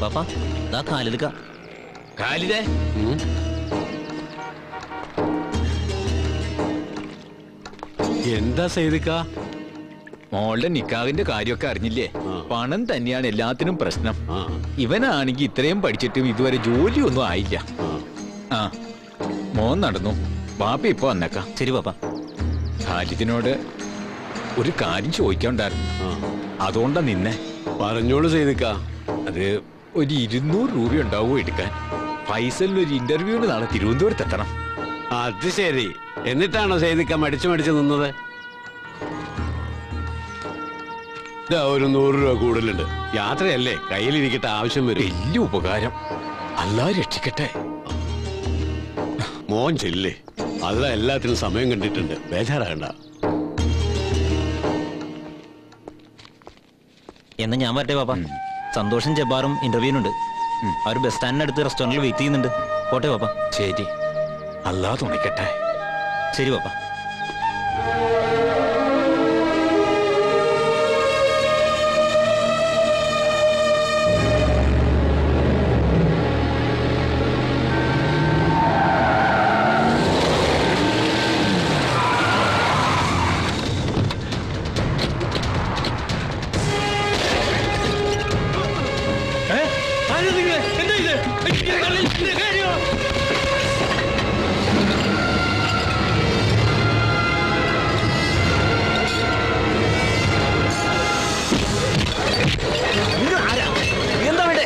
പാപ്പ ദാ കാലെടുക്ക ഖാലിദേ എന്താ സൈദിക്ക മോളുടെ നിക്കാഹിന്റെ കാര്യമൊക്കെ അറിഞ്ഞില്ലേ ആ. പണം തന്നെയാണ് എല്ലാത്തിനും പ്രശ്നം ആ ഇവനാണെങ്കിൽ ഇത്രയും പഠിച്ചിട്ടും ഇതുവരെ ജോലിയൊന്നും ആയില്ല ആ ആ മോൻ നടന്നു ബാപ്പ ഇപ്പൊ വന്നേക്കാം ശരി പാപ്പ ഖാലിദിനോട് ഒരു കാര്യം ചോദിക്കാണ്ടായിരുന്നു ആ അതുകൊണ്ടാ നിന്നെ പറഞ്ഞോളൂ സൈദിക്ക അത് ഒരു ഇരുന്നൂറ് രൂപ ഉണ്ടാവുമോ എടുക്കാൻ ഫൈസലിന് ഒരു ഇന്റർവ്യൂവിന് നാളെ തിരുവനന്തപുരത്ത് എത്തണം അത് ശരി എന്നിട്ടാണോ സൈദിക്ക മടിച്ചു മടിച്ചു നിന്നത് ഇതാ ഒരു നൂറ് രൂപ കൂടുതലുണ്ട് യാത്രയല്ലേ കയ്യിലിരിക്കട്ടെ ആവശ്യം വരും വലിയ ഉപകാരം അല്ലാ രക്ഷിക്കട്ടെ മോൻ ചെല്ലേ അതിലാ എല്ലാത്തിനും സമയം കണ്ടിട്ടുണ്ട് ബേജാറാകണ്ട എന്നാ ഞാൻ വരട്ടെ പാപ്പ സന്തോഷം ജബ്ബാറും ഇന്റർവ്യൂവിനുണ്ട് അവർ ബസ് സ്റ്റാൻഡിനടുത്ത് റെസ്റ്റോറന്റിൽ വെയിറ്റ് ചെയ്യുന്നുണ്ട് പോട്ടെ പാപ്പ ശരി അല്ലാ തുണയ്ക്കട്ടെ ശരി പാപ്പ എന്താ വേണ്ടേ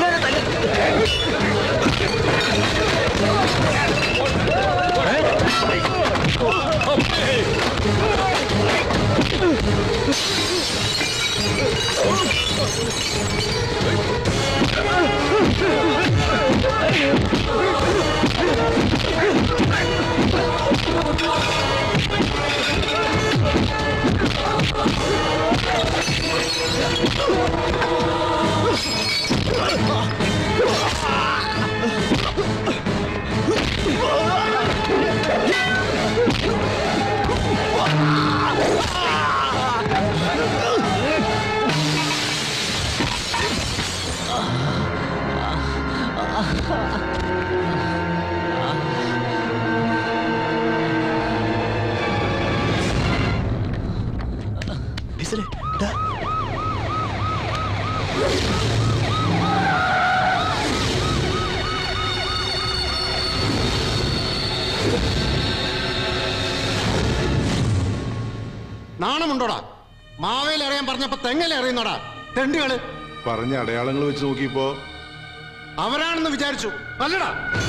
നാണമുണ്ടോടാ മാവേൽ അറിയാൻ പറഞ്ഞപ്പോ തെങ്ങല അറിയുന്നോടാ തെണ്ടികള് പറഞ്ഞ അടയാളങ്ങൾ വെച്ച് നോക്കിയപ്പോ അവരാണെന്ന് വിചാരിച്ചു അല്ലടാ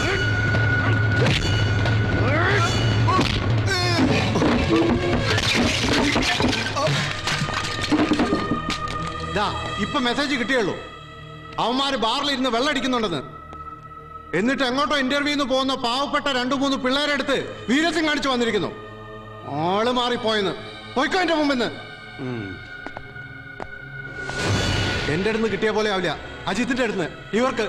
ദാ ഇപ്പൊ മെസ്സേജ് കിട്ടിയുള്ളൂ അവന്മാര് ബാറിലിരുന്ന് വെള്ളടിക്കുന്നുണ്ടെന്ന് എന്നിട്ട് എങ്ങോട്ടോ ഇന്റർവ്യൂന്ന് പോകുന്ന പാവപ്പെട്ട രണ്ടു മൂന്ന് പിള്ളേരെടുത്ത് വീരസിംഗ് കാണിച്ചു വന്നിരിക്കുന്നു ആള് മാറിപ്പോയെന്ന് പോയിക്കോ എന്റെ മുമ്പിന്ന് എന്റെ അടുത്ത് കിട്ടിയ പോലെ ആവില്ല അജിത്തിന്റെ അടുത്ത് ഇവർക്ക്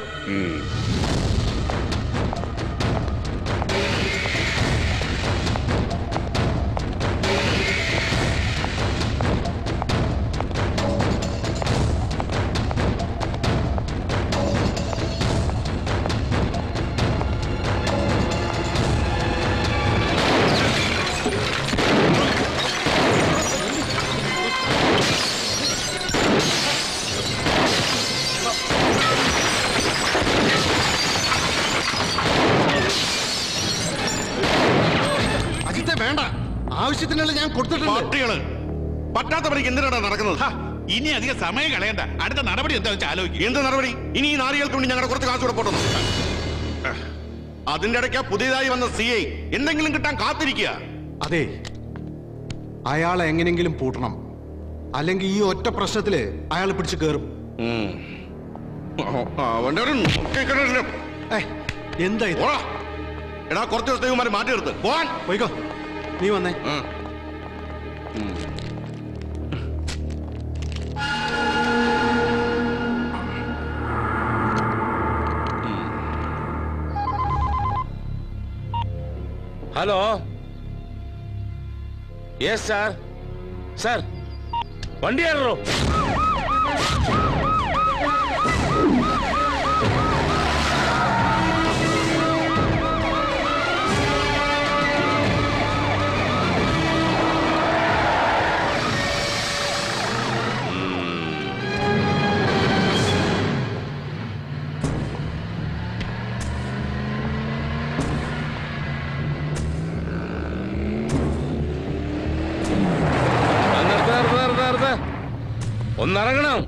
അജിത്തെ വേണ്ട ആവശ്യത്തിനുള്ള ഞാൻ കൊടുത്തിട്ടുണ്ട് പാർട്ടികള് പറ്റാത്ത പണിക്ക് എന്തിനാണ് നടക്കുന്നത് ഇനി അധികം സമയം കളയണ്ട അടുത്ത നടപടി എന്താ വെച്ചാൽ ആലോചിക്കും എന്ത് നടപടി ഇനി ഈ നാരികൾക്ക് വേണ്ടി ഞങ്ങളുടെ കുറച്ച് കാശ് കൂടെ പോട്ടുന്നു അതിന്റെ ഇടയ്ക്ക് പുതിയതായി വന്ന സി ഐ എന്തെങ്കിലും കിട്ടാൻ കാത്തിരിക്കുക അതെ അയാളെ എങ്ങനെങ്കിലും പൂട്ടണം അല്ലെങ്കിൽ ഈ ഒറ്റ പ്രശ്നത്തില് അയാൾ പിടിച്ച് കേറും അവന്റെ ഒരു നോക്കിക്കണല്ലോ. ഏ എന്താ ഇത് പോടാ. എടാ കുറച്ച് ദിവസത്തെ ഇവന്മാരെ മാറ്റി നിർത്ത് പോവാൻ പോയിക്കോ നീ വന്നേ ഉം. ഹലോ യെസ് സാർ സാർ വണ്ടി ആണല്ലോ ഒന്നിറങ്ങണം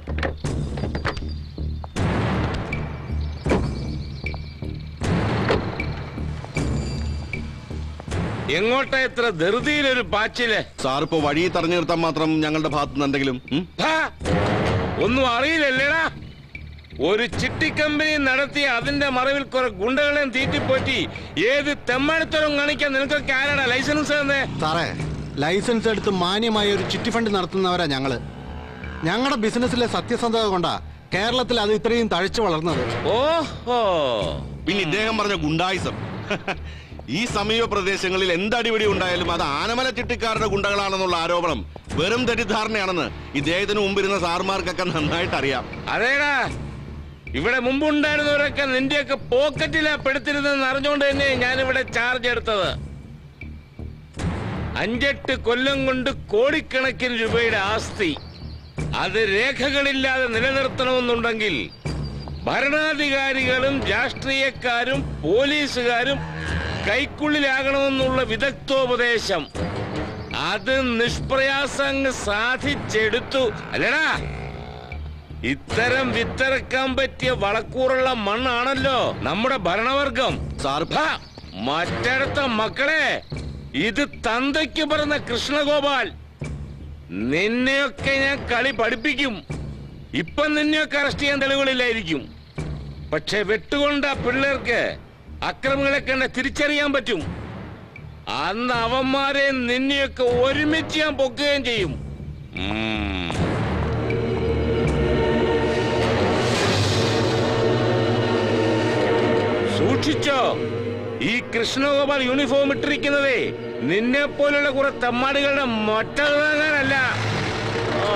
എങ്ങോട്ടാ ഇത്ര ധൃതിയിലൊരു പാച്ചില് സാർ ഇപ്പോ വഴി തടഞ്ഞു നിർത്താൻ മാത്രം ഞങ്ങളുടെ ഭാഗത്തു നിന്ന് എന്തെങ്കിലും ഉം? ഹാ, ഒന്നും അറിയില്ലല്ലേടാ ഒരു ചിട്ടിക്കമ്പനി നടത്തി അതിന്റെ മറവിൽ കുറെ ഗുണ്ടകളെയും തീറ്റിപ്പോറ്റി ഏത് തെമ്മാടിത്തരം കാണിക്കാൻ നിനക്കൊക്കെ ആരാടാ ലൈസൻസ് തന്നെ സാറേ ലൈസൻസ് എടുത്ത് മാന്യമായ ഒരു ചിട്ടി ഫണ്ട് നടത്തുന്നവരാ ഞങ്ങള് ഞങ്ങളുടെ ബിസിനസ്സിലെ സത്യസന്ധത കൊണ്ടാ കേരളത്തിൽ അത് ഇത്രയും തഴച്ചു വളർന്നത് ഓഹോ പിന്നെ ഇദ്ദേഹം പറഞ്ഞ ഗുണ്ടായിസം ഈ സമീപ പ്രദേശങ്ങളിൽ എന്തടിപിടി ഉണ്ടായാലും അത് ആനമല ചിട്ടിക്കാരുടെ ഗുണ്ടകളാണെന്നുള്ള ആരോപണം വെറും തെറ്റിദ്ധാരണയാണെന്ന് ഇദ്ദേഹത്തിന് മുമ്പിരുന്ന സാർമാർക്കൊക്കെ നന്നായിട്ട് അറിയാം അതേടാ ഇവിടെ മുമ്പുണ്ടായിരുന്നവരൊക്കെ നിന്റെയൊക്കെ പോക്കറ്റിലാ പെടുത്തിരുന്നെന്ന് അറിഞ്ഞുകൊണ്ട് തന്നെ ഞാനിവിടെ ചാർജ് എടുത്തത് അഞ്ചെട്ട് കൊല്ലം കൊണ്ട് കോടിക്കണക്കിന് രൂപയുടെ ആസ്തി അത് രേഖകളില്ലാതെ നിലനിർത്തണമെന്നുണ്ടെങ്കിൽ ഭരണാധികാരികളും രാഷ്ട്രീയക്കാരും പോലീസുകാരും കൈക്കുള്ളിലാകണമെന്നുള്ള വിദഗ്ധോപദേശം അത് നിഷ്പ്രയാസം അങ്ങ് സാധിച്ചെടുത്തു അല്ലടാ ഇത്തരം വിത്തിറക്കാൻ പറ്റിയ വളക്കൂറുള്ള മണ്ണാണല്ലോ നമ്മുടെ ഭരണവർഗം സാർ ഹാ, മറ്റടുത്ത മക്കളെ ഇത് തന്തയ്ക്ക് പറഞ്ഞ കൃഷ്ണഗോപാൽ നിന്നെയൊക്കെ ഞാൻ കളി പഠിപ്പിക്കും ഇപ്പൊ നിന്നെയൊക്കെ അറസ്റ്റ് ചെയ്യാൻ തെളിവുകളില്ലായിരിക്കും പക്ഷെ വെട്ടുകൊണ്ട പിള്ളേർക്ക് അക്രമികളെ കണ്ട് തിരിച്ചറിയാൻ പറ്റും അന്ന് അവന്മാരെ നിന്നെയൊക്കെ ഒരുമിച്ച് ഞാൻ പൊക്കുകയും ചെയ്യും ഉം. സൂക്ഷിച്ചോ ഈ കൃഷ്ണഗോപാൽ യൂണിഫോം ഇട്ടിരിക്കുന്നതേ നിന്നെ പോലുള്ള കുറെ തമ്മാടികളുടെ മൊട്ട വാങ്ങാനല്ല ആ.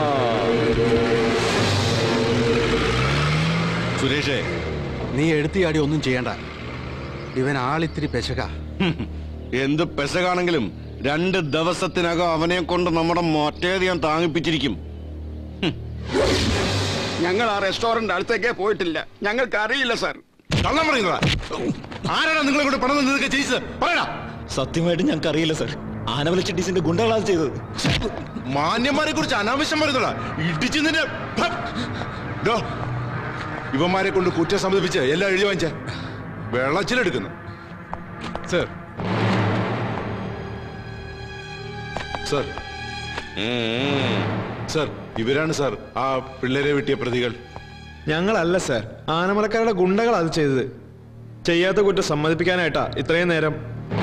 സുരേഷേ നീ എടുത്തിയാടി ഒന്നും ചെയ്യണ്ട ഇവൻ ആളിത്തിരി പെശക ഹും, എന്ത് പെശകാണെങ്കിലും രണ്ട് ദിവസത്തിനകം അവനെ കൊണ്ട് നമ്മുടെ മൊറ്റേത് ഞാൻ താങ്ങിപ്പിച്ചിരിക്കും ഞങ്ങൾ ആ റെസ്റ്റോറന്റ് അടുത്തേക്കേ പോയിട്ടില്ല ഞങ്ങൾക്ക് അറിയില്ല സാർ കള്ളം പറയുന്നതാ ആരാണ് നിങ്ങളെ കൊണ്ട് പണം നിന്നതൊക്കെ ചെയ്യിച്ചത് പറയടാ സത്യമായിട്ട് ഞങ്ങൾക്ക് അറിയില്ല സർ ആനവല ചിട്ടീസിന്റെ ഗുണ്ടകളാണ് ചെയ്തത് മാന്യന്മാരെ കുറിച്ച് അനാവശ്യം പറയുന്നതാ ഇടിച്ചു നിന്റെ ഭ! ദോ, ഇവന്മാരെ കൊണ്ട് കുറ്റം സമ്മതിപ്പിച്ച് എല്ലാം എഴുതി വാങ്ങിച്ച വെള്ളച്ചിലെടുക്കുന്നു സർ സർ സർ ഇവരാണ് സാർ ആ പിള്ളേരെ വെട്ടിയ പ്രതികൾ ഞങ്ങളല്ല സാർ ആനമലക്കാരുടെ ഗുണ്ടകൾ അത് ചെയ്തത് ചെയ്യാത്ത കുറ്റം സമ്മതിപ്പിക്കാനായിട്ടാ ഇത്രയും നേരം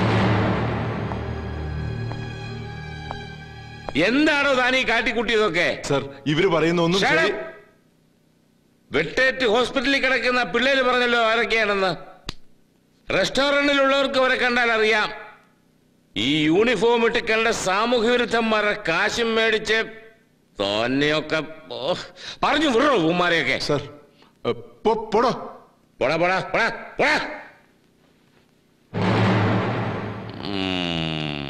എന്താണോ താൻ ഈ കാട്ടിക്കുട്ടിയതൊക്കെ സർ ഇവര് പറയുന്ന ഒന്നും Shut ശരി up. വെട്ടേറ്റ് ഹോസ്പിറ്റലിൽ കിടക്കുന്ന പിള്ളേര് പറഞ്ഞല്ലോ ആരൊക്കെയാണെന്ന് റെസ്റ്റോറന്റിലുള്ളവർക്ക് അവരെ കണ്ടാൽ അറിയാം ഈ യൂണിഫോം ഇട്ട് കണ്ട സാമൂഹ്യ വിരുദ്ധന്മാരെ കാശും മേടിച്ച് തോന്നെയൊക്കെ ഓ, പറഞ്ഞു വിടണോ ഉമ്മാരെയൊക്കെ സർ ഏ, പോ- പോടോ പോടാ പോടാ പോടാ പോടാ ഉം.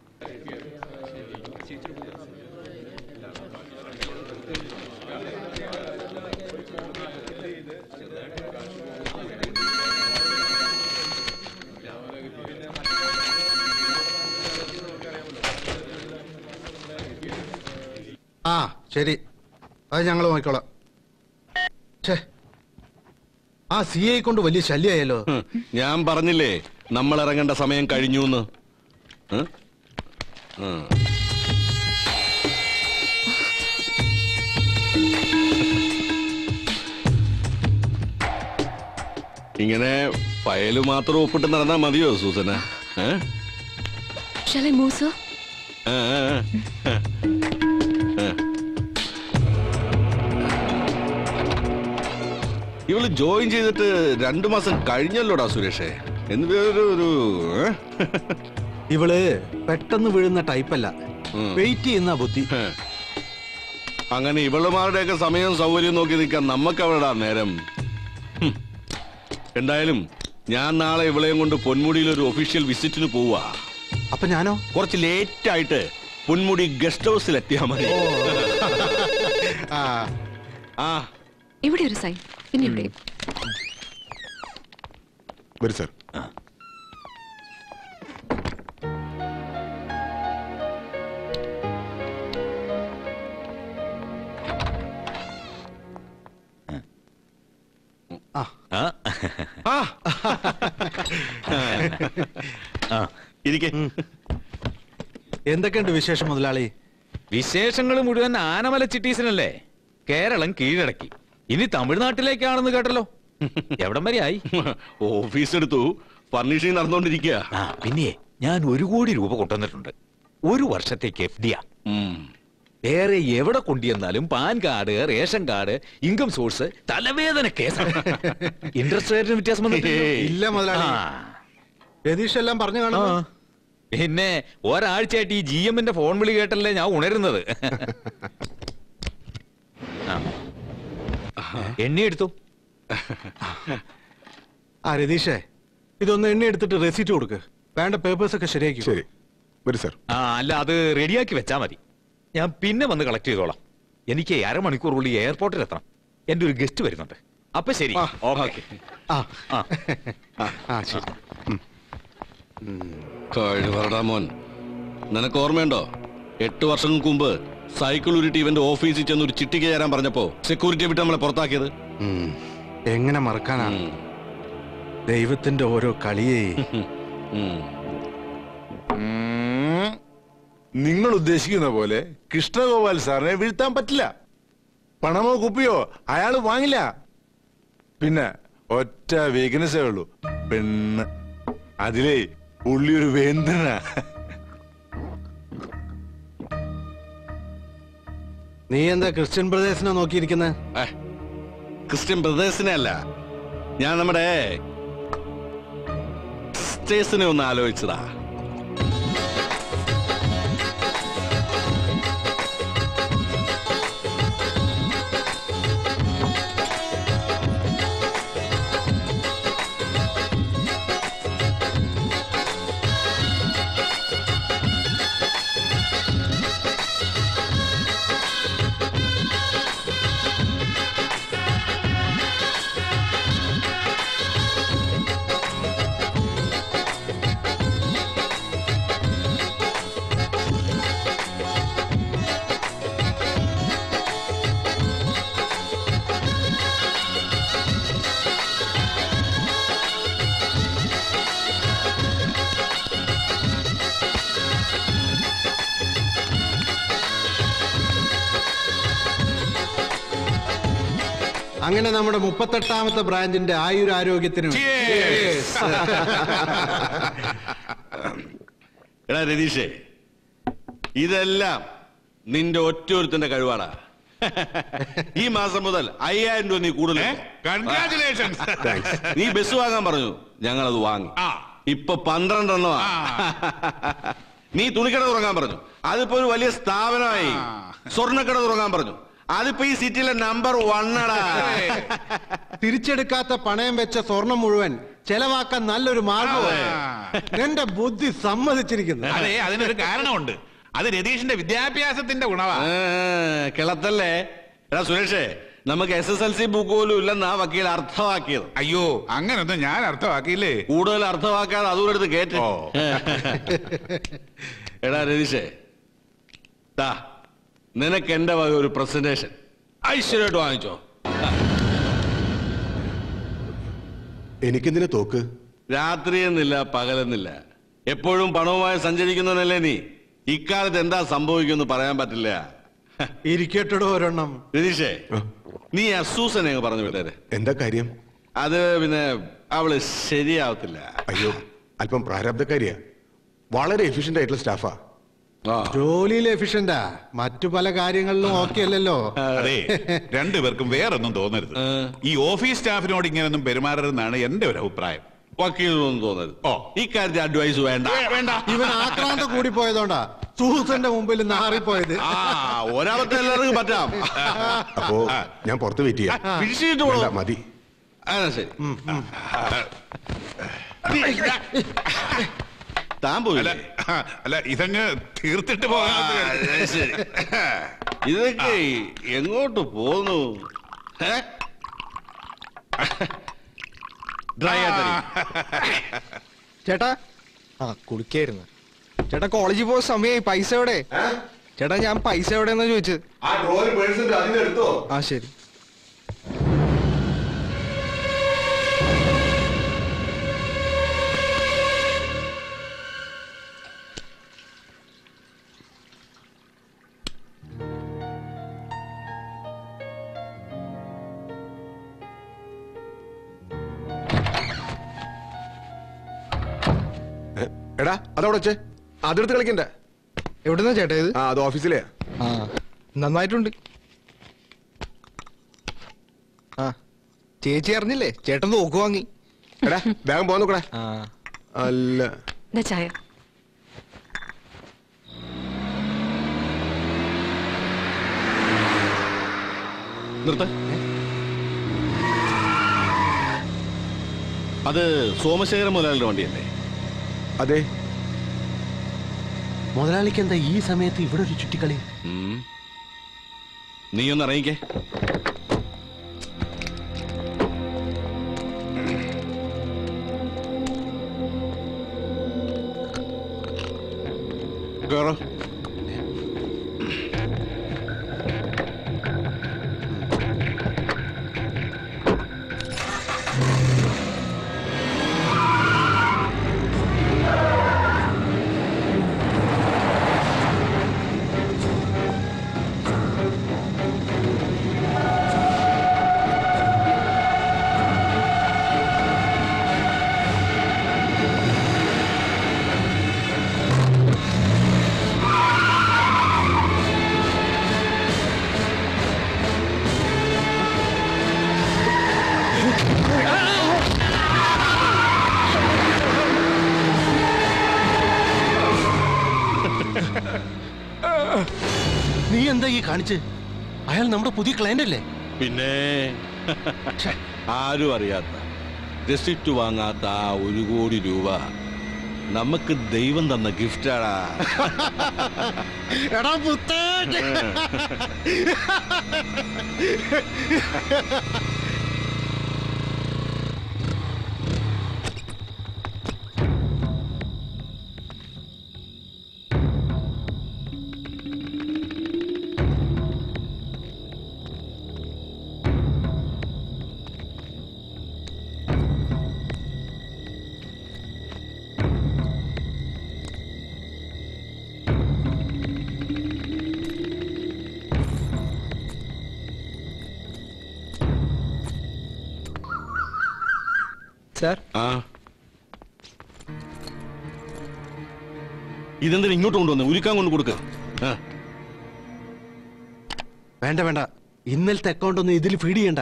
ആ ശരി അത് ഞങ്ങൾ നോക്കിക്കോളാം ഛേ ആ സി ഐ കൊണ്ട് വലിയ ശല്യമായല്ലോ ഹും, ഞാൻ പറഞ്ഞില്ലേ നമ്മൾ ഇറങ്ങേണ്ട സമയം കഴിഞ്ഞു എന്ന് ഉം? ഉം. ഇങ്ങനെ ഫയല് മാത്രം ഒപ്പിട്ട് നടന്നാ മതിയോ സൂസന ഏ? Shall I move, sir? ആ, ആ, ആ. ആ. ഇവള് ജോയിൻ ചെയ്തിട്ട് രണ്ടു മാസം കഴിഞ്ഞല്ലോടാ സുരേഷേ എന്ന് ഒരു ഒരു ഏ? ഇവള് പെട്ടെന്ന് വീഴുന്ന ടൈപ്പല്ല ഉം. വെയിറ്റ് ചെയ്യുന്ന ബുദ്ധി ഹേ. അങ്ങനെ ഇവളുമാരുടെയൊക്കെ സമയവും സൗകര്യവും നോക്കി നിൽക്കാൻ നമുക്ക് അവിടെ നേരം ഹും. എന്തായാലും ഞാൻ നാളെ ഇവളെയും കൊണ്ട് പൊന്മുടിയിൽ ഒരു ഒഫീഷ്യൽ വിസിറ്റിന് പോവാ അപ്പൊ ഞാനോ കുറച്ച് ലേറ്റ് ആയിട്ട് പൊന്മുടി ഗസ്റ്റ് ഹൗസിൽ എത്തിയാ മതി ആ ആ ഇവിടെ ഒരു സൈൻ പിന്നെ ഇവിടെ വരും സർ ഇരിക്കെ എന്തൊക്കെയുണ്ട് വിശേഷം മുതലാളി വിശേഷങ്ങൾ മുഴുവൻ ആനമല ചിറ്റീസിനല്ലേ കേരളം കീഴടക്കി ഇനി തമിഴ്നാട്ടിലേക്കാണെന്ന് കേട്ടല്ലോ എവിടം വരെ ആയി ഓഫീസ് എടുത്തു ഫർണിഷിംഗ് നടന്നുകൊണ്ടിരിക്കുക ആ പിന്നെ ഞാൻ ഒരു കോടി രൂപ കൊണ്ടുവന്നിട്ടുണ്ട് ഒരു വർഷത്തേക്ക് എഫ് ഡിയാ വേറെ എവിടെ കൊണ്ടുവന്നാലും PAN card ration card income source തലവേദന കേസാണ് ഇൻട്രസ്റ്റ് റേറ്റിന് വ്യത്യാസം വന്നിട്ടില്ലല്ലോ? ഇല്ല മുതലാളി ആ. രതീഷ് എല്ലാം പറഞ്ഞു ആ. കാണുന്നു പിന്നെ ഒരാഴ്ചയായിട്ട് ഈ ജി എമ്മിന്റെ ഫോൺ വിളി കേട്ടല്ലേ ഞാൻ ഉണരുന്നത് ആ. എണ്ണി എടുത്തു ആ രതീഷേ ഇതൊന്ന് എണ്ണി എടുത്തിട്ട് റെസീറ്റ് കൊടുക്ക് വേണ്ട പേപ്പേഴ്സ് ഒക്കെ ശരിയാക്കി ശരി വരും സാർ ആ അല്ല അത് റെഡിയാക്കി വെച്ചാ മതി ഞാൻ പിന്നെ വന്ന് കളക്ട് ചെയ്തോളാം എനിക്ക് അരമണിക്കൂറുള്ളിൽ എയർപോർട്ടിൽ എത്തണം എന്റെ ഒരു ഗസ്റ്റ് വരുന്നുണ്ട് അപ്പൊ ശരി ഓക്കെ ആ ആ ആ ശരി കഴിവറടാ മോൻ നിനക്ക് ഓർമ്മയുണ്ടോ എട്ട് വർഷങ്ങൾക്ക് മുമ്പ് സൈക്കിൾ ഉരുട്ടി ഇവന്റെ ഓഫീസിൽ ചെന്ന് ഒരു ചിട്ടിക്ക് ചേരാൻ പറഞ്ഞപ്പോ സെക്യൂരിറ്റി വിട്ട് നമ്മളെ പുറത്താക്കിയത് ഉം. എങ്ങനെ മറക്കാനാണ് ഉം. ദൈവത്തിന്റെ ഓരോ കളിയേ ഉം. നിങ്ങൾ ഉദ്ദേശിക്കുന്ന പോലെ കൃഷ്ണഗോപാൽ സാറിനെ വീഴ്ത്താൻ പറ്റില്ല പണമോ കുപ്പിയോ അയാൾ വാങ്ങില്ല പിന്നെ ഒറ്റ വീക്ക്നെസ്സേ ഉള്ളൂ പെണ്ണ് അതിലേ പുള്ളി ഒരു വേന്ദ്രനാ നീ എന്താ ക്രിസ്ത്യൻ ബ്രദേഴ്സിനെ നോക്കിയിരിക്കുന്നത് ഏ, ക്രിസ്ത്യൻ ബ്രദേഴ്സിനെ അല്ല ഞാൻ നമ്മുടെ സിസ്റ്റേഴ്സിനെ ഒന്ന് ആലോചിച്ചതാ അങ്ങനെ നമ്മുടെ മുപ്പത്തെട്ടാമത്തെ ബ്രാഞ്ചിന്റെ ആയുരാരോഗ്യത്തിനും എടാ രതീഷേ ഇതെല്ലാം നിന്റെ ഒറ്റൊരുത്തിന്റെ കഴിവാടാ ഈ മാസം മുതൽ അയ്യായിരം രൂപ നീ കൂടുതൽ കൺഗ്രാചുലേഷൻസ് നീ ബസ് വാങ്ങാൻ പറഞ്ഞു ഞങ്ങൾ അത് വാങ്ങി ആ. ഇപ്പൊ പന്ത്രണ്ടെണ്ണമാ നീ തുണിക്കട തുടങ്ങാൻ പറഞ്ഞു അതിപ്പോ ഒരു വലിയ സ്ഥാപനമായി സ്വർണ്ണക്കട തുടങ്ങാൻ പറഞ്ഞു അതിപ്പോ ഈ സിറ്റിയിലെ നമ്പർ വണ്ണടാ തിരിച്ചെടുക്കാത്ത പണയം വെച്ച സ്വർണം മുഴുവൻ ചെലവാക്കാൻ നല്ലൊരു മാർഗമാണ് എന്റെ ബുദ്ധി സമ്മതിച്ചിരിക്കുന്നു അതെ അതിനൊരു കാരണമുണ്ട് അത് രതീഷിന്റെ വിദ്യാഭ്യാസത്തിന്റെ ഗുണവാ ഏ, കിളത്തല്ലേ എടാ സുരേഷേ നമുക്ക് S S L C book പോലും ഇല്ലെന്നാ വക്കീൽ അർത്ഥമാക്കിയത് അയ്യോ അങ്ങനൊന്നും ഞാൻ അർത്ഥമാക്കിയില്ലേ കൂടുതൽ അർത്ഥമാക്കാതെ അതുകൂടെ എടുത്ത് കേട്ട് ഓ. എടാ രതീഷേ ദാ നിനക്ക് എന്റെ വക ഒരു പ്രസന്റേഷൻ ഐശ്വര്യമായിട്ട് വാങ്ങിച്ചോ എനിക്കെന്തിനാ തോക്ക് രാത്രി എന്നില്ല പകലെന്നില്ല എപ്പോഴും പണവുമായി സഞ്ചരിക്കുന്നവനല്ലേ നീ ഇക്കാലത്ത് എന്താ സംഭവിക്കുമെന്ന് പറയാൻ പറ്റില്ല ഇരിക്കട്ടോ ഒരെണ്ണം രതീഷേ നീ അസൂസനെ അങ്ങ് പറഞ്ഞു വിട്ടേരെ എന്താ കാര്യം അത് പിന്നെ അവള് ശരിയാവത്തില്ല അയ്യോ അല്പം പ്രാരാബ്ധക്കാരിയാ വളരെ എഫിഷ്യന്റ് ആയിട്ടുള്ള സ്റ്റാഫാ ആ. ജോലിയിൽ എഫിഷ്യന്റാ മറ്റു പല കാര്യങ്ങളിലും ഓക്കെ അല്ലല്ലോ അതെ രണ്ടുപേർക്കും വേറൊന്നും തോന്നരുത് ഈ ഓഫീസ് സ്റ്റാഫിനോട് ഇങ്ങനെയൊന്നും പെരുമാറരുതെന്നാണ് എന്റെ ഒരു അഭിപ്രായം വക്കീലിനൊന്നും തോന്നരുത് ഓ. ഇക്കാര്യത്തിൽ അഡ്വൈസ് വേണ്ട വേണ്ട ഇവൻ ആക്രാന്തം കൂടി പോയതോണ്ടാ സൂസന്റെ മുമ്പിൽ നാറിപ്പോയത് ആ ഒരാമത്തെ എല്ലാവർക്കും പറ്റാം അപ്പോ ഞാൻ പുറത്ത് വെയിറ്റ് ചെയ്യാം പിടിച്ചിട്ട് വേണ്ട, പോണം മതി ആ ശരി താൻ അല്ല പോയില്ലേ അല്ല ഇതങ്ങ് തീർത്തിട്ട് പോകാൻ ആ, ശരി. ഇതൊക്കെ എങ്ങോട്ട് പോന്നു ഏ? ഡ്രൈ ആയിട്ടടി. ചേട്ടാ ആ കുളിക്കായിരുന്നു ചേട്ടാ കോളേജിൽ പോയ സമയമായി പൈസ എവിടെ ചേട്ടാ ഞാൻ പൈസ എവിടെയെന്നാ ചോദിച്ചത് ആ ഡ്രോയിൽ പേഴ്സുണ്ട് അതിന് എടുത്തോ ആ ശരി ഏ, എടാ അതവിടെ വെച്ചേ അതെടുത്ത് കളിക്കണ്ട എവിടുന്നാ ചേട്ടാ ഇത് ആ അത് ഓഫീസിലെയാ ആ നന്നായിട്ടുണ്ട് ആ ചേച്ചി അറിഞ്ഞില്ലേ ചേട്ടൻ നോക്കു വാങ്ങി എടാ വേഗം പോകാൻ നോക്കടാ ആ അല്ല ദാ ചായ നിർത്ത അത് സോമശേഖരൻ മുതലാളിയുടെ വണ്ടിയല്ലേ അതെ മുതലാളിക്ക് എന്താ ഈ സമയത്ത് ഇവിടെ ഒരു ചുറ്റിക്കളി ഉം. നീ ഒന്ന് ഇറങ്ങിക്കേ കേറോ നീ എന്താ ഈ കാണിച്ച് അയാൾ നമ്മുടെ പുതിയ ക്ലയന്റ് അല്ലേ പിന്നെ ആരും അറിയാത്ത റെസിപ്റ്റ് വാങ്ങാത്ത ആ ഒരു കോടി രൂപ നമുക്ക് ദൈവം തന്ന ഗിഫ്റ്റാടാ എടാ പുത്തേ സാർ ആ ഇതെന്തിനാ ഇങ്ങോട്ട് കൊണ്ടുവന്ന് ഉരുക്കാൻ കൊണ്ട് കൊടുക്ക ആ വേണ്ട വേണ്ട ഇന്നലത്തെ അക്കൗണ്ട് ഒന്നും ഇതിൽ ഫീഡ് ചെയ്യണ്ട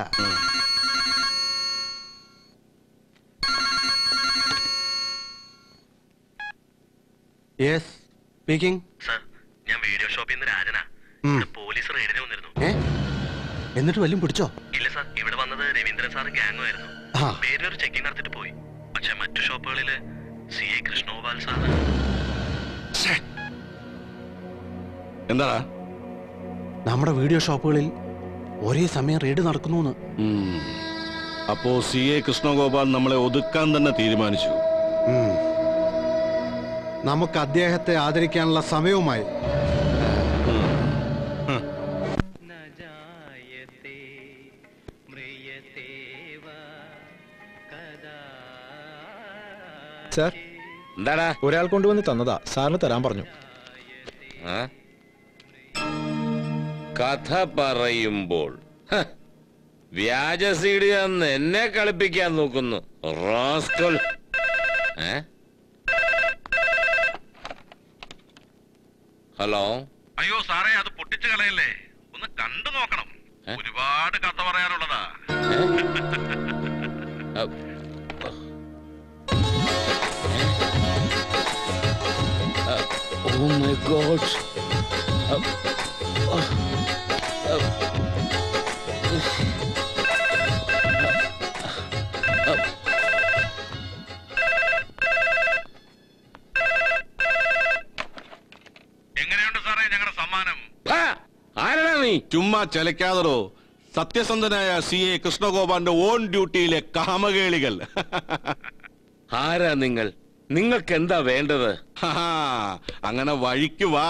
യെസ് സ്പീക്കിംഗ് സർ ഞാൻ വീഡിയോ ഷോപ്പിൽ നിന്ന് രാജനാ ഇവിടെ പോലീസ് റെയ്ഡിന് വന്നിരുന്നു ഏ എന്നിട്ട് വല്ലതും പിടിച്ചോ ഇല്ല സാർ ഇവിടെ വന്നത് രവീന്ദ്രൻ സാറും ഗ്യാങ്ങും ആയിരുന്നു ആ. പേരൊരു ചെക്കിംഗ് നടത്തിട്ട് പോയി പക്ഷെ മറ്റു ഷോപ്പുകളില് സി എ കൃഷ്ണോപാൽ സാർ എന്താടാ നമ്മുടെ വീഡിയോ ഷോപ്പുകളിൽ ഒരേ സമയം റെയ്ഡ് നടക്കുന്നു ഉം. അപ്പോ സി എ കൃഷ്ണഗോപാൽ നമ്മളെ ഒതുക്കാൻ തന്നെ തീരുമാനിച്ചു നമുക്ക് അദ്ദേഹത്തെ ആദരിക്കാനുള്ള സമയവുമായി സാർ എന്താടാ ഒരാൾ കൊണ്ടുവന്ന് തന്നതാ സാറിന് തരാൻ പറഞ്ഞു ആ? കഥ പറയുമ്പോൾ ഹ, വ്യാജ സീഡി എന്ന് എന്നെ കളിപ്പിക്കാൻ നോക്കുന്നു റാസ്കൽ ഏ? ഹലോ അയ്യോ സാറേ അത് പൊട്ടിച്ചു കളയല്ലേ ഒന്ന് കണ്ടു നോക്കണം ഒരുപാട് കഥ പറയാനുള്ളതാ ഓ മൈ ഗോഡ് എങ്ങനെയുണ്ട് സാറേ ഞങ്ങളുടെ സമ്മാനം ആരാ നീ ചുമ്മാ ചലക്കാതറോ സത്യസന്ധനായ സി എ കൃഷ്ണഗോപാലിന്റെ ഓൺ ഡ്യൂട്ടിയിലെ കാമകേളികൾ ആരാ നിങ്ങൾ നിങ്ങൾക്ക് എന്താ വേണ്ടത് ഹാ, അങ്ങനെ വഴിക്ക് വാ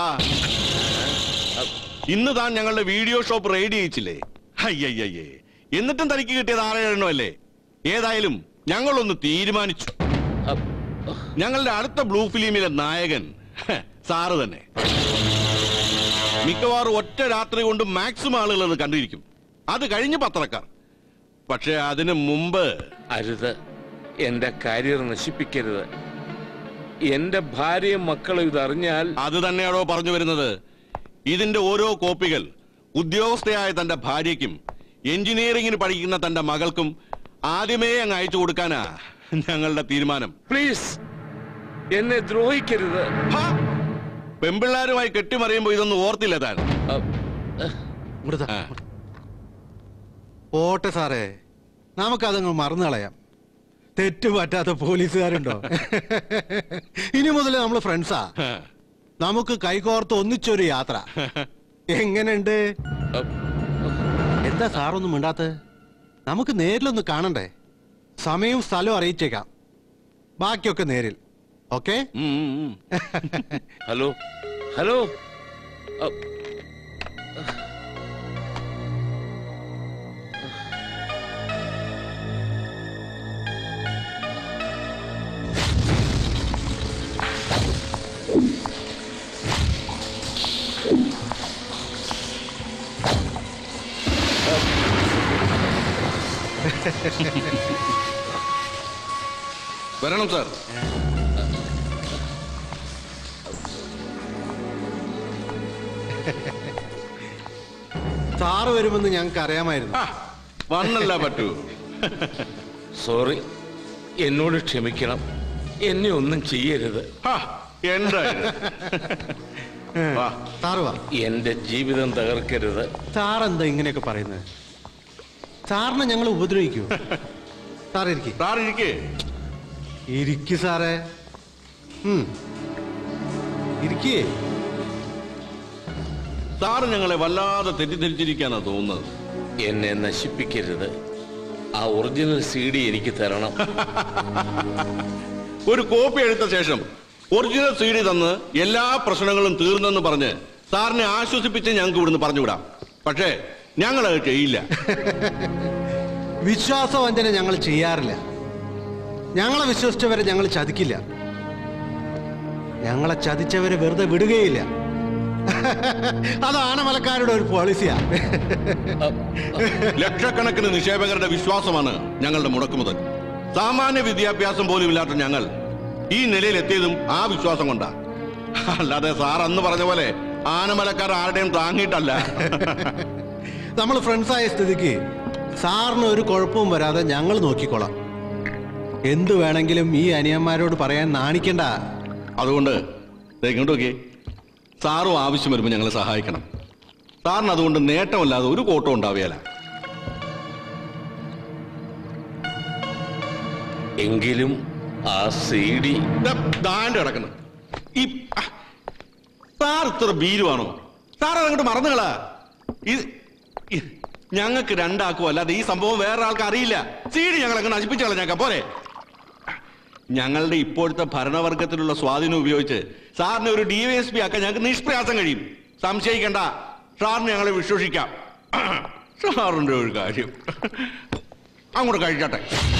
ഇന്ന് താൻ ഞങ്ങളുടെ വീഡിയോ ഷോപ്പ് റെയ്ഡ് ചെയ്യിച്ചില്ലേ അയ്യയ്യേ എന്നിട്ടും തനിക്ക് കിട്ടിയത് ആറേഴെണ്ണോ അല്ലേ ഏതായാലും ഞങ്ങളൊന്ന് തീരുമാനിച്ചു ഞങ്ങളുടെ അടുത്ത ബ്ലൂ ഫിലിമിലെ നായകൻ ഹ, സാറ് തന്നെ മിക്കവാറും ഒറ്റ രാത്രി കൊണ്ട് മാക്സിമം ആളുകൾ അത് കണ്ടിരിക്കും അത് കഴിഞ്ഞ് പത്രക്കാർ പക്ഷെ അതിനു മുമ്പ് അരുത് എന്റെ കരിയർ നശിപ്പിക്കരുത് എന്റെ ഭാര്യയും മക്കളും ഇതറിഞ്ഞാൽ അത് തന്നെയാണോ പറഞ്ഞു വരുന്നത് ഇതിന്റെ ഓരോ കോപ്പികൾ ഉദ്യോഗസ്ഥയായ തന്റെ ഭാര്യയ്ക്കും എഞ്ചിനീയറിംഗിന് പഠിക്കുന്ന തന്റെ മകൾക്കും ആദ്യമേ അങ്ങ് അയച്ചു കൊടുക്കാനാ ഞങ്ങളുടെ തീരുമാനം പ്ലീസ് എന്നെ ദ്രോഹിക്കരുത് പെമ്പിള്ളാരുമായി കെട്ടിമറിയുമ്പോ ഇതൊന്നും ഓർത്തില്ല താൻ ഇങ്ങോട്ട് താ. പോട്ടെ സാറേ നമുക്കതങ്ങ് മറന്നു കളയാം തെറ്റ് പറ്റാത്ത പോലീസുകാരുണ്ടോ ഇനി മുതൽ നമ്മൾ ഫ്രണ്ട്സാ നമുക്ക് കൈകോർത്ത് ഒന്നിച്ചൊരു യാത്ര എങ്ങനെയുണ്ട് എന്താ സാറൊന്നും മിണ്ടാത്ത നമുക്ക് നേരിലൊന്ന് കാണണ്ടേ സമയവും സ്ഥലവും അറിയിച്ചേക്കാം ബാക്കിയൊക്കെ നേരിൽ ഓക്കെ ഹലോ ഹലോ അ, വരണം സാർ സാറ് വരുമെന്ന് ഞങ്ങൾക്ക് അറിയാമായിരുന്നു വന്നല്ല പറ്റൂ സോറി എന്നോട് ക്ഷമിക്കണം എന്നെ ഒന്നും ചെയ്യരുത് എന്താ സാറ് വാ എന്റെ ജീവിതം തകർക്കരുത് സാർ എന്താ ഇങ്ങനെയൊക്കെ പറയുന്നത് സാറിനെ ഞങ്ങൾ ഉപദ്രവിക്കൂ സാർ ഇരിക്കും സാർ ഇരിക്കേ ഇരിക്കു സാറേ ഉം. ഇരിക്കേ സാറ് ഞങ്ങളെ വല്ലാതെ തെറ്റിദ്ധരിച്ചിരിക്കാനാ തോന്നുന്നത് എന്നെ നശിപ്പിക്കരുത് ആ ഒറിജിനൽ സി ഡി എനിക്ക് തരണം ഒരു കോപ്പി എടുത്ത ശേഷം ഒറിജിനൽ സി ഡി തന്ന് എല്ലാ പ്രശ്നങ്ങളും തീർന്നെന്ന് പറഞ്ഞ് സാറിനെ ആശ്വസിപ്പിച്ച് ഞങ്ങൾക്ക് ഇവിടുന്ന് പറഞ്ഞുവിടാം പക്ഷേ ഞങ്ങൾ അത് ചെയ്യില്ല വിശ്വാസവഞ്ചന ഞങ്ങൾ ചെയ്യാറില്ല ഞങ്ങളെ വിശ്വസിച്ചവരെ ഞങ്ങൾ ചതിക്കില്ല ഞങ്ങളെ ചതിച്ചവരെ വെറുതെ വിടുകയില്ല അത് ആനമലക്കാരുടെ ഒരു പോളിസിയാ ലക്ഷക്കണക്കിന് നിക്ഷേപകരുടെ വിശ്വാസമാണ് ഞങ്ങളുടെ മുടക്കുമുതൽ സാമാന്യ വിദ്യാഭ്യാസം പോലും ഇല്ലാത്ത ഞങ്ങൾ ഈ നിലയിൽ എത്തിയതും ആ വിശ്വാസം കൊണ്ടാ അല്ലാതെ സാർ അന്ന് പറഞ്ഞ പോലെ ആനമലക്കാർ ആരുടെയും താങ്ങിയിട്ടല്ല നമ്മൾ ഫ്രണ്ട്സായ സ്ഥിതിക്ക് സാറിന് ഒരു കുഴപ്പവും വരാതെ ഞങ്ങൾ നോക്കിക്കോളാം എന്തു വേണമെങ്കിലും ഈ അനിയന്മാരോട് പറയാൻ നാണിക്കണ്ട അതുകൊണ്ട് ദേ ഇങ്ങോട്ട് നോക്കിയേ സാറും ആവശ്യം വരുമ്പോൾ ഞങ്ങളെ സഹായിക്കണം സാറിന് അതുകൊണ്ട് നേട്ടമല്ലാതെ ഒരു കോട്ടം ഉണ്ടാവുകയല്ല എങ്കിലും ആ സി ഡി ദാണ്ട് കിടക്കുന്നു ഈ ആ, സാർ ഇത്ര ഭീരുവാണോ സാർ അതങ്ങോട്ട് മറന്നുകളാ ഇത് ഇത് ഞങ്ങൾക്ക് രണ്ടാക്കും അല്ലാതെ ഈ സംഭവം വേറെ ആൾക്ക് അറിയില്ല സീഡി ഞങ്ങൾ അങ്ങനെ നശിപ്പിച്ചു കളഞ്ഞേക്കാം പോരെ ഞങ്ങളുടെ ഇപ്പോഴത്തെ ഭരണവർഗത്തിലുള്ള സ്വാധീനം ഉപയോഗിച്ച് സാറിനെ ഒരു ഡി വൈ എസ് പി ആക്കാൻ ഞങ്ങൾക്ക് നിഷ്പ്രയാസം കഴിയും സംശയിക്കണ്ട സാറിന് ഞങ്ങളെ വിശ്വസിക്കാം സാറിന്റെ ഒരു കാര്യം അങ്ങോട്ട് കഴിക്കട്ടെ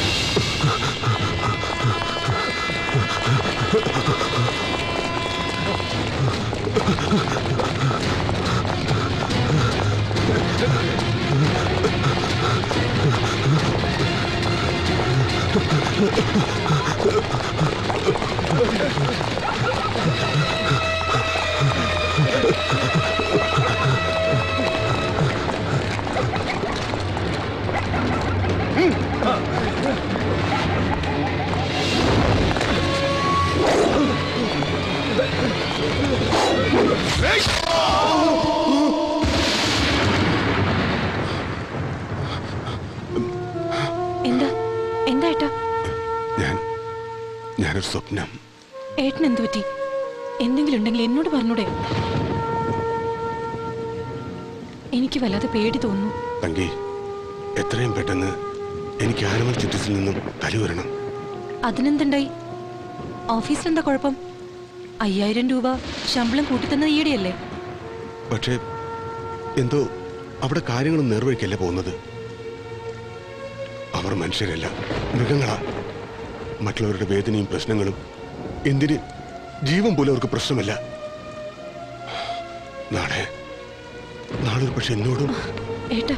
എന്താ എന്താ ഏട്ടാ ഞാൻ ഞാനൊരു സ്വപ്നം ഏട്ടൻ എന്തു പറ്റി എന്തെങ്കിലും ഉണ്ടെങ്കിൽ എന്നോട് പറഞ്ഞൂടെ എനിക്ക് വല്ലാതെ പേടി തോന്നുന്നു തങ്കി എത്രയും പെട്ടെന്ന് എനിക്ക് ആനിമൽ ചിറ്റസിൽ നിന്നും കലി വരണം അതിനെന്തുണ്ടായി ഓഫീസിൽ എന്താ കുഴപ്പം അയ്യായിരം രൂപ ശമ്പളം കൂട്ടിത്തന്നത് ഈയിടെയല്ലേ പക്ഷേ എന്തോ അവിടെ കാര്യങ്ങളും നേർവഴിക്കല്ല പോകുന്നത് അവർ മനുഷ്യരല്ല മൃഗങ്ങളാ മറ്റുള്ളവരുടെ വേദനയും പ്രശ്നങ്ങളും എന്തിന് ജീവൻ പോലും അവർക്ക് പ്രശ്നമല്ല നാളെ നാളെ ഒരു പക്ഷെ എന്നോടും ഏട്ടാ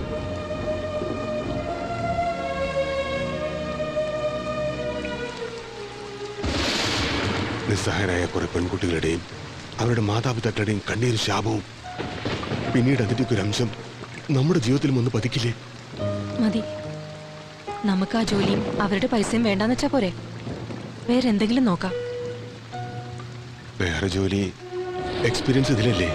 നിസ്സഹായരായ കുറെ പെൺകുട്ടികളുടെയും അവരുടെ മാതാപിതാക്കളുടെയും കണ്ണീര് ശാപവും പിന്നീട് അതിന്റെ ഒരു അംശം നമ്മുടെ ജീവിതത്തിലും ഒന്ന് പതിക്കില്ലേ മതി നമുക്ക് ആ ജോലിയും അവരുടെ പൈസയും വേണ്ടാന്ന് വെച്ചാ പോരെ വേറെ എന്തെങ്കിലും നോക്കാം വേറെ ജോലി എക്സ്പീരിയൻസ് ഇതിലല്ലേ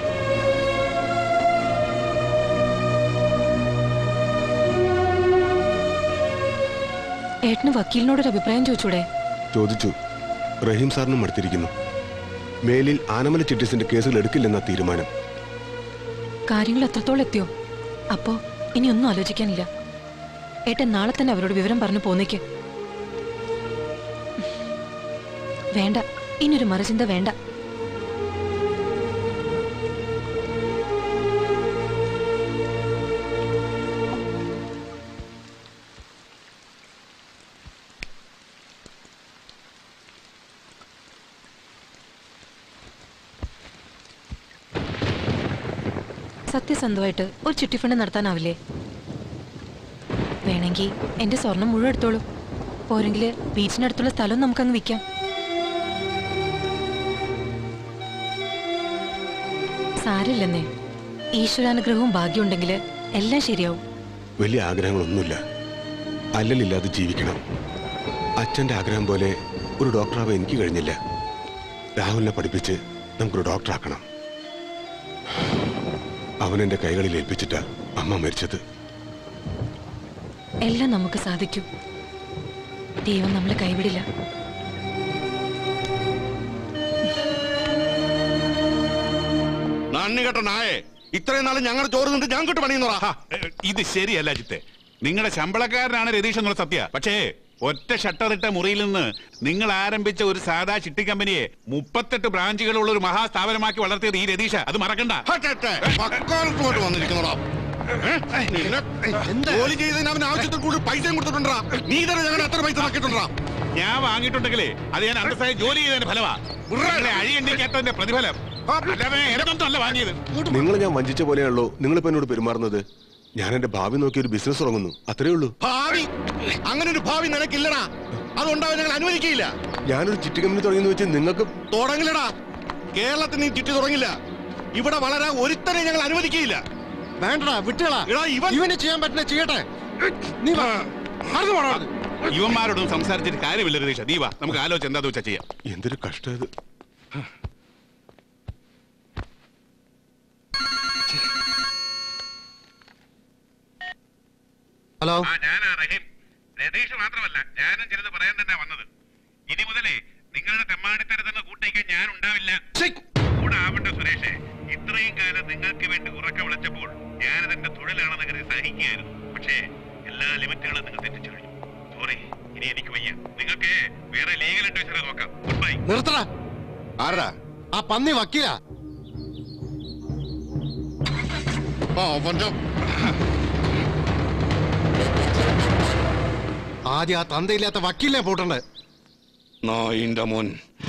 ഏട്ടന് വക്കീലിനോടൊരു അഭിപ്രായം ചോദിച്ചൂടെ ചോദിച്ചു റഹീം സാറിനും അടുത്തിരിക്കുന്നു മേലിൽ ആനമല ചിറ്റീസിന്റെ കേസുകൾ എടുക്കില്ലെന്ന തീരുമാനം കാര്യങ്ങൾ എത്രത്തോളം എത്തിയോ അപ്പോ ഇനി ഒന്നും ആലോചിക്കാനില്ല ഏട്ടൻ നാളെ തന്നെ അവരോട് വിവരം പറഞ്ഞു പോന്നേക്ക് വേണ്ട ഇനിയൊരു മറുചിന്ത വേണ്ട സത്യസന്ധമായിട്ട് ഒരു ചിട്ടിഫണ്ട് നടത്താനാവില്ലേ വേണമെങ്കിൽ എന്റെ സ്വർണം മുഴുവൻ എടുത്തോളൂ പോരെങ്കിൽ ബീച്ചിനടുത്തുള്ള സ്ഥലം നമുക്കങ്ങ് വിൽക്കാം സാരില്ലെന്നേ ഈശ്വരാനുഗ്രഹവും ഭാഗ്യമുണ്ടെങ്കിൽ എല്ലാം ശരിയാവും വലിയ ആഗ്രഹങ്ങളൊന്നുമില്ല അല്ലലില്ലാതെ ജീവിക്കണം അച്ഛന്റെ ആഗ്രഹം പോലെ ഒരു ഡോക്ടറാവാൻ എനിക്ക് കഴിഞ്ഞില്ല രാഹുലിനെ പഠിപ്പിച്ച് നമുക്കൊരു ഡോക്ടറാക്കണം അവൻ എന്റെ കൈകളിൽ ഏൽപ്പിച്ചിട്ടാ അമ്മ മരിച്ചത് എല്ലാം നമുക്ക് സാധിക്കും ദൈവം നമ്മളെ കൈവിടില്ല നന്ദി കേട്ട നായേ ഇത്രയും നാള് ഞങ്ങളുടെ ചോറ് നിന്നിട്ട് ഞങ്ങൾക്ക് പണിയുന്നോറാ ഇത് ശരിയല്ല അജിത്തെ നിങ്ങളുടെ ശമ്പളക്കാരനാണ് രതീഷ് എന്നുള്ള സത്യ പക്ഷേ ഒറ്റ ഷട്ടറിട്ട മുറിയിൽ നിന്ന് നിങ്ങൾ ആരംഭിച്ച ഒരു സാധാ ചിട്ടി കമ്പനിയെ മുപ്പത്തെട്ട് ബ്രാഞ്ചുകളുള്ള ഒരു മഹാസ്ഥാപനമാക്കി വളർത്തിയത് ഈ രതീഷ അത് മറക്കണ്ട മക്കാലത്തോട്ട് വന്നിരിക്കുന്നോടാ ജോലി ചെയ്തതിന് അവൻ ആവശ്യത്തിൽ കൂടുതൽ പൈസയും കൊടുത്തിട്ടുണ്ടാ നീ തന്നെ ഞങ്ങളുടെ എത്ര പൈസ ആക്കിയിട്ടുണ്ടാ ഞാൻ വാങ്ങിയിട്ടുണ്ടെങ്കിലേ അത് ഞാൻ അന്തസ്സായി ജോലി ചെയ്തതിന്റെ ഫലമാ നിങ്ങളെ അഴിയണ്ടിക്കേട്ടതിന്റെ പ്രതിഫലം അല്ലാതെ എനക്കൊന്നും അല്ല വാങ്ങിയത് നിങ്ങൾ ഞാൻ വഞ്ചിച്ച പോലെയാണല്ലോ നിങ്ങളിപ്പോ എന്നോട് പെരുമാറുന്നത് ഞാൻ എന്റെ ഭാവി നോക്കി ഒരു ബിസിനസ് തുടങ്ങുന്നു അത്രേ ഉള്ളൂ ഭാവി അങ്ങനെ ഒരു ഭാവി നിനക്കില്ലടാ അതുണ്ടാവാൻ ഞങ്ങൾ അനുവദിക്കില്ല ഞാനൊരു ചിട്ടി കമ്പനി തുടങ്ങിയെന്ന് വെച്ച് നിങ്ങൾക്ക് തുടങ്ങില്ലടാ കേരളത്തിൽ നീ ചുറ്റി തുടങ്ങില്ല ഇവിടെ വളരാൻ ഒരുത്തനെ ഞങ്ങൾ അനുവദിക്കില്ല വേണ്ടടാ വിട്ടുകളാ ഇവന് ചെയ്യാൻ പറ്റുന്ന ചെയ്യട്ടെ നീ വാ. നടന്നു പോടാ അവിടുന്ന്. യുവന്മാരോടൊന്നും സംസാരിച്ചിട്ട് കാര്യമില്ല രതീഷ നീ വാ നമുക്ക് ആലോചിച്ച് എന്താ വെച്ചാ ചെയ്യാം എന്തൊരു കഷ്ടം ഇത് ഹലോ ഞാനാ റഹീം രതീഷ് മാത്രമല്ല ഞാനും ചിലത് പറയാൻ തന്നെ വന്നത് ഇനി മുതലേ നിങ്ങളുടെ തെമ്മാടിത്തരത്തിന് കൂട്ടേക്കാൻ ഞാൻ ഉണ്ടാവില്ല കൂടെ ആവണ്ട സുരേഷേ ഇത്രയും കാലം നിങ്ങൾക്ക് വേണ്ടി ഉറക്ക വിളിച്ചപ്പോൾ ഞാനതെന്റെ തൊഴിലാണെന്ന് കരുതി സഹിക്കുകയായിരുന്നു പക്ഷേ എല്ലാ ലിമിറ്റുകളും നിങ്ങൾ തെറ്റിച്ചു കഴിഞ്ഞു സോറി ഇനി എനിക്ക് വയ്യ നിങ്ങൾക്ക് വേറെ ലീഗൽ അഡ്വൈസറെ നോക്കാം ഗുഡ് ബൈ നിർത്തടാ ആരടാ ആ പന്നി വക്കീല ആദ്യം ആ തന്തയില്ലാത്ത വക്കീലിനെ പോട്ടുണ്ട് നായിന്റെ മോൻ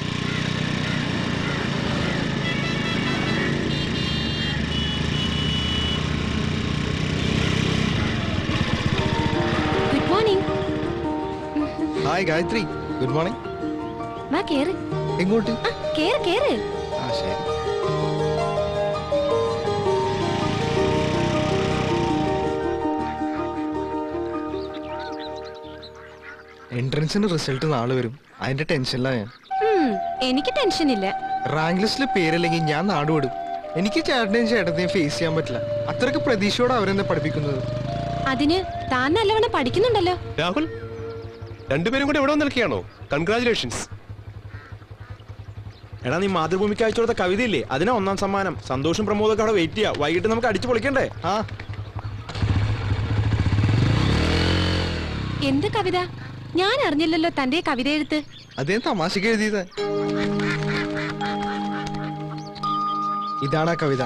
good morning hi Gayathri good morning വാ കേറ് എങ്ങോട്ട് ആ, കേറ് കേറ് ആ ശരി എൻട്രൻസിന്റെ റിസൾട്ട് നാളെ വരും അതിന്റെ ടെൻഷനിലാണ് ഞാൻ ഉം, എനിക്ക് ടെൻഷൻ ഇല്ല റാങ്ക് ലിസ്റ്റിൽ പേരില്ലെങ്കിൽ ഞാൻ നാടുവിടും എനിക്ക് ചേട്ടനെയും ചേട്ടത്തെയും ഫേസ് ചെയ്യാൻ പറ്റില്ല അത്രയ്ക്ക് പ്രതീക്ഷയോടെ അവരെന്നെ പഠിപ്പിക്കുന്നത് അതിന് താൻ നല്ലവണ്ണം പഠിക്കുന്നുണ്ടല്ലോ രാഹുൽ രണ്ടുപേരും കൂടെ എവിടെ നിൽക്കുകയാണോ കൺഗ്രാചുലേഷൻസ് എടാ നീ മാതൃഭൂമിക്ക് അയച്ചു കൊടുത്ത കവിതയില്ലേ അതിനാ ഒന്നാം സമ്മാനം സന്തോഷം പ്രമോദൊക്കെ അവിടെ വെയിറ്റ് ചെയ്യാ വൈകിട്ട് നമുക്ക് അടിച്ചു പൊളിക്കണ്ടേ ആ എന്ത് കവിത ഞാൻ അറിഞ്ഞില്ലല്ലോ തന്റെ കവിത എഴുത്ത് അതേ തമാശക്ക് എഴുതിയത് ഇതാണ് ആ കവിത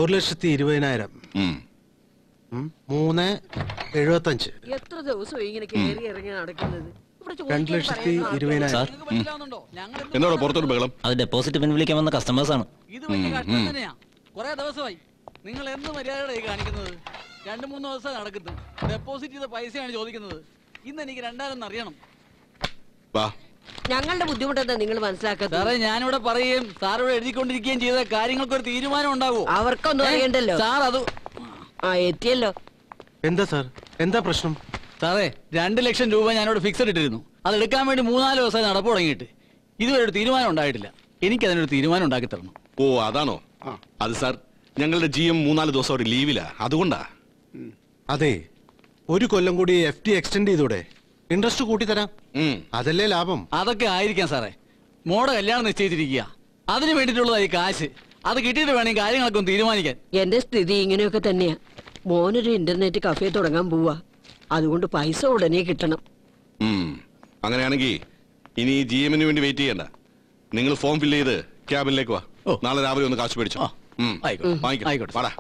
ഒരു ലക്ഷത്തി ഇരുപതിനായിരം ഉം. ഉം. മൂന്ന് എഴുപത്തഞ്ച് എത്ര ദിവസം ഇങ്ങനെ കയറി ഇറങ്ങി നടക്കുന്നത് ഇവിടെ രണ്ട് ചോദിക്കാൻ ലക്ഷത്തി പറയാൻ ഇരുപതിനായിരം എന്നോട് പുറത്തൊരു ബഹളം അത് ഡെപ്പോസിറ്റ് പിൻവലിക്കാൻ വന്ന കസ്റ്റമേഴ്സ് ആണ് ഇത് വലിയ കഷ്ടം തന്നെയാ കുറെ ദിവസമായി നിങ്ങൾ എന്ത് മര്യാദയുടെ കാണിക്കുന്നത് രണ്ടു മൂന്ന് ദിവസം നടക്കുന്നത് ഡെപ്പോസിറ്റ് ചെയ്ത പൈസയാണ് ചോദിക്കുന്നത് ഇന്ന് എനിക്ക് രണ്ടായിരം അറിയണം വാ ഞങ്ങളുടെ ബുദ്ധിമുട്ട് എന്താ നിങ്ങൾ മനസ്സിലാക്കാത്തത് സാറേ ഞാനിവിടെ പറയുകയും സാർ ഇവിടെ എഴുതിക്കൊണ്ടിരിക്കുകയും ചെയ്ത കാര്യങ്ങൾക്ക് ഒരു തീരുമാനം ഉണ്ടാകുമോ അവർക്കൊന്നും അറിയണ്ടല്ലോ സാർ അത് ആ എത്തിയല്ലോ എന്താ സാർ എന്താ പ്രശ്നം സാറേ രണ്ട് ലക്ഷം രൂപ ഞാനിവിടെ ഫിക്സഡ് ഇട്ടിരുന്നു അത് എടുക്കാൻ വേണ്ടി മൂന്നാല് ദിവസമായി നടപ്പ് തുടങ്ങിയിട്ട് ഇതുവരെ ഒരു തീരുമാനം ഉണ്ടായിട്ടില്ല എനിക്ക് അതിനൊരു തീരുമാനം ഉണ്ടാക്കി തരണം ഓ അതാണോ അത് സാർ ഞങ്ങളുടെ ജി എം മൂന്നാല് ദിവസം ഒരു ലീവിലാ അതുകൊണ്ടാ അതെ ഒരു കൊല്ലം കൂടി എഫ് ടി എക്സ്റ്റെൻഡ് ചെയ്തൂടെ ഇൻട്രസ്റ്റ് കൂട്ടി തരാം അതല്ലേ ലാഭം അതൊക്കെ ആയിരിക്കാം സാറേ മോടെ കല്യാണം നിശ്ചയിച്ചിരിക്കുക അതിന് വേണ്ടിയിട്ടുള്ളതായി കാശ് അത് കിട്ടിയിട്ട് വേണം ഈ കാര്യങ്ങളൊക്കെ ഒന്ന് തീരുമാനിക്കാൻ എന്റെ സ്ഥിതി ഇങ്ങനെയൊക്കെ തന്നെയാ മോനൊരു ഇന്റർനെറ്റ് കഫേ തുടങ്ങാൻ പോവാ അതുകൊണ്ട് പൈസ ഉടനെ കിട്ടണം ഉം. അങ്ങനെയാണെങ്കിൽ ഇനി ജി എമ്മിന് വേണ്ടി വെയിറ്റ് ചെയ്യണ്ട നിങ്ങൾ ഫോം ഫില്ല് ചെയ്ത് ക്യാബിനിലേക്ക് വാ നാളെ രാവിലെ ഒന്ന് കാശ് മേടിച്ചോ ഉം. വാങ്ങിക്കാം വാടാ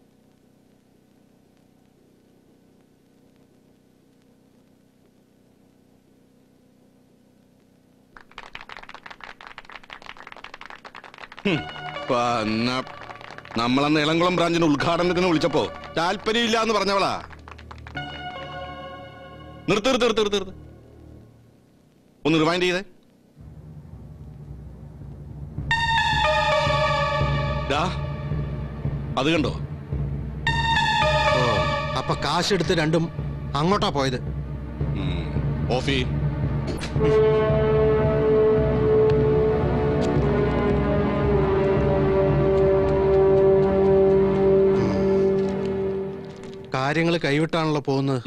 ഹും. പന്ന- നമ്മളന്ന് ഇളംകുളം ബ്രാഞ്ചിന് ഉദ്ഘാടനത്തിന് വിളിച്ചപ്പോ താല്പര്യമില്ല എന്ന് പറഞ്ഞവളാ നിർത്ത് നിർത്ത് നിർത്ത് നിർത്ത് നിർത്ത് ഒന്ന് റിമൈൻഡ് ചെയ്തേ ദാ, അത് കണ്ടോ അപ്പൊ കാശെടുത്ത് രണ്ടും അങ്ങോട്ടാ പോയത് ഓഫി കാര്യങ്ങൾ കൈവിട്ടാണല്ലോ പോകുന്നത്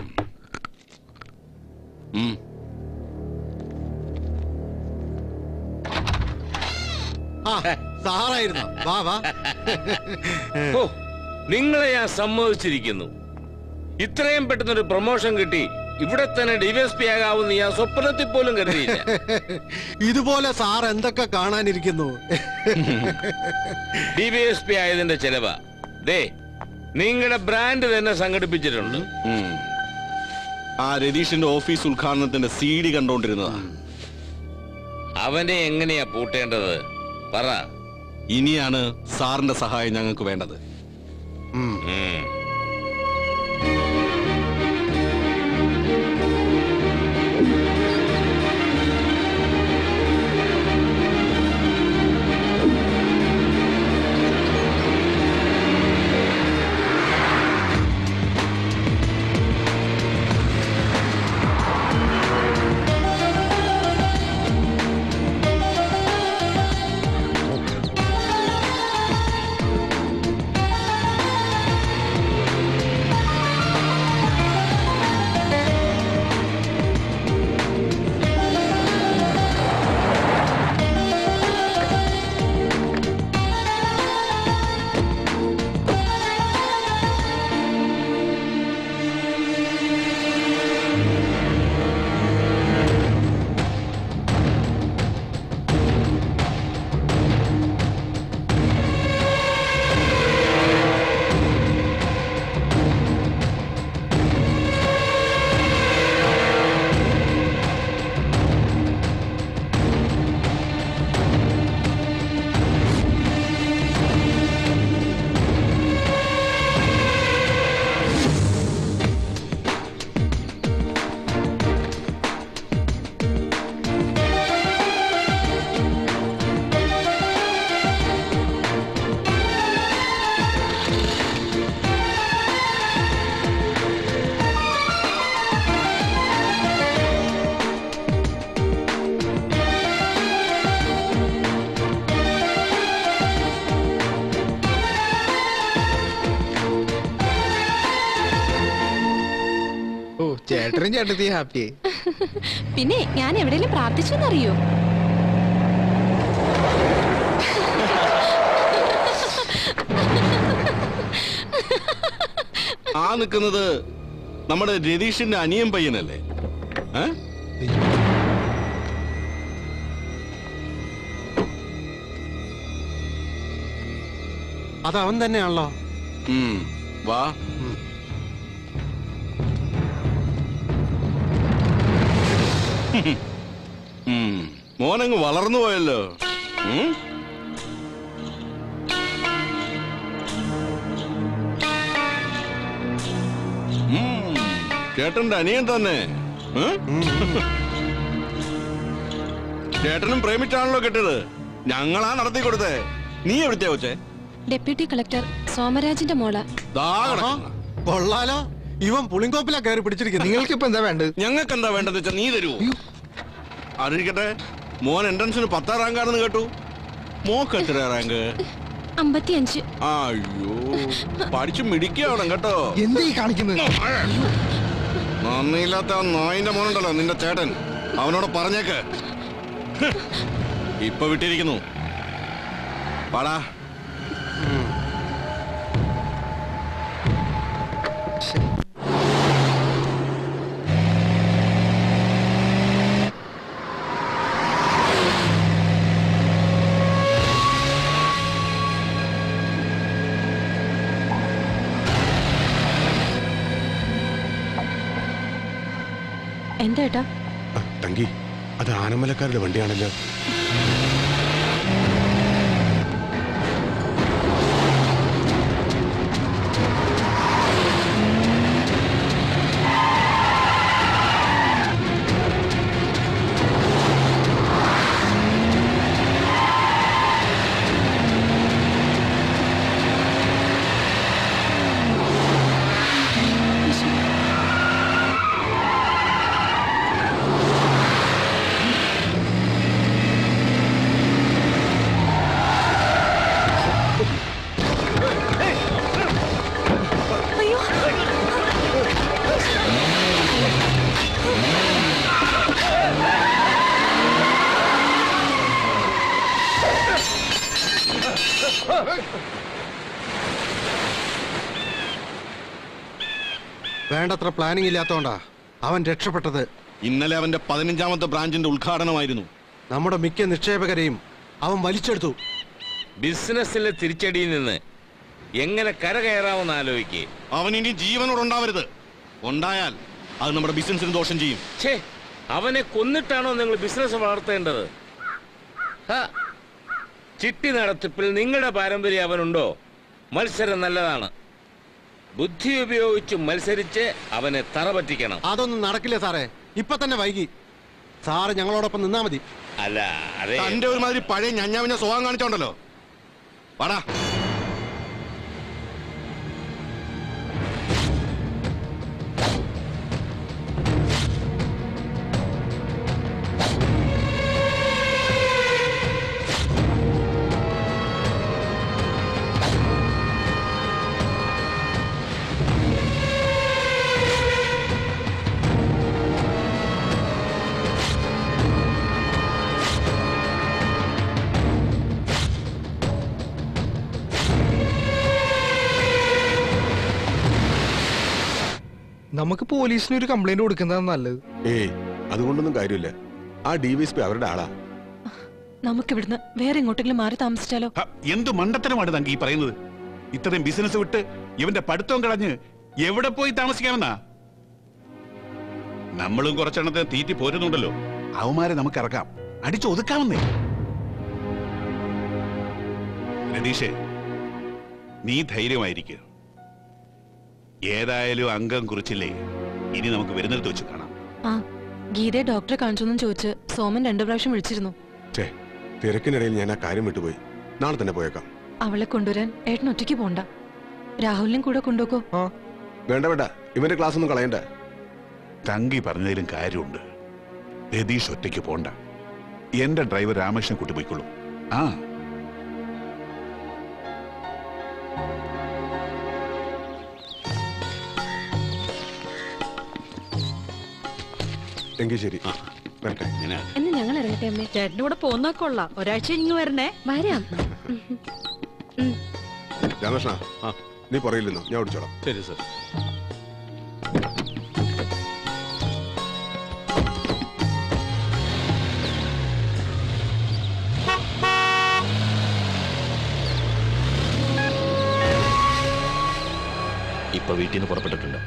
ആ സാറായിരുന്നു വാ വാ ഓ നിങ്ങളെ ഞാൻ സമ്മതിച്ചിരിക്കുന്നു ഇത്രയും പെട്ടെന്നൊരു പ്രൊമോഷൻ കിട്ടി ഇവിടെ തന്നെ ഡിവൈഎസ്പി ആകാവുന്ന ഞാൻ സ്വപ്നത്തിൽ പോലും കരുതിയില്ല ഇതുപോലെ സാർ എന്തൊക്കെ കാണാനിരിക്കുന്നു ഡിവൈഎസ്പി ആയതിന്റെ ചെലവാ ദേ നിങ്ങളുടെ ബ്രാൻഡ് തന്നെ സംഘടിപ്പിച്ചിട്ടുണ്ട് ഉം. ആ രതീഷിന്റെ ഓഫീസ് ഉദ്ഘാടനത്തിന്റെ സി ഡി കണ്ടോണ്ടിരുന്നതാ അവനെ എങ്ങനെയാ പൂട്ടേണ്ടത് പറ ഇനിയാണ് സാറിന്റെ സഹായം ഞങ്ങൾക്ക് വേണ്ടത് ഉം. ഓ ചേട്ടനും ചേട്ടത്തി ഹാപ്പി പിന്നെ ഞാൻ എവിടെയെങ്കിലും പ്രാർത്ഥിച്ചെന്നറിയോ ആ നിൽക്കുന്നത് നമ്മുടെ രതീഷിന്റെ അനിയൻ പയ്യനല്ലേ ഏ? അത് അവൻ തന്നെയാണല്ലോ ഉം, വാ ഉം, മോനങ്ങ് വളർന്നു പോയല്ലോ ഉം? ഉം, ചേട്ടന്റെ അനിയൻ തന്നെ ഉം? ചേട്ടനും പ്രേമിച്ചാണല്ലോ കെട്ടത് ഞങ്ങളാ നടത്തി കൊടുത്തേ നീ എവിടുത്തെ വെച്ചേ ഡെപ്യൂട്ടി കളക്ടർ സോമരാജിന്റെ മോള ദാ കിടക്കുന്നു. കൊള്ളാലോ ഇവൻ പുളിങ്കോപ്പിലാ കയറി പിടിച്ചിരിക്കുന്നത് നിങ്ങൾക്ക് ഇപ്പൊ എന്താ വേണ്ടത് ഞങ്ങൾക്ക് എന്താ വേണ്ടത് വെച്ചാ നീ തരൂ അറിയിക്കട്ടെ മോൻ എൻട്രൻസിന് പത്താം റാങ്കാണെന്ന് കേട്ടു മോക്ക് എത്ര റാങ്ക് അമ്പത്തിയഞ്ച് അയ്യോ പഠിച്ചു മിടിക്കണം കേട്ടോ എന്താ ഈ കാണിക്കുന്നത് നന്ദിയില്ലാത്ത ആ നായിന്റെ മോനുണ്ടല്ലോ നിന്റെ ചേട്ടൻ അവനോട് പറഞ്ഞേക്ക് ഹ്. ഇപ്പൊ വിട്ടിരിക്കുന്നു പാടാ എന്താ ഏട്ടാ ആ, തങ്കി അത് ആനമലക്കാരുടെ വണ്ടിയാണല്ലോ വേണ്ടത്ര പ്ലാനിങ് ഇല്ലാത്തോണ്ടാ അവൻ രക്ഷപ്പെട്ടത് ഇന്നലെ അവന്റെ പതിനഞ്ചാമത്തെ ബ്രാഞ്ചിന്റെ ഉദ്ഘാടനമായിരുന്നു നമ്മുടെ മിക്ക നിക്ഷേപകരെയും അവൻ വലിച്ചെടുത്തു ബിസിനസ്സിലെ തിരിച്ചടിയിൽ നിന്ന് എങ്ങനെ കരകയറാമെന്ന് ആലോചിക്കേ അവൻ ഇനി ജീവനോടുണ്ടാവരുത് ഉണ്ടായാൽ അത് നമ്മുടെ ബിസിനസിന് ദോഷം ചെയ്യും ഛേ അവനെ കൊന്നിട്ടാണോ നിങ്ങൾ ബിസിനസ് വളർത്തേണ്ടത് ഹ, ചിട്ടി നടത്തിപ്പിൽ നിങ്ങളുടെ പാരമ്പര്യം അവനുണ്ടോ മത്സരം നല്ലതാണ് ബുദ്ധി ഉപയോഗിച്ച് മത്സരിച്ച് അവനെ തറ പറ്റിക്കണം അതൊന്നും നടക്കില്ല സാറേ ഇപ്പൊ തന്നെ വൈകി സാറ് ഞങ്ങളോടൊപ്പം നിന്നാ മതി അല്ല അതെ തന്റെ ഒരുമാതിരി പഴയ ഞഞ്ഞാവിഞ്ഞ സ്വഭാവം കാണിച്ചോണ്ടല്ലോ വാടാ നമുക്ക് പോലീസിന് ഒരു കംപ്ലൈന്റ് കൊടുക്കുന്നതാണ് നല്ലത് ഏയ് അതുകൊണ്ടൊന്നും കാര്യമില്ല ആ ഡി വി എസ് പി അവരുടെ ആളാ നമുക്കിവിടുന്ന് വേറെ എങ്ങോട്ടെങ്കിലും മാറി താമസിച്ചാലോ ഹ, എന്ത് മണ്ടത്തരമാണ് തങ്കി ഈ പറയുന്നത് ഇത്രയും ബിസിനസ് വിട്ട് ഇവന്റെ പഠിത്തവും കളഞ്ഞ് എവിടെ പോയി താമസിക്കാമെന്നാ നമ്മളും കുറച്ചെണ്ണത്തെ തീറ്റി പോരുന്നുണ്ടല്ലോ അവന്മാരെ നമുക്ക് ഇറക്കാം അടിച്ചൊതുക്കാമെന്നേ രതീഷേ നീ ധൈര്യമായിരിക്കുക ഏതായാലും അംഗം കുറിച്ചില്ലേ ഇനി നമുക്ക് വരുന്നിടത്ത് വെച്ച് കാണാം ആ ഗീതയെ ഡോക്ടറെ കാണിച്ചൊന്നും ചോദിച്ച് സോമൻ രണ്ടു പ്രാവശ്യം വിളിച്ചിരുന്നു ഛേ തിരക്കിനിടയിൽ ഞാൻ ആ കാര്യം വിട്ടുപോയി നാളെ തന്നെ പോയേക്കാം അവളെ കൊണ്ടുവരാൻ ഏട്ടൻ ഒറ്റയ്ക്ക് പോണ്ട രാഹുലിനും കൂടെ കൊണ്ടുപോക്കോ വേണ്ട വേണ്ട ഇവന്റെ ക്ലാസ് ഒന്നും കളയണ്ട തങ്കി പറഞ്ഞതിലും കാര്യമുണ്ട് രതീഷ് ഒറ്റയ്ക്ക് പോണ്ട എന്റെ ഡ്രൈവർ രാമകൃഷ്ണൻ കുട്ടി പോയിക്കൊള്ളൂ ആ എങ്കിൽ ശരി വരട്ടെ എന്ന് ഞങ്ങൾ ഇറങ്ങട്ടെ അമ്മേ ചേട്ടൻ്റെ കൂടെ പോന്നാ കൊള്ളാം ഒരാഴ്ച ഇങ്ങ് വരണേ വരാം രാമകൃഷ്ണ നീ പറയില്ലെന്നോ ഞാൻ ഓടിച്ചോളാം ശരി സർ ഇപ്പൊ വീട്ടിൽ നിന്ന് പുറപ്പെട്ടിട്ടുണ്ട്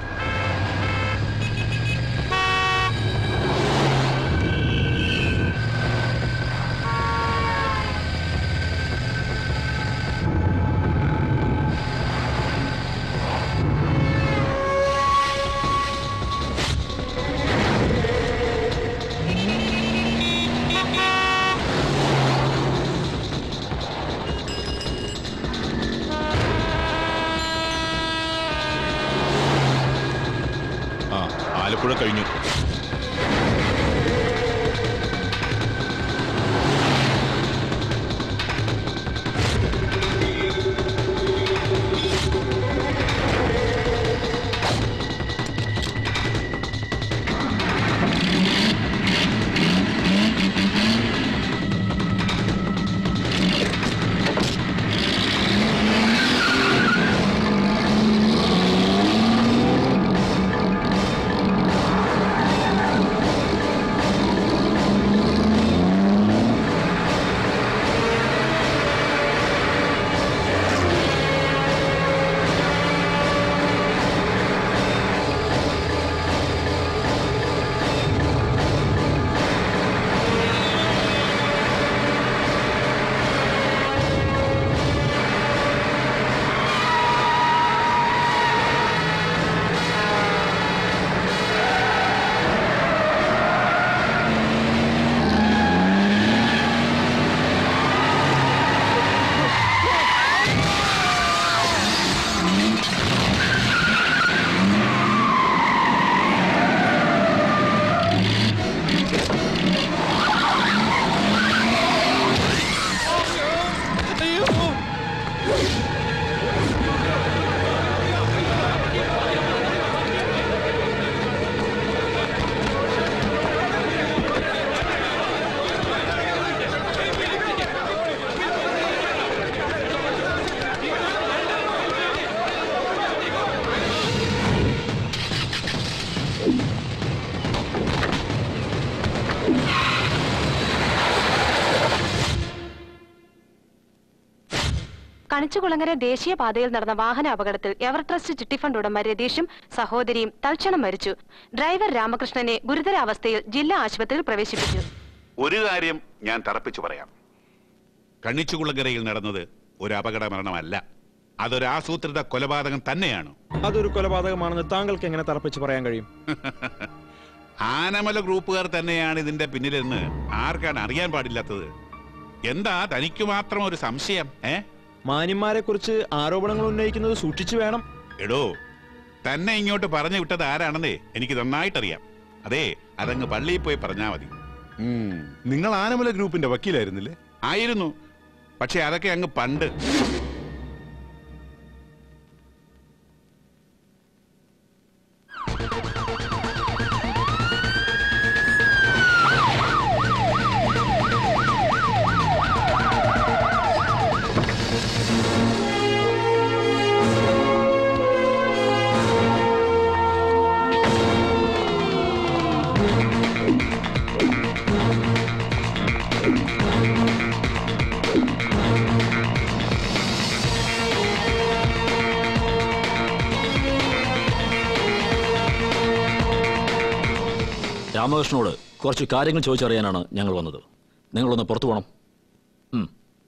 ആ ആലപ്പുഴ കഴിഞ്ഞു കണിച്ചുകുളങ്ങര ദേശീയപാതയിൽ നടന്ന വാഹന അപകടത്തിൽ എവർ ട്രസ്റ്റ് ചിട്ടിഫണ്ട് ഉടമ രതീഷും സഹോദരിയും തൽക്ഷണം മരിച്ചു ഡ്രൈവർ രാമകൃഷ്ണനെ ഗുരുതരാവസ്ഥയിൽ ജില്ലാ ആശുപത്രിയിൽ പ്രവേശിപ്പിച്ചു ഒരു കാര്യം ഞാൻ തറപ്പിച്ചു പറയാം കണ്ണിച്ചുകുളങ്കരയിൽ നടന്നത് ഒരു അപകട മരണമല്ല അതൊരു ആസൂത്രിത കൊലപാതകം തന്നെയാണ് അതൊരു കൊലപാതകമാണെന്ന് താങ്കൾക്ക് എങ്ങനെ തറപ്പിച്ച് പറയാൻ കഴിയും ആനമല ഗ്രൂപ്പുകാർ തന്നെയാണ് ഇതിന്റെ പിന്നിലെന്ന് ആർക്കാണ് അറിയാൻ പാടില്ലാത്തത് എന്താ തനിക്ക് മാത്രം ഒരു സംശയം ഏ മാന്യന്മാരെ കുറിച്ച് ആരോപണങ്ങൾ ഉന്നയിക്കുന്നത് സൂക്ഷിച്ചു വേണം എടോ തന്നെ ഇങ്ങോട്ട് പറഞ്ഞു വിട്ടത് ആരാണെന്നേ എനിക്ക് നന്നായിട്ടറിയാം അതെ അതങ്ങ് പള്ളിയിൽ പോയി പറഞ്ഞാ മതി നിങ്ങൾ ആനമല ഗ്രൂപ്പിന്റെ വക്കീലായിരുന്നില്ലേ ആയിരുന്നു പക്ഷെ അതൊക്കെ അങ്ങ് പണ്ട് രാമകൃഷ്ണനോട് കുറച്ച് കാര്യങ്ങൾ ചോദിച്ചറിയാനാണ് ഞങ്ങൾ വന്നത് നിങ്ങളൊന്ന് പുറത്തു പോകണം ഉം.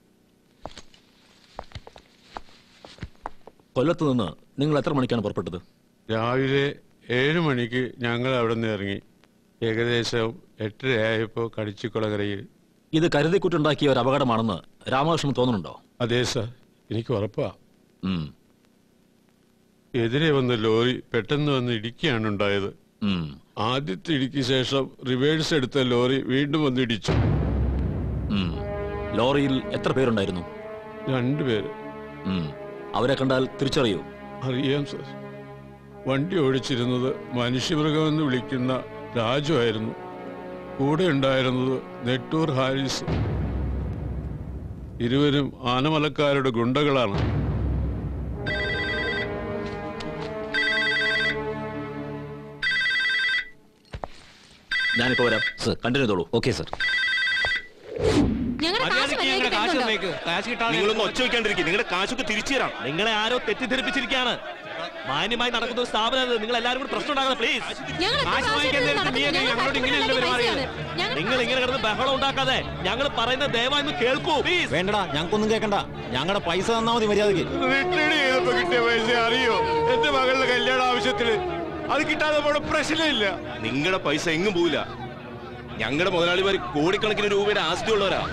കൊല്ലത്ത് നിന്ന് നിങ്ങൾ എത്ര മണിക്കാണ് പുറപ്പെട്ടത് രാവിലെ ഏഴ് മണിക്ക് ഞങ്ങൾ അവിടെ നിന്ന് ഇറങ്ങി ഏകദേശം എട്ടരയായപ്പോൾ കടിച്ചിക്കുളകരയിൽ ഇത് കരുതിക്കുറ്റുണ്ടാക്കിയ ഒരു അപകടമാണെന്ന് രാമകൃഷ്ണൻ തോന്നുന്നുണ്ടോ അതെ സാർ എനിക്ക് ഉറപ്പാ ഉം. എതിരെ വന്ന ലോറി പെട്ടെന്ന് വന്ന് ഇടിക്കുകയാണ് ഉണ്ടായത് ഉം. ആദ്യത്തെ ഇടിക്ക് ശേഷം റിവേഴ്സ് എടുത്ത ലോറി വീണ്ടും വന്ന് ഇടിച്ചു ഉം. ലോറിയിൽ എത്ര പേരുണ്ടായിരുന്നു രണ്ടുപേര് ഉം. അവരെ കണ്ടാൽ തിരിച്ചറിയൂ അറിയാം സാർ വണ്ടി ഓടിച്ചിരുന്നത് മനുഷ്യമൃഗമെന്ന് വിളിക്കുന്ന രാജു ആയിരുന്നു കൂടെ ഉണ്ടായിരുന്നത് നെട്ടൂർ ഹാരിസ് ഇരുവരും ആനമലക്കാരുടെ ഗുണ്ടകളാണ് ഞാനിപ്പോ വരാം സർ കണ്ടിന്യൂ ചെയ്തോളൂ ഓക്കെ സർ നിങ്ങളൊന്ന് ഒച്ച വെക്കാണ്ടിരിക്കും നിങ്ങളുടെ കാശൊക്കെ തിരിച്ചു തരാം നിങ്ങളെ ആരോ തെറ്റിദ്ധരിപ്പിച്ചിരിക്കുകയാണ് മാന്യമായി നടക്കുന്ന ഒരു സ്ഥാപനം നിങ്ങൾ എല്ലാവരും കൂടി പ്രശ്നം ഉണ്ടാകാതെ പ്ലീസ് ഞങ്ങൾ എത്ര കാശ് വാങ്ങിക്കാൻ നേരത്ത് നീ എങ്ങനെ ഞങ്ങളോട് ഇങ്ങനെയല്ലേ പെരുമാറിയത് നിങ്ങൾ ഇങ്ങനെ കിടന്ന് ബഹളം ഉണ്ടാക്കാതെ ഞങ്ങൾ പറയുന്ന ദയവായി കേൾക്കൂ പ്ലീസ് വേണ്ടടാ ഞങ്ങൾക്കൊന്നും കേൾക്കണ്ട ഞങ്ങളുടെ പൈസ തന്നാ മതി മര്യാദക്ക് റിട്ടേൺ ചെയ്തപ്പോ കിട്ടിയ പൈസ അറിയോ എന്റെ മകളുടെ കല്യാണ ആവശ്യത്തിന് അത് കിട്ടാതെ പോണ പ്രശ്നമില്ല നിങ്ങളുടെ പൈസ എങ്ങും പോവില്ല ഞങ്ങളുടെ മുതലാളിമാർ കോടിക്കണക്കിന് രൂപയുടെ ആസ്തി ഉള്ളവരാ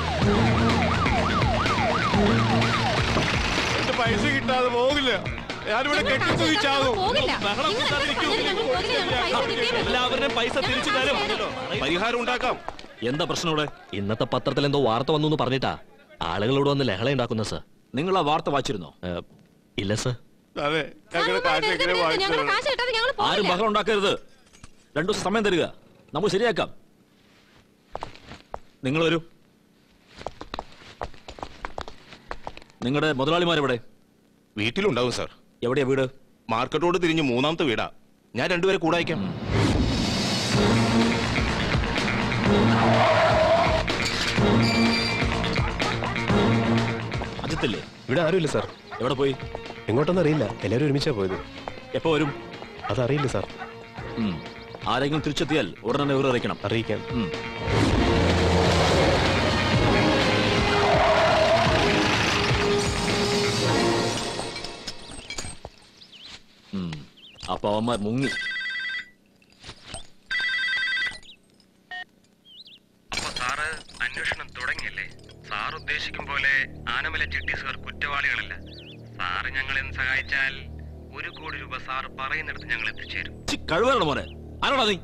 എന്റെ പൈസ കിട്ടാതെ പോകില്ല ഞാനിവിടെ കെട്ടിത്തുവിച്ചാകും ബഹളം കൂട്ടാതിരിക്കൂ. എല്ലാവരുടെയും പൈസ തിരിച്ചു തരും പരിഹാരം ഉണ്ടാക്കാം എന്താ പ്രശ്നം ഇവിടെ ഇന്നത്തെ പത്രത്തിൽ എന്തോ വാർത്ത വന്നു എന്ന് പറഞ്ഞിട്ടാ ആളുകളോട് വന്ന് ലഹള ഉണ്ടാക്കുന്ന സർ നിങ്ങൾ ആ വാർത്ത വായിച്ചിരുന്നോ ഇല്ല സർ അതെ ഞങ്ങളുടെ കാശ് എങ്ങനെ ഞങ്ങളുടെ കാശ് കിട്ടാതെ ഞങ്ങൾ ആരും പോകില്ല ബഹളം ഉണ്ടാക്കരുത് രണ്ടു ദിവസം സമയം തരിക നമുക്ക് ശരിയാക്കാം നിങ്ങൾ വരൂ നിങ്ങളുടെ മുതലാളിമാരെവിടെ വീട്ടിലുണ്ടാവും സാർ എവിടെയാ വീട് മാർക്കറ്റ് റോഡ് തിരിഞ്ഞ് മൂന്നാമത്തെ വീടാ ഞാൻ രണ്ടുപേരെ കൂടെ അയക്കാം അജിത്തില്ലേ ഇവിടെ ആരുമില്ല സാർ എവിടെ പോയി എങ്ങോട്ടൊന്നും അറിയില്ല എല്ലാവരും ഒരുമിച്ചാ പോയത് എപ്പോ വരും അതറിയില്ല സാർ ഉം. ആരെങ്കിലും തിരിച്ചെത്തിയാൽ ഉടനെ ഇവർ അറിയിക്കണം അറിയിക്കാം ഉം. ഉം. അപ്പൊ അവന്മാർ മുങ്ങി അപ്പൊ സാറ് അന്വേഷണം തുടങ്ങിയല്ലേ സാർ ഉദ്ദേശിക്കും പോലെ ആനമല ചിട്ടീസുകാർ കുറ്റവാളികളല്ല സാറ് ഞങ്ങളെ ഒന്ന് സഹായിച്ചാൽ ഒരു കോടി രൂപ സാർ പറയുന്നിടത്ത് ഞങ്ങൾ എത്തിച്ചേരും കഴിവാണ് മോനെ ആരാടാ നീ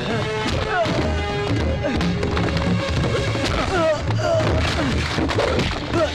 Oh!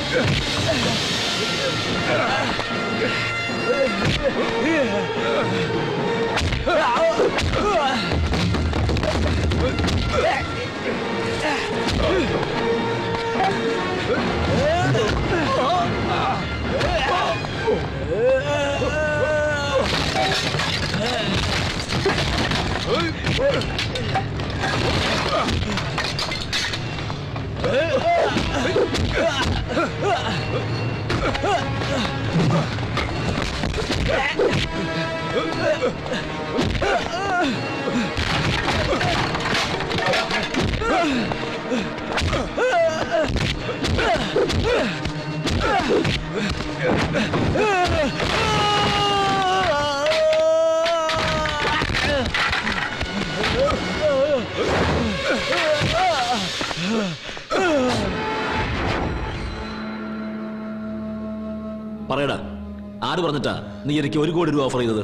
പറയടാ ആര് പറഞ്ഞിട്ടാ നീ എനിക്ക് ഒരു കോടി രൂപ ഓഫർ ചെയ്തത്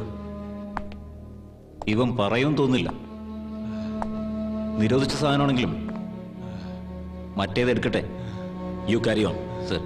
ഇവൻ പറയും തോന്നില്ല നിരോധിച്ച സാധനമാണെങ്കിലും മറ്റേത് എടുക്കട്ടെ യു കാരി ഓൺ സർ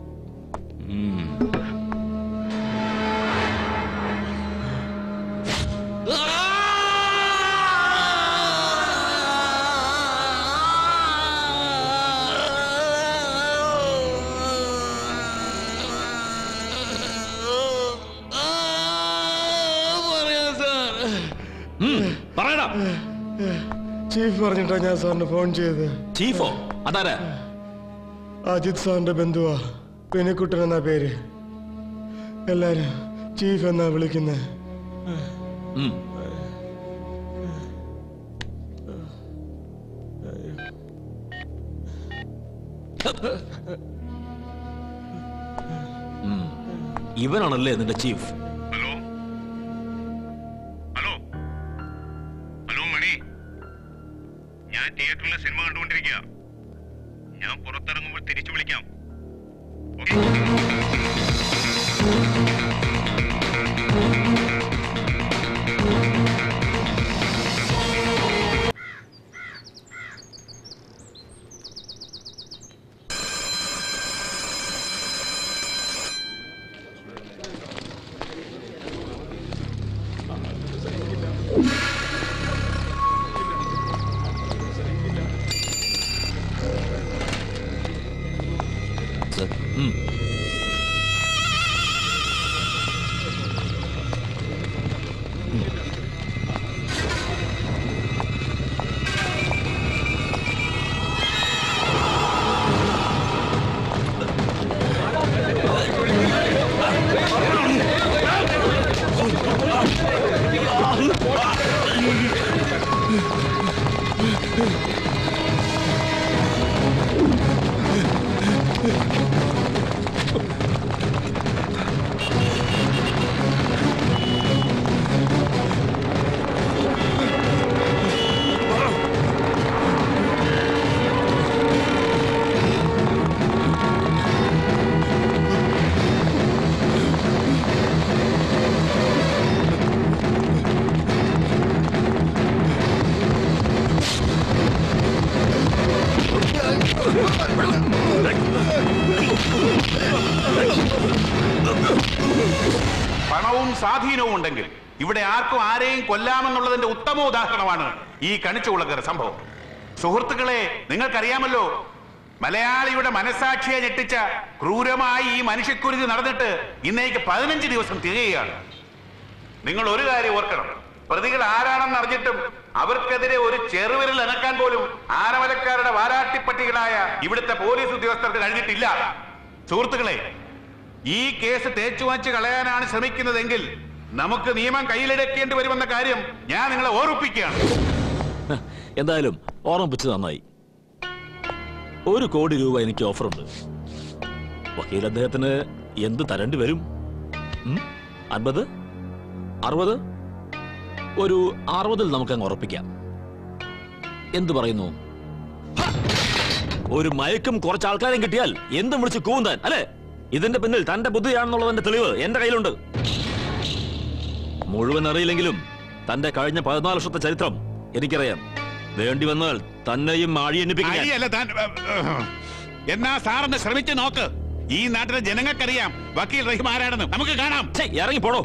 പറയടാ ചീഫ് പറഞ്ഞിട്ടാ ഞാൻ സാറിന് ഫോൺ ചെയ്തത് ചീഫോ അതാരാ അജിത് സാറിന്റെ ബന്ധുവാ പെനിക്കുട്ടൻ എന്നാ പേര് എല്ലാരും ചീഫ് എന്നാ വിളിക്കുന്നത് ഉം. ഉം. ഇവനാണല്ലേ നിന്റെ chief hello hello hello Mani ഞാൻ തിയേറ്ററിലെ സിനിമ കണ്ടുകൊണ്ടിരിക്കുക ഞാൻ പുറത്തിറങ്ങുമ്പോൾ തിരിച്ചു വിളിക്കാം സർ ഉം. പണവും സ്വാധീനവും ഉണ്ടെങ്കിൽ ഇവിടെ ആർക്കും ആരെയും കൊല്ലാമെന്നുള്ളതിന്റെ ഉത്തമ ഉദാഹരണമാണ് ഈ കണിച്ചുകുളങ്ങര സംഭവം സുഹൃത്തുക്കളെ നിങ്ങൾക്കറിയാമല്ലോ മലയാളിയുടെ മനസാക്ഷിയെ ഞെട്ടിച്ച ക്രൂരമായി ഈ മനുഷ്യക്കുരുതി നടന്നിട്ട് ഇന്നേക്ക് പതിനഞ്ച് ദിവസം തികയുകയാണ് നിങ്ങൾ ഒരു കാര്യം ഓർക്കണം പ്രതികൾ ആരാണെന്ന് അറിഞ്ഞിട്ടും അവർക്കെതിരെ ഒരു ചെറുവിരൽ അനക്കാൻ പോലും ആനമലക്കാരുടെ വാരാട്ടിപ്പട്ടികളായ ഇവിടുത്തെ പോലീസ് ഉദ്യോഗസ്ഥർക്ക് കഴിഞ്ഞിട്ടില്ല സുഹൃത്തുക്കളെ ഈ കേസ് തേച്ചുവാച്ച് കളയാനാണ് ശ്രമിക്കുന്നതെങ്കിൽ നമുക്ക് നിയമം കയ്യിലെടുക്കേണ്ടി വരുമെന്ന കാര്യം ഞാൻ നിങ്ങളെ ഓർമ്മിപ്പിക്കുകയാണ് എന്തായാലും ഓർമ്മിപ്പിച്ച് നന്നായി ഒരു കോടി രൂപ എനിക്ക് ഓഫറുണ്ട് വക്കീൽ അദ്ദേഹത്തിന് എന്ത് തരേണ്ടി വരും ഉം? അൻപത് അറുപത് ഒരു അറുപതിൽ നമുക്ക് അങ്ങ് ഉറപ്പിക്കാം എന്ത് പറയുന്നു ഹ! ഒരു മയക്കും കുറച്ച് ആൾക്കാരെയും കിട്ടിയാൽ എന്തും വിളിച്ച് കൂന്താൻ അല്ലേ ഇതിന്റെ പിന്നിൽ തന്റെ ബുദ്ധിയാണെന്നുള്ളതിന്റെ തെളിവ് എന്റെ കയ്യിലുണ്ട് മുഴുവൻ അറിയില്ലെങ്കിലും തന്റെ കഴിഞ്ഞ പതിനാല് വർഷത്തെ ചരിത്രം എനിക്കറിയാം വേണ്ടി വന്നാൽ തന്നെയും ആഴി എണ്ണിപ്പിക്കാൻ അടിയല്ല താൻ എന്നാ സാറൊന്ന് ശ്രമിച്ചു നോക്ക് ഈ നാട്ടിലെ ജനങ്ങൾക്കറിയാം വക്കീൽ റഹീം ആരാണെന്ന് നമുക്ക് കാണാം ഇറങ്ങി പോടോ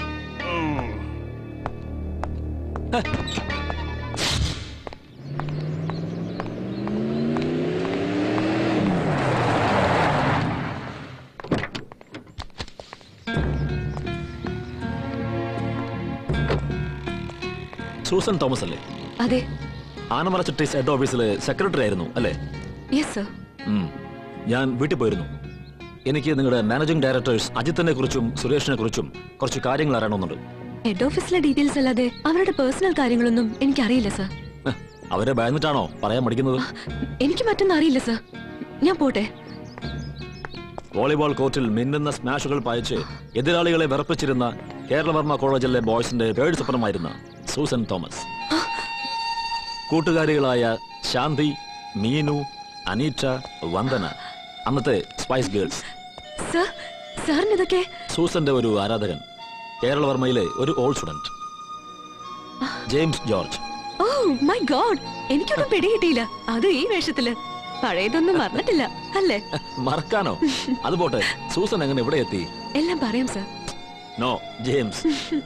സൂസൻ തോമസ് അല്ലേ അതെ ആനമല ചിട്ടീസ് ഹെഡ് ഓഫീസിലെ സെക്രട്ടറി ആയിരുന്നു അല്ലേ യെസ് സർ ഉം. ഞാൻ വീട്ടിൽ പോയിരുന്നു എനിക്ക് നിങ്ങളുടെ മാനേജിംഗ് ഡയറക്ടേഴ്സ് അജിത്തിനെ കുറിച്ചും സുരേഷിനെ കുറിച്ചും കുറച്ച് കാര്യങ്ങൾ അറിയണമെന്നുണ്ട് ഹെഡ് ഓഫീസിലെ ഡീറ്റെയിൽസ് അല്ലാതെ അവരുടെ പേഴ്സണൽ കാര്യങ്ങളൊന്നും എനിക്കറിയില്ല സർ ഹ്, അവരെ ഭയന്നിട്ടാണോ പറയാൻ മടിക്കുന്നത് എനിക്ക് മറ്റൊന്നും അറിയില്ല സർ ഞാൻ പോട്ടെ വോളിബോൾ കോർട്ടിൽ മിന്നുന്ന സ്മാഷുകൾ പായിച്ച് എതിരാളികളെ വിറപ്പിച്ചിരുന്ന കേരളവർമ്മ കോളേജിലെ ബോയ്സിന്റെ തേർഡ് സ്വപ്നമായിരുന്ന സൂസൻ തോമസ് കൂട്ടുകാരികളായ ശാന്തി മീനു അനീറ്റ വന്ദന അന്നത്തെ സ്പൈസ് ഗേൾസ് സർ സാറിന് ഇതൊക്കെ സൂസന്റെ ഒരു ആരാധകൻ കേരളവർമ്മയിലെ ഒരു old student James George oh my God എനിക്കൊന്നും പിടികിട്ടിയില്ല അത് ഈ വേഷത്തില് പഴയതൊന്നും മറന്നിട്ടില്ല അല്ലേ മറക്കാനോ അത് പോട്ടെ സൂസൻ എങ്ങനെ ഇവിടെ എത്തി എല്ലാം പറയാം sir no James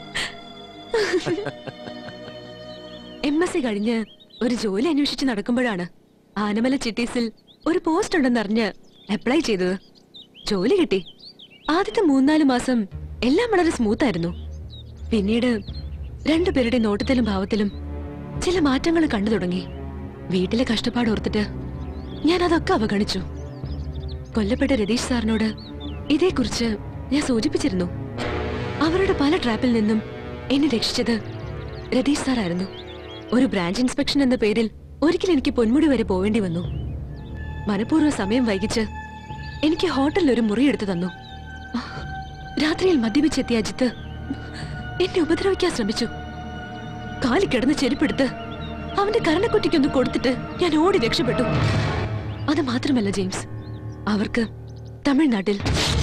M S C കഴിഞ്ഞ് ഒരു ജോലി അന്വേഷിച്ച് നടക്കുമ്പോഴാണ് ആനമല ചിറ്റീസിൽ ഒരു പോസ്റ്റ് ഉണ്ടെന്നറിഞ്ഞ് അപ്ലൈ ചെയ്തത് ജോലി കിട്ടി ആദ്യത്തെ മൂന്നാല് മാസം എല്ലാം വളരെ സ്മൂത്ത് ആയിരുന്നു പിന്നീട് രണ്ടുപേരുടെ നോട്ടത്തിലും ഭാവത്തിലും ചില മാറ്റങ്ങൾ കണ്ടു തുടങ്ങി വീട്ടിലെ കഷ്ടപ്പാട് ഓർത്തിട്ട് ഞാൻ അതൊക്കെ അവഗണിച്ചു കൊല്ലപ്പെട്ട രതീഷ് സാറിനോട് ഇതേക്കുറിച്ച് ഞാൻ സൂചിപ്പിച്ചിരുന്നു അവരുടെ പല ട്രാപ്പിൽ നിന്നും എന്നെ രക്ഷിച്ചത് രതീഷ് സാറായിരുന്നു ഒരു ബ്രാഞ്ച് ഇൻസ്പെക്ഷൻ എന്ന പേരിൽ ഒരിക്കൽ എനിക്ക് പൊന്മുടി വരെ പോവേണ്ടി വന്നു മനഃപൂർവ്വം സമയം വൈകിച്ച് എനിക്ക് ഹോട്ടലിൽ ഒരു മുറി എടുത്തു തന്നു രാത്രിയിൽ മദ്യപിച്ചെത്തിയ അജിത്ത് എന്നെ ഉപദ്രവിക്കാൻ ശ്രമിച്ചു കാലി കിടന്ന് ചെരുപ്പെടുത്ത് അവന്റെ കരണക്കുറ്റിക്കൊന്ന് കൊടുത്തിട്ട് ഞാൻ ഓടി രക്ഷപ്പെട്ടു അത് മാത്രമല്ല ജെയിംസ് അവർക്ക് തമിഴ്നാട്ടിൽ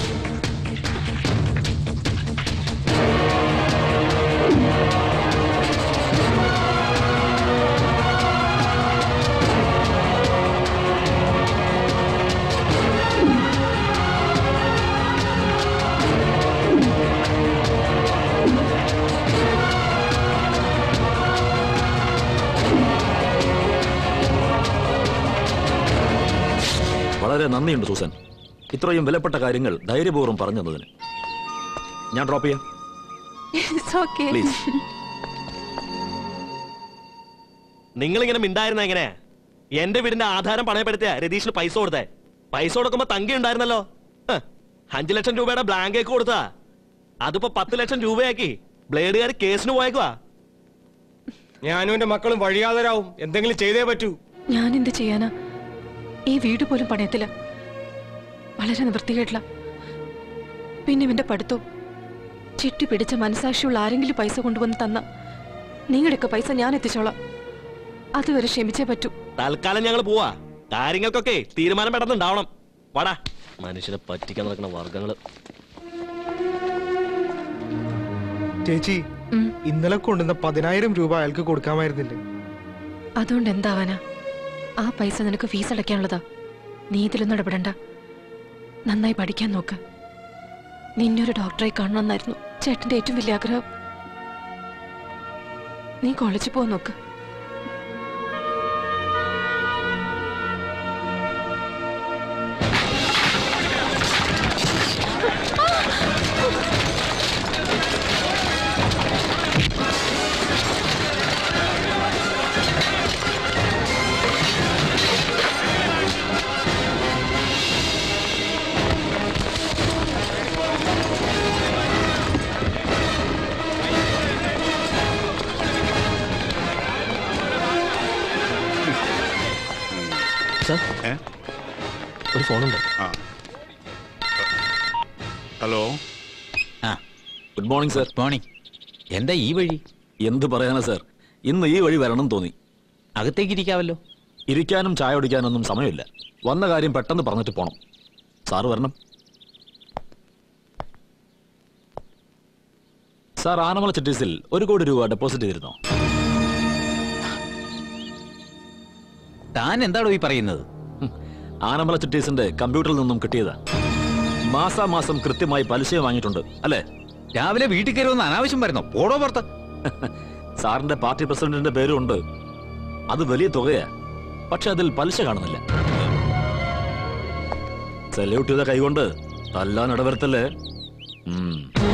വളരെ നന്ദിയുണ്ട് സൂസൻ ഇത്രയും വിലപ്പെട്ട കാര്യങ്ങൾ ധൈര്യപൂർവ്വം പറഞ്ഞു തന്നതിന് ഞാൻ ഡ്രോപ്പ് ചെയ്യാം Please. നിങ്ങളിങ്ങനെ മിണ്ടായിരുന്ന എങ്ങനെ എന്റെ വീടിന്റെ ആധാരം പണയപ്പെടുത്തിയ രതീഷിന് പൈസ കൊടുത്തേ പൈസ കൊടുക്കുമ്പോ തങ്കി ഉണ്ടായിരുന്നല്ലോ ഹ്, അഞ്ചു ലക്ഷം രൂപയുടെ ബ്ലാങ്കേക്ക് കൊടുത്താ അതിപ്പോ പത്ത് ലക്ഷം രൂപയാക്കി ബ്ലേഡുകാർ കേസിന് പോയേക്കുവാ ഞാനും എന്റെ മക്കളും വഴിയാതരാവും എന്തെങ്കിലും ചെയ്തേ പറ്റൂ ഞാൻ എന്ത് ചെയ്യാനാ ഈ വീട് പോലും പണയത്തില്ല വളരെ നിവൃത്തികേട്ടില്ല പിന്നെ ഇവന്റെ പഠിത്തവും ചിട്ടി പിടിച്ച മനസാക്ഷിയുള്ള ആരെങ്കിലും പൈസ കൊണ്ടുവന്ന് തന്ന നിങ്ങളുടെയൊക്കെ പൈസ ഞാൻ എത്തിച്ചോളാം അതുവരെ ക്ഷമിച്ചേ പറ്റൂ തൽക്കാലം ഞങ്ങൾ പോവാ കാര്യങ്ങൾക്കൊക്കെ തീരുമാനം പെട്ടെന്നുണ്ടാവണം വാടാ മനുഷ്യനെ പറ്റിക്കാൻ നടക്കുന്ന വർഗങ്ങള് ചേച്ചി ഇന്നലെ കൊണ്ടുവന്ന പതിനായിരം രൂപ അയാൾക്ക് കൊടുക്കാമായിരുന്നില്ലേ അതുകൊണ്ട് എന്താവാനാ ആ പൈസ നിനക്ക് ഫീസ് അടയ്ക്കാനുള്ളതാ നീ ഇതിലൊന്നും ഇടപെടണ്ട നന്നായി പഠിക്കാൻ നോക്ക് നിന്നെ ഒരു ഡോക്ടറെ കാണണമെന്നായിരുന്നു ചേട്ടന്റെ ഏറ്റവും വലിയ ആഗ്രഹം നീ കോളേജിൽ പോവാൻ നോക്ക് സർ ഒരു ഫോണുണ്ട് ഹലോ ആ ഗുഡ് മോർണിംഗ് സർ മോർണിംഗ് എന്താ ഈ വഴി എന്ത് പറയാനാ സർ ഇന്ന് ഈ വഴി വരണം തോന്നി അകത്തേക്ക് ഇരിക്കാവല്ലോ ഇരിക്കാനും ചായ കുടിക്കാനൊന്നും സമയമില്ല വന്ന കാര്യം പെട്ടെന്ന് പറഞ്ഞിട്ട് പോണം സാറ് വരണം സാർ ആനമല ചിറ്റീസിൽ ഒരു കോടി രൂപ ഡെപ്പോസിറ്റ് ചെയ്തിരുന്നോ താൻ എന്താണോ ഈ പറയുന്നത് ആനമല ചിറ്റീസിന്റെ കമ്പ്യൂട്ടറിൽ നിന്നും കിട്ടിയതാ മാസാമാസം കൃത്യമായി പലിശ വാങ്ങിയിട്ടുണ്ട് അല്ലേ രാവിലെ വീട്ടിൽ കയറുമെന്ന് അനാവശ്യം വരുന്നോ ഓടോ പുറത്ത് സാറിന്റെ പാർട്ടി പ്രസിഡന്റിന്റെ പേരും ഉണ്ട് അത് വലിയ തുകയാ പക്ഷെ അതിൽ പലിശ കാണുന്നില്ല സല്യൂട്ട് ചെയ്ത കൈകൊണ്ട് തല്ലാൻ ഇടവരുത്തല്ലേ ഉം.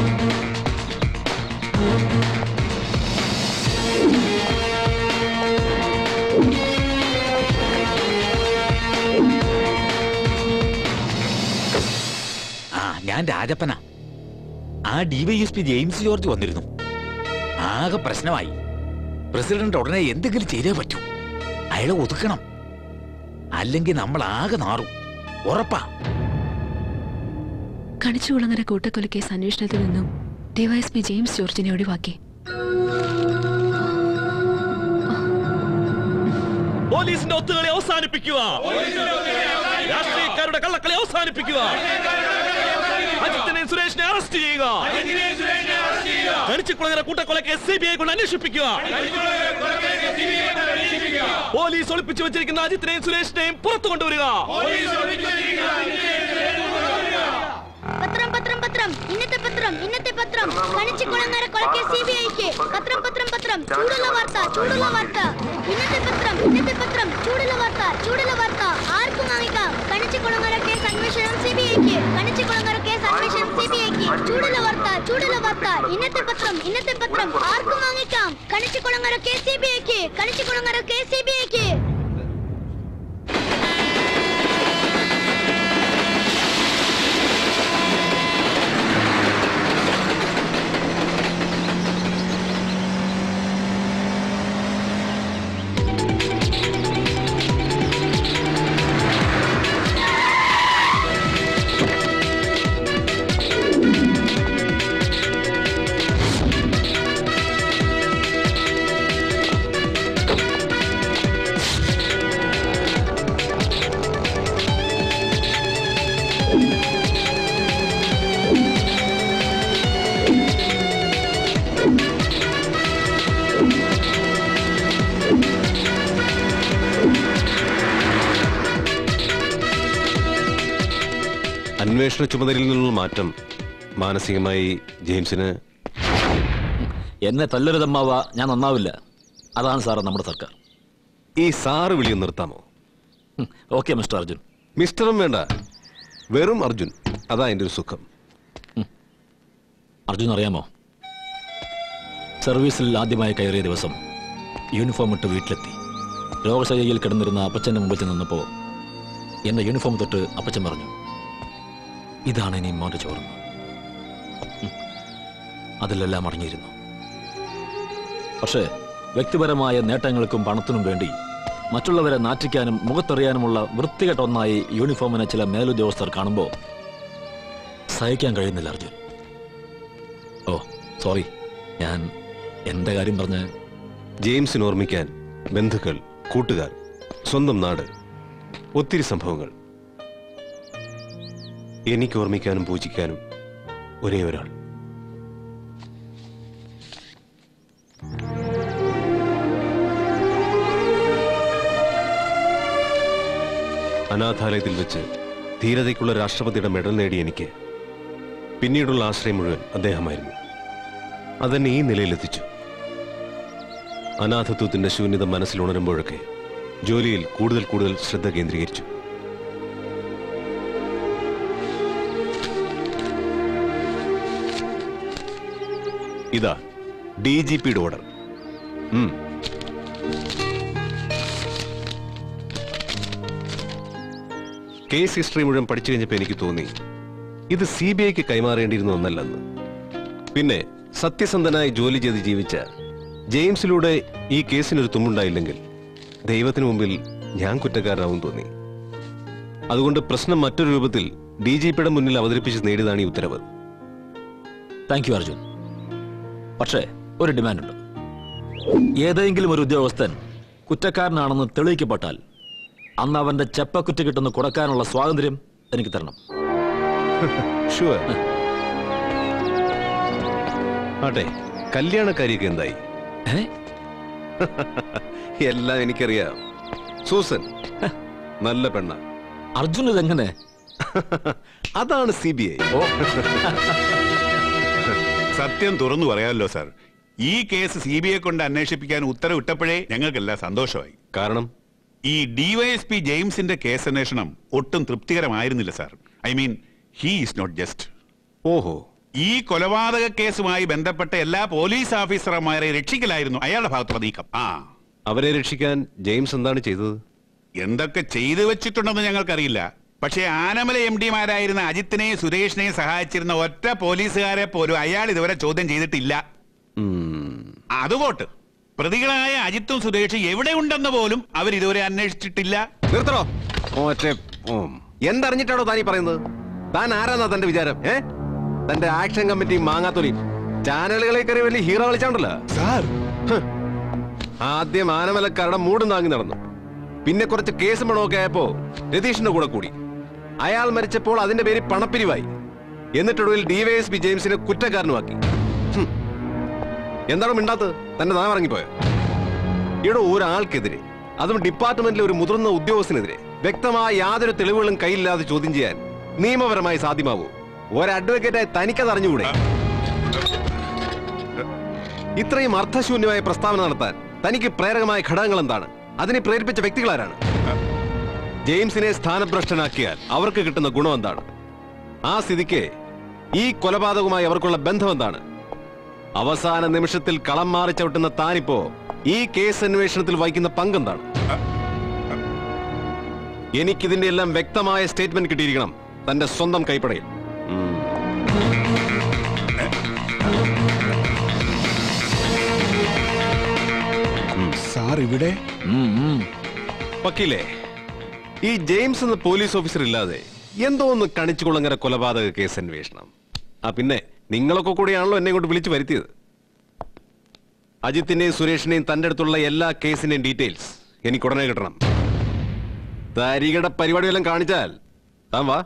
ആ ഞാൻ രാജപ്പനാ ആ ഡിവൈഎസ്പി ജെയിംസ് ജോർജ് വന്നിരുന്നു ആകെ പ്രശ്നമായി പ്രസിഡന്റ് ഉടനെ എന്തെങ്കിലും ചെയ്തേ പറ്റൂ അയാളെ ഒതുക്കണം അല്ലെങ്കിൽ നമ്മൾ ആകെ നാറും ഉറപ്പാ കണിച്ചുകുളങ്ങര കൂട്ടക്കൊലക്കേസ് അന്വേഷണത്തിൽ നിന്നും ഡിവൈഎസ്പി ജെയിംസ് ജോർജിനെ ഒഴിവാക്കി പോലീസിന്റെ ഒത്തുകളി അവസാനിപ്പിക്കുക രാഷ്ട്രീയക്കാരുടെ കള്ളക്കളി അവസാനിപ്പിക്കുക അജിത്തിനെയും സുരേഷിനെ അറസ്റ്റ് ചെയ്യുക കണിച്ചിക്കുളങ്ങര കൂട്ടക്കൊലക്കെ സി ബി ഐ കൊണ്ട് അന്വേഷിപ്പിക്കുക പോലീസ് ഒളിപ്പിച്ചു വെച്ചിരിക്കുന്ന അജിത്തിനെയും സുരേഷിനെയും പുറത്തു കൊണ്ടുവരിക പത്രം പത്രം പത്രം ഇന്നത്തെ പത്രം ഇന്നത്തെ പത്രം കണിച്ചിക്കുളങ്ങര കൊലക്കേസ് സി ബി ഐക്ക് പത്രം പത്രം പത്രം ചൂടുള്ള വാർത്ത ചൂടുള്ള വാർത്ത ഇന്നത്തെ പത്രം ഇന്നത്തെ പത്രം ചൂടുള്ള വാർത്ത ചൂടുള്ള വാർത്ത ആർക്കും വാങ്ങിക്കാം കണിച്ചിക്കുളങ്ങര കേസ് അന്വേഷണം സി ബി ഐക്ക് കണിച്ചിക്കുളങ്ങര കേസ് അന്വേഷണം സി ബി ഐക്ക് ചൂടുള്ള വാർത്ത ചൂടുള്ള വാർത്ത ഇന്നത്തെ പത്രം ഇന്നത്തെ പത്രം ആർക്കും വാങ്ങിക്കാം കണിച്ചിക്കുളങ്ങര കേസ് സി ബി ഐക്ക് കണിച്ചിക്കുളങ്ങര കേസ് സി ബി ഐക്ക് അന്വേഷണ ചുമതലയിൽ നിന്നുള്ള മാറ്റം മാനസികമായി ജെയിംസിന് എന്നെ തല്ലരുതമ്മാവ ഞാൻ നന്നാവില്ല അതാണ് സാറ് നമ്മുടെ സർക്കാർ ഈ സാറ് വിളിയും നിർത്താമോ ഓക്കെ മിസ്റ്റർ അർജുൻ മിസ്റ്ററും വേണ്ട വെറും അർജുൻ അതാ എൻ്റെ ഒരു സുഖം അർജുൻ അറിയാമോ സർവീസിൽ ആദ്യമായി കയറിയ ദിവസം യൂണിഫോം ഇട്ട് വീട്ടിലെത്തി രോഗശയ്യയിൽ കിടന്നിരുന്ന അപ്പച്ചന്റെ മുമ്പിൽ നിന്നപ്പോ എന്റെ യൂണിഫോം തൊട്ട് അപ്പച്ചൻ പറഞ്ഞു ഇതാണ് ഇനി മോന്റെ ചോർന്ന് അതിലെല്ലാം അടങ്ങിയിരുന്നു പക്ഷേ വ്യക്തിപരമായ നേട്ടങ്ങൾക്കും പണത്തിനും വേണ്ടി മറ്റുള്ളവരെ നാറ്റിക്കാനും മുഖത്തെറിയാനുമുള്ള വൃത്തികെട്ട ഒന്നായി യൂണിഫോമിനെ ചില മേലുദ്യോഗസ്ഥർ കാണുമ്പോൾ സഹിക്കാൻ കഴിയുന്നില്ല അർജുൻ ഓ സോറി ഞാൻ എന്റെ കാര്യം പറഞ്ഞ് ജെയിംസിന് ഓർമ്മിക്കാൻ ബന്ധുക്കൾ കൂട്ടുകാർ സ്വന്തം നാട് ഒത്തിരി സംഭവങ്ങൾ എനിക്ക് ഓർമ്മിക്കാനും പൂജിക്കാനും ഒരേ ഒരാൾ അനാഥാലയത്തിൽ വെച്ച് ധീരതയ്ക്കുള്ള രാഷ്ട്രപതിയുടെ മെഡൽ നേടിയ എനിക്ക് പിന്നീടുള്ള ആശ്രയം മുഴുവൻ അദ്ദേഹമായിരുന്നു അതെന്നെ ഈ നിലയിലെത്തിച്ചു അനാഥത്വത്തിന്റെ ശൂന്യത മനസ്സിൽ ഉണരുമ്പോഴൊക്കെ ജോലിയിൽ കൂടുതൽ കൂടുതൽ ശ്രദ്ധ കേന്ദ്രീകരിച്ചു ഇതാ ഡി ജി പിയുടെ ഓർഡർ ഉം. കേസ് ഹിസ്റ്ററി മുഴുവൻ പഠിച്ചു കഴിഞ്ഞപ്പോൾ എനിക്ക് തോന്നി ഇത് സി ബി ഐക്ക് കൈമാറേണ്ടിയിരുന്ന ഒന്നല്ലെന്ന് പിന്നെ സത്യസന്ധനായി ജോലി ചെയ്ത് ജീവിച്ച ജെയിംസിലൂടെ ഈ കേസിനൊരു തുമ്മുണ്ടായില്ലെങ്കിൽ ദൈവത്തിന് മുമ്പിൽ ഞാൻ കുറ്റക്കാരനാവും തോന്നി അതുകൊണ്ട് പ്രശ്നം മറ്റൊരു രൂപത്തിൽ ഡി ജി പിയുടെ മുന്നിൽ അവതരിപ്പിച്ച് നേടിയതാണ് ഈ ഉത്തരവ് താങ്ക് യു അർജുൻ പക്ഷേ ഒരു ഡിമാൻഡുണ്ട് ഏതെങ്കിലും ഒരു ഉദ്യോഗസ്ഥൻ കുറ്റക്കാരനാണെന്ന് തെളിയിക്കപ്പെട്ടാൽ അന്ന് അവന്റെ ചെപ്പക്കുറ്റി കിട്ടുന്ന കൊടുക്കാനുള്ള സ്വാതന്ത്ര്യം എനിക്ക് തരണം ഷുവർ ആട്ടെ കല്യാണക്കാരിയൊക്കെ എന്തായി എല്ലാം എനിക്കറിയാം സൂസൻ നല്ല പെണ്ണ അർജുൻ ഇതെങ്ങനെ അതാണ് സി ബി ഐ സത്യം തുറന്നു പറയാമല്ലോ സാർ ഈ കേസ് സി ബി ഐ കൊണ്ട് അന്വേഷിപ്പിക്കാൻ ഉത്തരവിട്ടപ്പോഴേ ഞങ്ങൾക്കെല്ലാം സന്തോഷമായി കാരണം ഈ ഡിവൈഎസ്പി ജെയിംസിന്റെ കേസ് അന്വേഷണം ഒട്ടും തൃപ്തികരമായിരുന്നില്ല sir I mean he is not just ഓഹോ ഈ കൊലപാതക കേസുമായി ബന്ധപ്പെട്ട എല്ലാ പോലീസ് ഓഫീസർമാരെ രക്ഷിക്കലായിരുന്നു അയാളുടെ ഭാഗത്തുള്ള നീക്കം ആ അവരെ രക്ഷിക്കാൻ ജെയിംസ് എന്താണ് ചെയ്തത് എന്തൊക്കെ ചെയ്തു വെച്ചിട്ടുണ്ടെന്ന് ഞങ്ങൾക്കറിയില്ല പക്ഷേ ആനമല എം ഡിമാരായിരുന്ന അജിത്തിനെയും സുരേഷിനെയും സഹായിച്ചിരുന്ന ഒറ്റ പോലീസുകാരെ പോലും അയാൾ ഇതുവരെ ചോദ്യം ചെയ്തിട്ടില്ല അതുപോട്ട് പ്രതികളായ അജിത്തും സുരേഷും എവിടെ ഉണ്ടെന്ന് പോലും അവർ ഇതുവരെ അന്വേഷിച്ചിട്ടില്ല നിർത്തണോ മറ്റേ എന്തറിഞ്ഞിട്ടാണോ താനീ പറയുന്നത് താൻ ആരാന്നാ തന്റെ വിചാരം ഏ തന്റെ ആക്ഷൻ കമ്മിറ്റി മാങ്ങാത്തൊലി ചാനലുകളെ കയറി വലിയ ഹീറോ കളിച്ചാണ്ടല്ലോ സാർ ആദ്യം ആനമലക്കാരുടെ മൂടും താങ്ങി നടന്നു പിന്നെ കുറച്ച് കേസ് മണമൊക്കെ ആയപ്പോ രതീഷിന്റെ കൂടെ കൂടി അയാൾ മരിച്ചപ്പോൾ അതിന്റെ പേര് പണപ്പിരിവായി എന്നിട്ടൊടുവിൽ ഡിവൈഎസ്പി ജെയിംസിനെ കുറ്റക്കാരനുമാക്കി ഹും. എന്താണ് മിണ്ടാത്തത് തന്റെ നാം ഇറങ്ങിപ്പോയോ ഇവിടെ ഒരാൾക്കെതിരെ അതും ഡിപ്പാർട്ട്മെന്റിലെ ഒരു മുതിർന്ന ഉദ്യോഗസ്ഥനെതിരെ വ്യക്തമായ യാതൊരു തെളിവുകളും കയ്യില്ലാതെ ചോദ്യം ചെയ്യാൻ നിയമപരമായി സാധ്യമാവൂ ഒരു അഡ്വക്കേറ്റായി തനിക്കത് അറിഞ്ഞുകൂടെ ഇത്രയും അർത്ഥശൂന്യമായ പ്രസ്താവന നടത്താൻ തനിക്ക് പ്രേരകമായ ഘടകങ്ങൾ എന്താണ് അതിനെ പ്രേരിപ്പിച്ച വ്യക്തികളാരാണ് ജെയിംസിനെ സ്ഥാനഭ്രഷ്ടനാക്കിയാൽ അവർക്ക് കിട്ടുന്ന ഗുണം എന്താണ് ആ സ്ഥിതിക്ക് ഈ കൊലപാതകവുമായി അവർക്കുള്ള ബന്ധം എന്താണ് അവസാന നിമിഷത്തിൽ കളം മാറി ചവിട്ടുന്ന താനിപ്പോ ഈ കേസ് അന്വേഷണത്തിൽ വഹിക്കുന്ന പങ്കെന്താണ് എനിക്കിതിന്റെ എല്ലാം വ്യക്തമായ സ്റ്റേറ്റ്മെന്റ് കിട്ടിയിരിക്കണം തന്റെ സ്വന്തം കൈപ്പടയിൽ ഉം. സാർ ഇവിടെ വക്കീലേ ഈ ജെയിംസ് എന്ന പോലീസ് ഓഫീസർ ഇല്ലാതെ എന്തോ ഒന്ന് കണിച്ചുകുളങ്ങര കൊലപാതക കേസ് അന്വേഷണം ആ പിന്നെ നിങ്ങളൊക്കെ കൂടിയാണല്ലോ എന്നെ കൊണ്ട് വിളിച്ചു വരുത്തിയത് അജിത്തിന്റെയും സുരേഷിന്റെയും തന്റെ അടുത്തുള്ള എല്ലാ കേസിന്റെയും ഡീറ്റെയിൽസ് എനിക്ക് ഉടനെ കിട്ടണം താരികയുടെ പരിപാടിയെല്ലാം കാണിച്ചാൽ താൻ വാ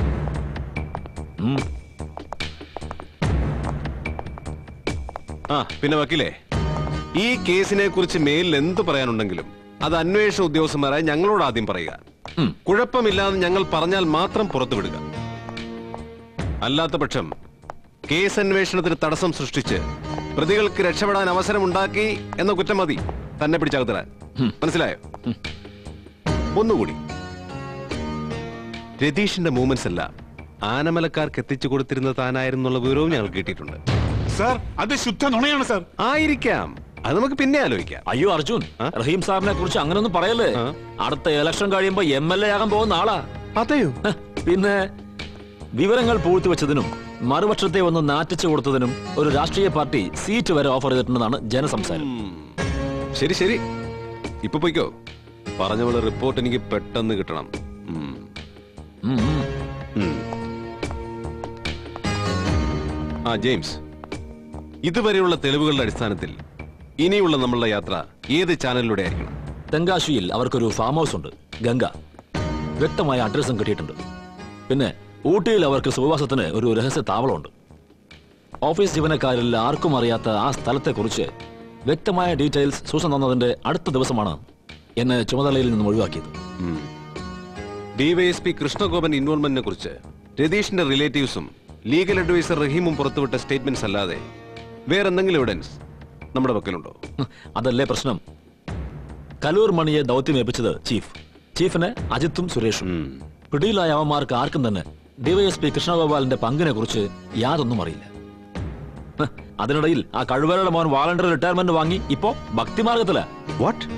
ആ പിന്നെ വക്കീലേ ഈ കേസിനെ കുറിച്ച് മേലിൽ എന്ത് പറയാനുണ്ടെങ്കിലും അത് അന്വേഷണ ഉദ്യോഗസ്ഥന്മാരായ ഞങ്ങളോട് ആദ്യം പറയുക കുഴപ്പമില്ലാതെ ഞങ്ങൾ പറഞ്ഞാൽ മാത്രം പുറത്തുവിടുക അല്ലാത്ത പക്ഷം കേസ് അന്വേഷണത്തിന് തടസ്സം സൃഷ്ടിച്ച് പ്രതികൾക്ക് രക്ഷപ്പെടാൻ അവസരം ഉണ്ടാക്കി എന്ന കുറ്റം മതി തന്നെ പിടിച്ചകത്തിടാൻ മനസ്സിലായോ ഒന്നുകൂടി രതീഷിന്റെ മൂവ്മെന്റ്സ് എല്ലാം ആനമലക്കാർക്ക് എത്തിച്ചു കൊടുത്തിരുന്ന താനായിരുന്നുള്ള വിവരവും ഞങ്ങൾ കിട്ടിയിട്ടുണ്ട് സാർ അത് ശുദ്ധ നുണയാണ് സാർ ആയിരിക്കാം അത് നമുക്ക് പിന്നെ ആലോചിക്കാം അയ്യോ അർജുൻ റഹീം സാറിനെ കുറിച്ച് അങ്ങനൊന്നും പറയല്ലേ അടുത്ത ഇലക്ഷൻ കഴിയുമ്പോ എം എൽ എ ആകാൻ പോകുന്ന ആളാ അതെയോ പിന്നെ വിവരങ്ങൾ പൂഴ്ത്തിവെച്ചതിനും മറുപക്ഷത്തെ ഒന്ന് നാറ്റിച്ചു കൊടുത്തതിനും ഒരു രാഷ്ട്രീയ പാർട്ടി സീറ്റ് വരെ ഓഫർ ചെയ്തിട്ടുണ്ടെന്നാണ് ജനസംസാരം ശരി ശരി ഇപ്പൊ പോയിക്കോ പറഞ്ഞ പോലെ റിപ്പോർട്ട് എനിക്ക് പെട്ടെന്ന് കിട്ടണം ഉം. ഉം. ആ ജെയിംസ് ഇതുവരെയുള്ള തെളിവുകളുടെ അടിസ്ഥാനത്തിൽ ഇനിയുള്ള നമ്മളുടെ യാത്ര ഏത് ചാനലിലൂടെ ആയിരിക്കണം തെങ്കാശിയിൽ അവർക്കൊരു ഫാം ഹൗസ് ഉണ്ട് ഗംഗ വ്യക്തമായ അഡ്രസ്സും കിട്ടിയിട്ടുണ്ട് പിന്നെ ഊട്ടിയിൽ അവർക്ക് സുഖവാസത്തിന് ഒരു രഹസ്യ താവളമുണ്ട് ഓഫീസ് ജീവനക്കാരിൽ ആർക്കും അറിയാത്ത ആ സ്ഥലത്തെക്കുറിച്ച് വ്യക്തമായ ഡീറ്റെയിൽസ് സൂസൻ തന്നതിന്റെ അടുത്ത ദിവസമാണ് എന്നെ ചുമതലയിൽ നിന്നും ഒഴിവാക്കിയത് ഡിവൈഎസ്പി കൃഷ്ണഗോപൻ ഇൻവോൾവ്മെന്റിനെ കുറിച്ച് രതീഷിന്റെ റിലേറ്റീവ്സും ലീഗൽ അഡ്വൈസർ റഹീമും പുറത്തുവിട്ട സ്റ്റേറ്റ്മെന്റ്സ് അല്ലാതെ വേറെന്തെങ്കിലും എവിഡൻസ് നമ്മുടെ പക്കലുണ്ടോ അതല്ലേ പ്രശ്നം കലൂർ മണിയെ ദൗത്യമേൽപ്പിച്ചത് ചീഫ് ചീഫിന് അജിത്തും സുരേഷും പിടിയിലായ അവന്മാർക്ക് ആർക്കും തന്നെ ഡിവൈഎസ്പി കൃഷ്ണഗോപാലിന്റെ പങ്കിനെ കുറിച്ച് യാതൊന്നും അറിയില്ല ഹ്, അതിനിടയിൽ ആ കഴിവരുടെ മോൻ വാളണ്ടറി റിട്ടയർമെന്റ് വാങ്ങി ഇപ്പോ ഭക്തിമാർഗത്തില വാട്ട്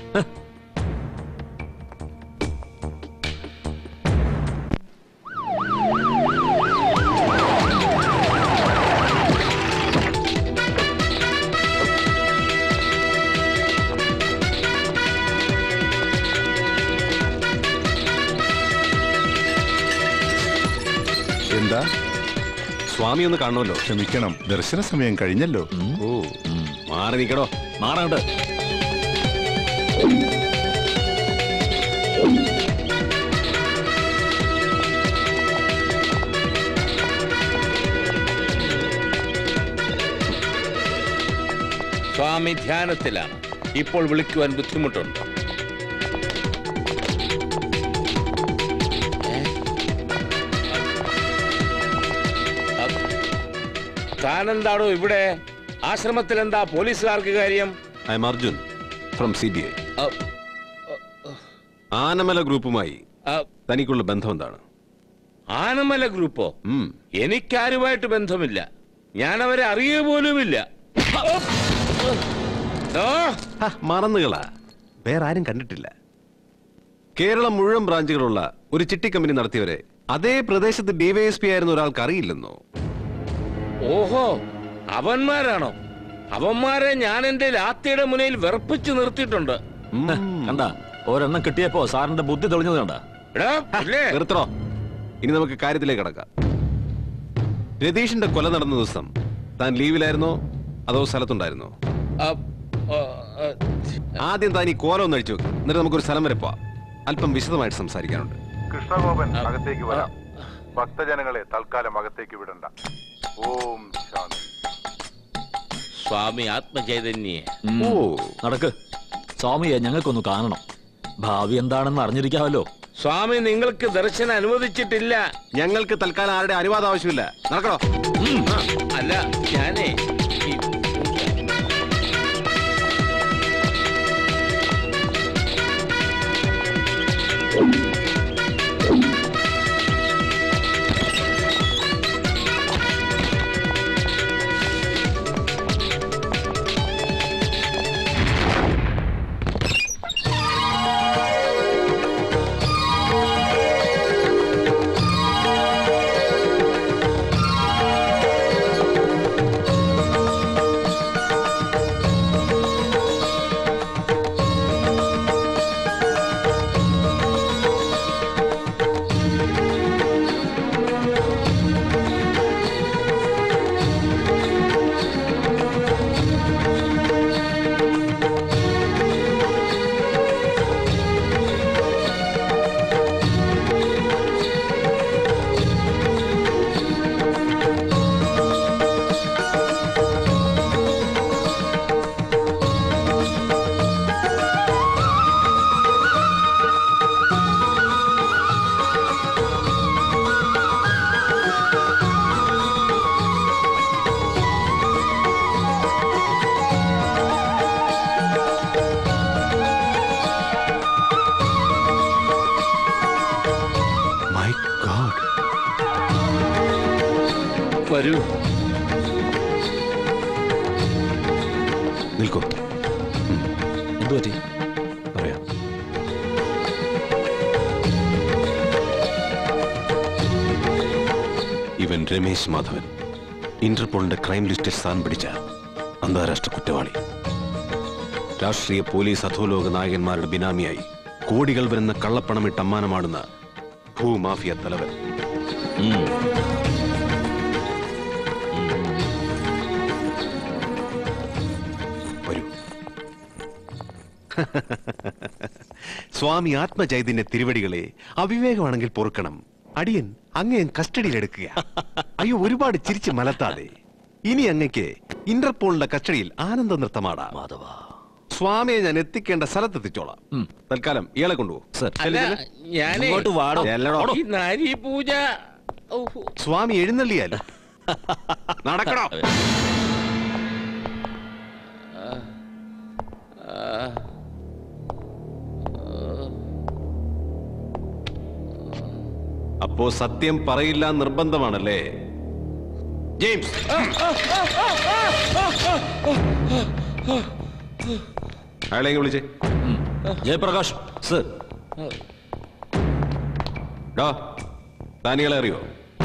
എന്താ സ്വാമി ഒന്ന് കാണുമല്ലോ ക്ഷമിക്കണം ദർശന സമയം കഴിഞ്ഞല്ലോ ഓ മാറി നിൽക്കടോ മാറങ്ങട്ട് സ്വാമി ധ്യാനത്തിലാണ് ഇപ്പോൾ വിളിക്കുവാൻ ബുദ്ധിമുട്ടുണ്ട് താനെന്താണോ ഇവിടെ ആശ്രമത്തിൽ എന്താ പോലീസുകാർക്ക് കാര്യം I'm Arjun from C B I Anamala ഗ്രൂപ്പുമായി തനിക്കുള്ള ബന്ധം എന്താണ് ആനമല ഗ്രൂപ്പോ എനിക്കാരുമായിട്ട് ബന്ധമില്ല ഞാൻ അവരെ അറിയുക പോലുമില്ല മറന്നുകളാ വേറെ ആരും കണ്ടിട്ടില്ല കേരളം മുഴുവൻ ബ്രാഞ്ചുകളുള്ള ഒരു ചിട്ടി കമ്പനി നടത്തിയവരെ അതേ പ്രദേശത്ത് ഡിവൈഎസ്പി ആയിരുന്ന ഒരാൾക്ക് അറിയില്ലെന്നോ ഓഹോ അവന്മാരാണോ അവന്മാരെ ഞാൻ എന്റെ ലാത്തിയുടെ മുനയിൽ വെറുപ്പിച്ചു നിർത്തിയിട്ടുണ്ട് കണ്ട ഒരെണ്ണം കിട്ടിയപ്പോ സാറിന്റെ ബുദ്ധി തെളിഞ്ഞത് കണ്ട നിർത്തണോ ഇനി നമുക്ക് കാര്യത്തിലേക്ക് കടക്കാം രതീഷിന്റെ കൊല നടന്ന ദിവസം താൻ ലീവിലായിരുന്നോ അതോ സ്ഥലത്തുണ്ടായിരുന്നോ ആദ്യം താൻ ഈ കോലം ഒന്ന് അഴിച്ചു വെക്കും എന്നിട്ട് നമുക്കൊരു സ്ഥലം വരെ പോവാം അല്പം വിശദമായിട്ട് സംസാരിക്കാനുണ്ട് കൃഷ്ണഗോപൻ അകത്തേക്ക് വരാം ഭക്തജനങ്ങളെ തൽക്കാലം അകത്തേക്ക് വിടണ്ട ഓം ശാന്തി സ്വാമി ആത്മചൈതന്യെ ഓ നടക്ക് സ്വാമിയെ ഞങ്ങൾക്കൊന്ന് കാണണം ഭാവി എന്താണെന്ന് അറിഞ്ഞിരിക്കാമല്ലോ സ്വാമി നിങ്ങൾക്ക് ദർശനം അനുവദിച്ചിട്ടില്ല ഞങ്ങൾക്ക് തൽക്കാലം ആരുടെ അനുവാദം ആവശ്യമില്ല നടക്കണോ അല്ല ഞാനേ ഈ മൈ ഗോഡ് വരൂ നിൽക്കൂ എന്തു പറ്റി പറയാം ഇവൻ രമേശ് മാധവൻ ഇന്റർപോളിന്റെ ക്രൈം ലിസ്റ്റിൽ സ്ഥാനം പിടിച്ച അന്താരാഷ്ട്ര കുറ്റവാളി രാഷ്ട്രീയ പോലീസ് അധോലോക നായകന്മാരുടെ ബിനാമിയായി കോടികൾ വരുന്ന കള്ളപ്പണമിട്ട് അമ്മാനമാടുന്ന ഭൂമാഫിയ തലവൻ വരൂ സ്വാമി ആത്മചൈതന്യ തിരുവടികളെ അവിവേകമാണെങ്കിൽ പൊറുക്കണം അടിയൻ അങ്ങേ കസ്റ്റഡിയിൽ എടുക്കുക അയ്യോ ഒരുപാട് ചിരിച്ച് മലത്താതെ ഇനി അങ്ങയ്ക്ക് ഇന്റർപോളിന്റെ കസ്റ്റഡിയിൽ ആനന്ദ നൃത്തമാടാം മാധവ സ്വാമിയെ ഞാൻ എത്തിക്കേണ്ട സ്ഥലത്തെത്തിച്ചോളാം തൽക്കാലം ഇയാളെ കൊണ്ടുപോകും അല്ല ഞാനേ ഈ നാരി പൂജ ഔഹ്. സ്വാമി എഴുന്നള്ളിയാൽ നടക്കണോ അപ്പോ സത്യം പറയില്ല നിർബന്ധമാണല്ലേ ജെയിംസ് അയാളെ ഇങ്ങ് വിളിച്ചേ ജയപ്രകാശ് സർ ഡോ താനികളെ അറിയോ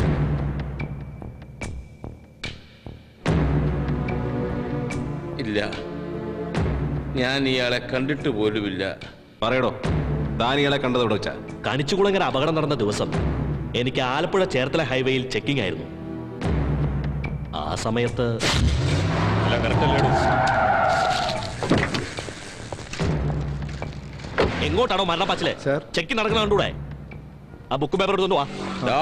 ഇല്ല ഞാൻ ഇയാളെ കണ്ടിട്ട് പോലുമില്ല പറയടോ താനികളെ കണ്ടത് ഇവിടെ വെച്ചാ കണിച്ചുകുളങ്ങര അപകടം നടന്ന ദിവസം എനിക്ക് ആലപ്പുഴ ചേർത്തല ഹൈവേയിൽ ചെക്കിംഗ് ആയിരുന്നു ആ സമയത്ത് എങ്ങോട്ടാണോ മരണപ്പാച്ചില് ചെക്കിംഗ് നടക്കുന്ന കണ്ടൂടെ ആ ബുക്ക് പേപ്പർ എടുത്തോണ്ട് വാ ദാ,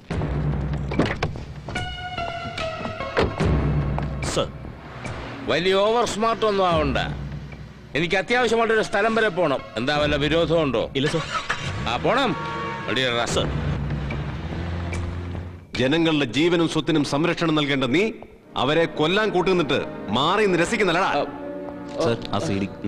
സർ വലിയ ഓവർ സ്മാർട്ട് ഒന്നും ആവണ്ട എനിക്ക് അത്യാവശ്യമായിട്ടൊരു സ്ഥലം വരെ പോണം എന്താ വല്ല വിരോധമുണ്ടോ ഇല്ല സർ ആ പോണം ജനങ്ങളുടെ ജീവനും സ്വത്തിനും സംരക്ഷണം നൽകേണ്ട നീ അവരെ കൊല്ലാൻ കൂട്ടുനിന്നിട്ട് മാറി നിരസിക്കുന്നല്ലടാ സർ ആ സി ഡി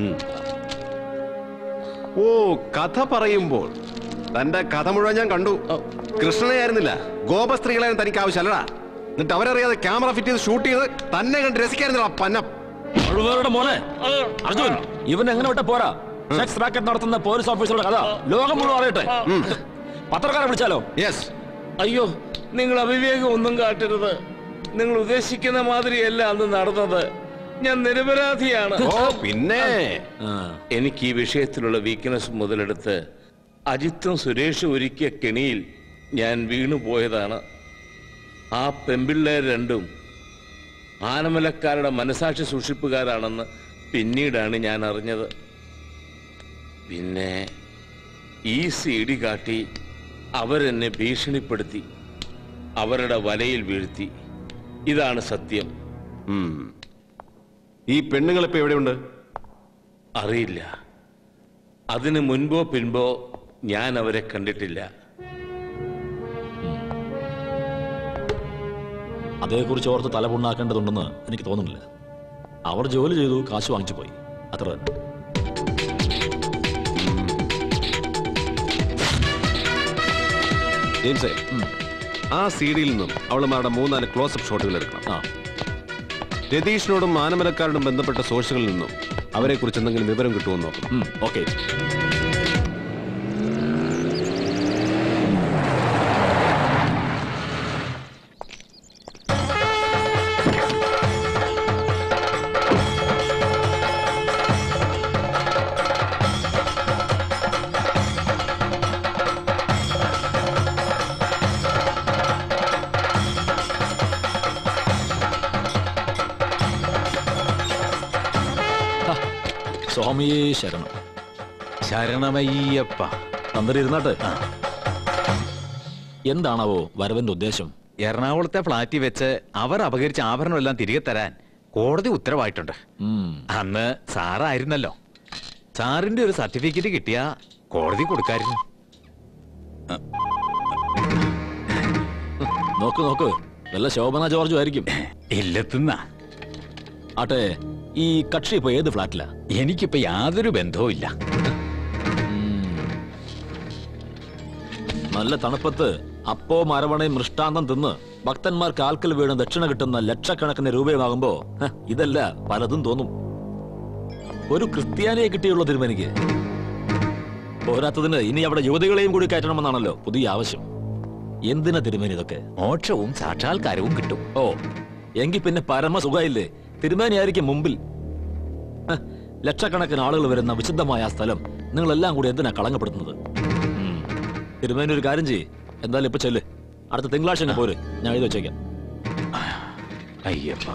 ഓ കഥ പറയുമ്പോൾ തന്റെ കഥ മുഴുവൻ ഞാൻ കണ്ടു കൃഷ്ണനെ ആയിരുന്നില്ല ഗോപസ്ത്രീകളായിരുന്നു തനിക്ക് ആവശ്യമല്ലടാ എന്നിട്ട് അവരറിയാതെ ക്യാമറ ഫിറ്റ് ചെയ്ത് ഷൂട്ട് ചെയ്ത് തന്നെ കണ്ട് രസിക്കായിരുന്നില്ല പന്നം മുഴുവരുടെ മോനെ അർജുൻ ഇവൻ എങ്ങനെ വിട്ട പോരാ സെക്സ് റാക്കറ്റ് നടത്തുന്ന പോലീസ് ഓഫീസറുടെ കഥ ലോകം മുഴുവൻ അറിയട്ടെ പത്രക്കാരെ വിളിച്ചാലോ യെസ് അയ്യോ നിങ്ങൾ അവിവേകം ഒന്നും കാട്ടരുത് നിങ്ങൾ ഉദ്ദേശിക്കുന്ന മാതിരിയല്ല അന്ന് നടന്നത് ഞാൻ നിരപരാധിയാണ് ഓ, പിന്നെ? എനിക്ക് ഈ വിഷയത്തിലുള്ള വീക്ക്നെസ് മുതലെടുത്ത് അജിത്തും സുരേഷും ഒരുക്കിയ കെണിയിൽ ഞാൻ വീണുപോയതാണ് ആ പെമ്പിള്ളേർ രണ്ടും ആനമലക്കാരുടെ മനസാക്ഷി സൂക്ഷിപ്പുകാരാണെന്ന് പിന്നീടാണ് ഞാൻ അറിഞ്ഞത് പിന്നെ ഈ സി ഡി കാട്ടി അവരെന്നെ ഭീഷണിപ്പെടുത്തി അവരുടെ വലയിൽ വീഴ്ത്തി ഇതാണ് സത്യം ഈ പെണ്ണുങ്ങൾ ഇപ്പൊ എവിടെയുണ്ട് അറിയില്ല അതിന് മുൻപോ പിൻപോ ഞാൻ അവരെ കണ്ടിട്ടില്ല അതേക്കുറിച്ച് ഓർത്ത് തലപുണ്ണാക്കേണ്ടതുണ്ടെന്ന് എനിക്ക് തോന്നുന്നില്ല അവർ ജോലി ചെയ്തു കാശ് വാങ്ങിച്ചു പോയി അത്ര തന്നെ ജെയിംസേ ആ സി ഡിയിൽ നിന്നും അവളുമാരുടെ മൂന്നാല് ക്ലോസപ്പ് ഷോട്ടുകൾ എടുക്കണം രതീഷിനോടും ആനമലക്കാരോടും ബന്ധപ്പെട്ട സോഴ്സുകളിൽ നിന്നും അവരെ കുറിച്ച് എന്തെങ്കിലും വിവരം കിട്ടുമെന്ന് നോക്കണം ഓക്കെ സ്വാമിയേ ശരണം ശരണമയ്യപ്പ തന്ത്രി ഇരുന്നാട്ടെ എന്താണാവോ വരവന്റെ ഉദ്ദേശം എറണാകുളത്തെ ഫ്ളാറ്റിൽ വെച്ച് അവർ അപകരിച്ച ആഭരണമെല്ലാം തിരികെ തരാൻ കോടതി ഉത്തരവായിട്ടുണ്ട് അന്ന് സാറായിരുന്നല്ലോ സാറിന്റെ ഒരു സർട്ടിഫിക്കറ്റ് കിട്ടിയാ കോടതി കൊടുക്കായിരുന്നു നോക്ക് നോക്ക് വല്ല ശോഭന ജോർജും ആയിരിക്കും ഇല്ലെത്തുന്ന ആട്ടെ ഈ കക്ഷി ഇപ്പൊ ഏത് ഫ്ലാറ്റിലാ എനിക്കിപ്പോ യാതൊരു ബന്ധവും ഇല്ല നല്ല തണുപ്പത്ത് അപ്പോ മരവണയും മൃഷ്ടാന്തം തിന്ന് ഭക്തന്മാർ കാൽക്കൽ വീണ് ദക്ഷിണ കിട്ടുന്ന ലക്ഷക്കണക്കിന് രൂപയുമാകുമ്പോ ഹ, ഇതല്ല പലതും തോന്നും ഒരു ക്രിസ്ത്യാനിയെ കിട്ടിയുള്ള തിരുമനിക്ക് പോരാത്തതിന് ഇനി അവിടെ യുവതികളെയും കൂടി കയറ്റണമെന്നാണല്ലോ പുതിയ ആവശ്യം എന്തിനാ തിരുമേനി ഇതൊക്കെ മോക്ഷവും സാക്ഷാത്കാരവും കിട്ടും ഓ എങ്കിൽ പിന്നെ പരമ സുഖമില്ലേ തിരുമേനിയായിരിക്കും മുമ്പിൽ ഹ, ലക്ഷക്കണക്കിന് ആളുകൾ വരുന്ന വിശുദ്ധമായ ആ സ്ഥലം നിങ്ങളെല്ലാം കൂടി എന്തിനാ കളങ്കപ്പെടുത്തുന്നത് ഉം. തിരുമേനി ഒരു കാര്യം ചെയ്യ് എന്തായാലും ഇപ്പൊ ചെല്ല് അടുത്ത തിങ്കളാഴ്ച അങ്ങ് പോര് ഞാൻ എഴുതി വെച്ചേക്കാം അയ്യപ്പാ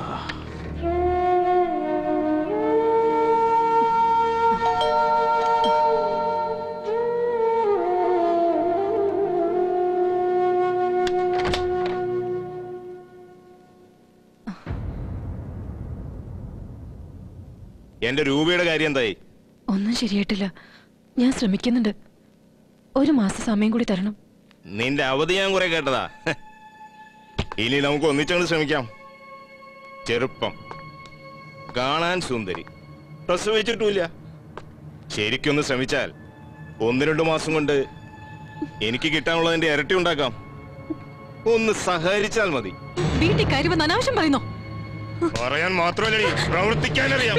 എന്റെ രൂപയുടെ കാര്യം എന്തായി ഒന്നും ശരിയായിട്ടില്ല ഞാൻ ശ്രമിക്കുന്നുണ്ട് ഒരു മാസം സമയം കൂടി തരണം നിന്റെ അവധി ഞാൻ കുറെ കേട്ടതാ ഹ്. ഇനി നമുക്ക് ഒന്നിച്ചങ്ങ് ശ്രമിക്കാം ചെറുപ്പം കാണാൻ സുന്ദരി പ്രസവിച്ചിട്ടുമില്ല ശരിക്കൊന്ന് ശ്രമിച്ചാൽ ഒന്ന് രണ്ടു മാസം കൊണ്ട് എനിക്ക് കിട്ടാനുള്ളതിന്റെ ഇരട്ടി ഉണ്ടാക്കാം ഒന്ന് സഹകരിച്ചാൽ മതി വീട്ടിൽ കയറി വന്ന് അനാവശ്യം പറയുന്നോ പറയാൻ മാത്രമല്ല പ്രവർത്തിക്കാനറിയാം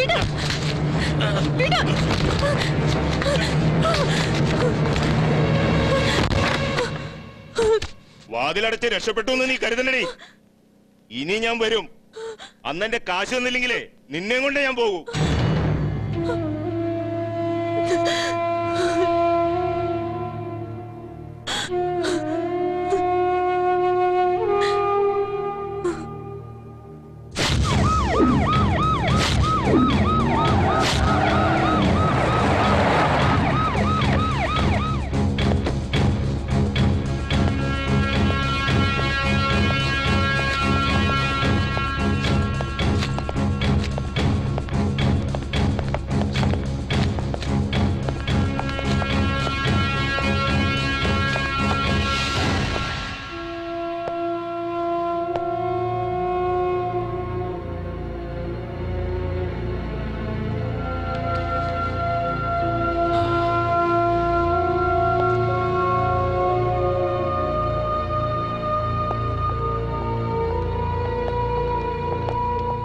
വാതിലടച്ച് രക്ഷപ്പെട്ടു എന്ന് നീ കരുതണ്ടടി ഇനി ഞാൻ വരും അന്ന് എന്റെ കാശ് തന്നില്ലെങ്കിലേ നിന്നെ കൊണ്ട് ഞാൻ പോകും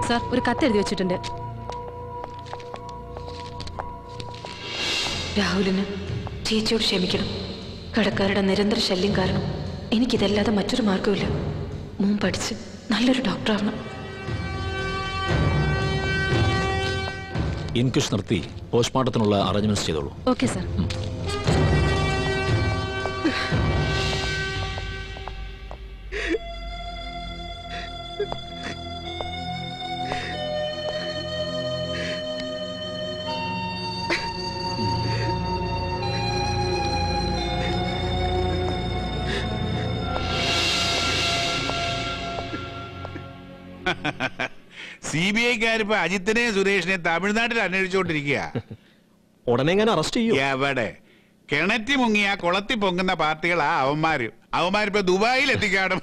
സാർ ഒരു കത്ത് എഴുതി വെച്ചിട്ടുണ്ട് രാഹുലിന് ചേച്ചിയോട് ക്ഷമിക്കണം കടക്കാരുടെ നിരന്തര ശല്യം കാരണം എനിക്കിതല്ലാതെ മറ്റൊരു മാർഗമില്ല മോൻ പഠിച്ച് നല്ലൊരു ഡോക്ടറാവണം ഇൻക്വിഷ് നിർത്തി പോസ്റ്റ്മോർട്ടത്തിനുള്ള അറേഞ്ച്മെന്റ്സ് ചെയ്തോളൂ ഓക്കെ സാർ സി ബി ഐക്കാരിപ്പോ അജിത്തിനെയും സുരേഷിനെയും തമിഴ്നാട്ടിൽ അന്വേഷിച്ചുകൊണ്ടിരിക്കുക ഉടനെ ഞാൻ അറസ്റ്റ് ചെയ്യും എവിടെ കിണറ്റി മുങ്ങിയ കുളത്തി പൊങ്ങുന്ന പാർട്ടികളാ അവന്മാര് അവന്മാരിപ്പോ ദുബായിൽ എത്തിക്കാടും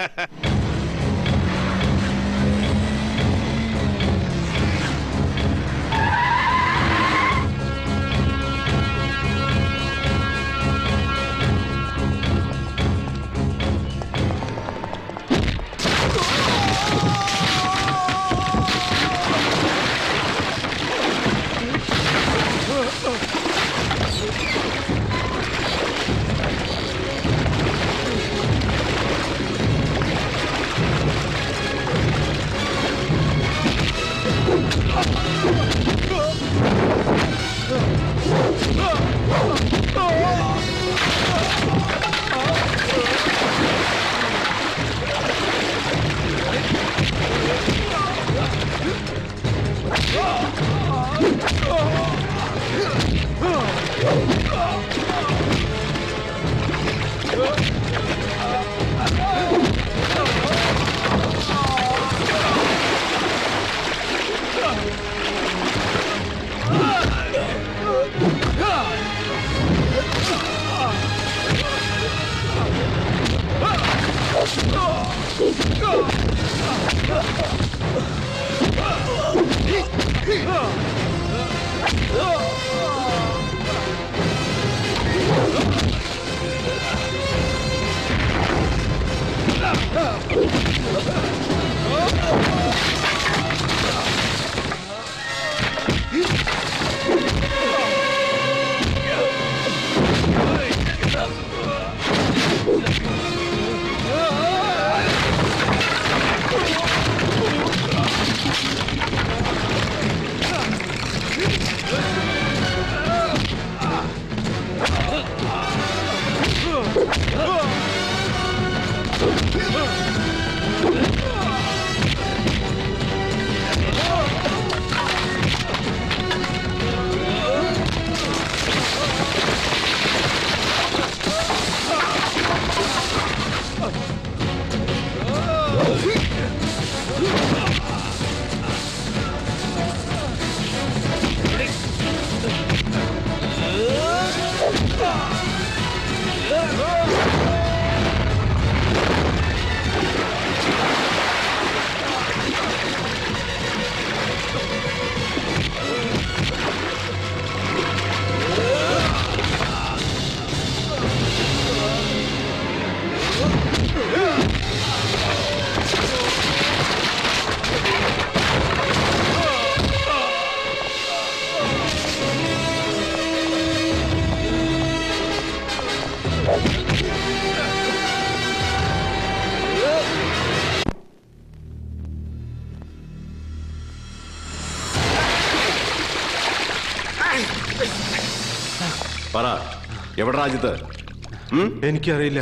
പറ എവിടെ രാജ്യത്ത് എനിക്കറിയില്ല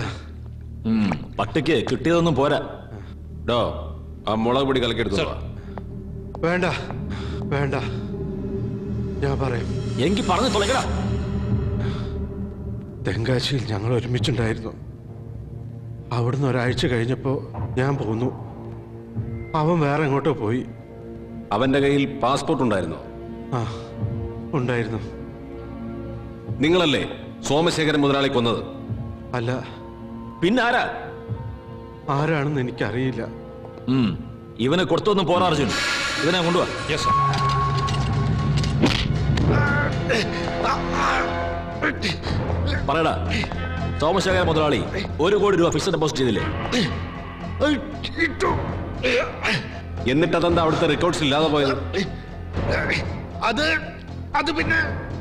പട്ടിക്ക് കിട്ടിയതൊന്നും പോരാ ഡോ ആ മുളക് പൊടി കലക്കെടുത്തു വാ. വേണ്ട വേണ്ട ഞാൻ പറയാം എങ്കിൽ പറഞ്ഞു തുളയ്ക്കടാ തെങ്കാശിയിൽ ഞങ്ങൾ ഒരുമിച്ചുണ്ടായിരുന്നു അവിടുന്ന് ഒരാഴ്ച കഴിഞ്ഞപ്പോ ഞാൻ പോന്നു അവൻ വേറെ എങ്ങോട്ടോ പോയി അവന്റെ കയ്യിൽ പാസ്പോർട്ട് ഉണ്ടായിരുന്നോ ആ ഉണ്ടായിരുന്നു നിങ്ങളല്ലേ സോമശേഖരൻ മുതലാളി കൊന്നത് അല്ല പിന്നെ ആരാ ആരാണെന്ന് എനിക്കറിയില്ല ഉം. ഇവനെ കൊടുത്തൊന്നും പോരാ അർജുൻ ഇവനെ കൊണ്ടുവാ പറയടാ സോമശേഖര മുതലാളി ഒരു കോടി രൂപ ഫിക്സഡ് ഡെപ്പോസിറ്റ് ചെയ്തില്ലേ എന്നിട്ട് അതെന്താ അവിടുത്തെ റെക്കോർഡ്സ് ഇല്ലാതെ പോയത് അത് അത് പിന്നെ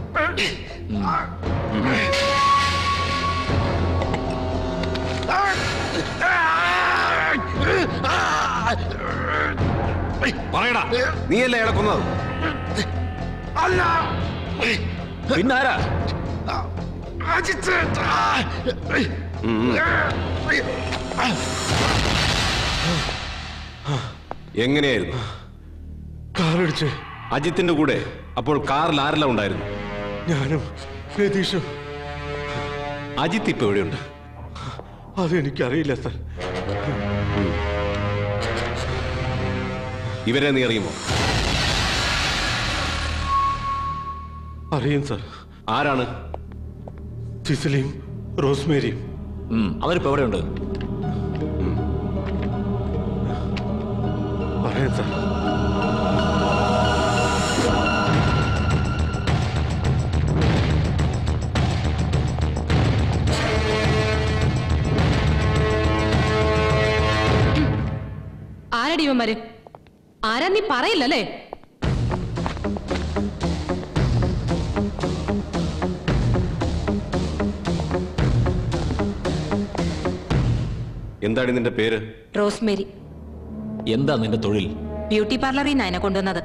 പറയടാ നീയല്ലേ അയാളെ കൊന്നത് അല്ല പിന്നാരാ അജിത്ത് എങ്ങനെയായിരുന്നു കാറടിച്ച് അജിത്തിന്റെ കൂടെ അപ്പോൾ കാറിൽ ആരെല്ലാം ഉണ്ടായിരുന്നു ഞാനും രതീഷും അജിത്ത് ഇപ്പൊ എവിടെയുണ്ട് അതെനിക്കറിയില്ല സാർ ഇവരെ നീ അറിയുമോ അറിയും സാർ ആരാണ് സിസിലിയും റോസ്മേരിയും അവരിപ്പോ എവിടെയുണ്ട് പറയാം സാർ ആരടി ഇവന്മാര് ആരാ നീ പറയില്ലല്ലേ എന്താണ് നിന്റെ പേര് റോസ്മേരി എന്താ നിന്റെ തൊഴിൽ ബ്യൂട്ടി പാർലറിൽ നിന്ന് എന്നെ കൊണ്ടുവന്നത്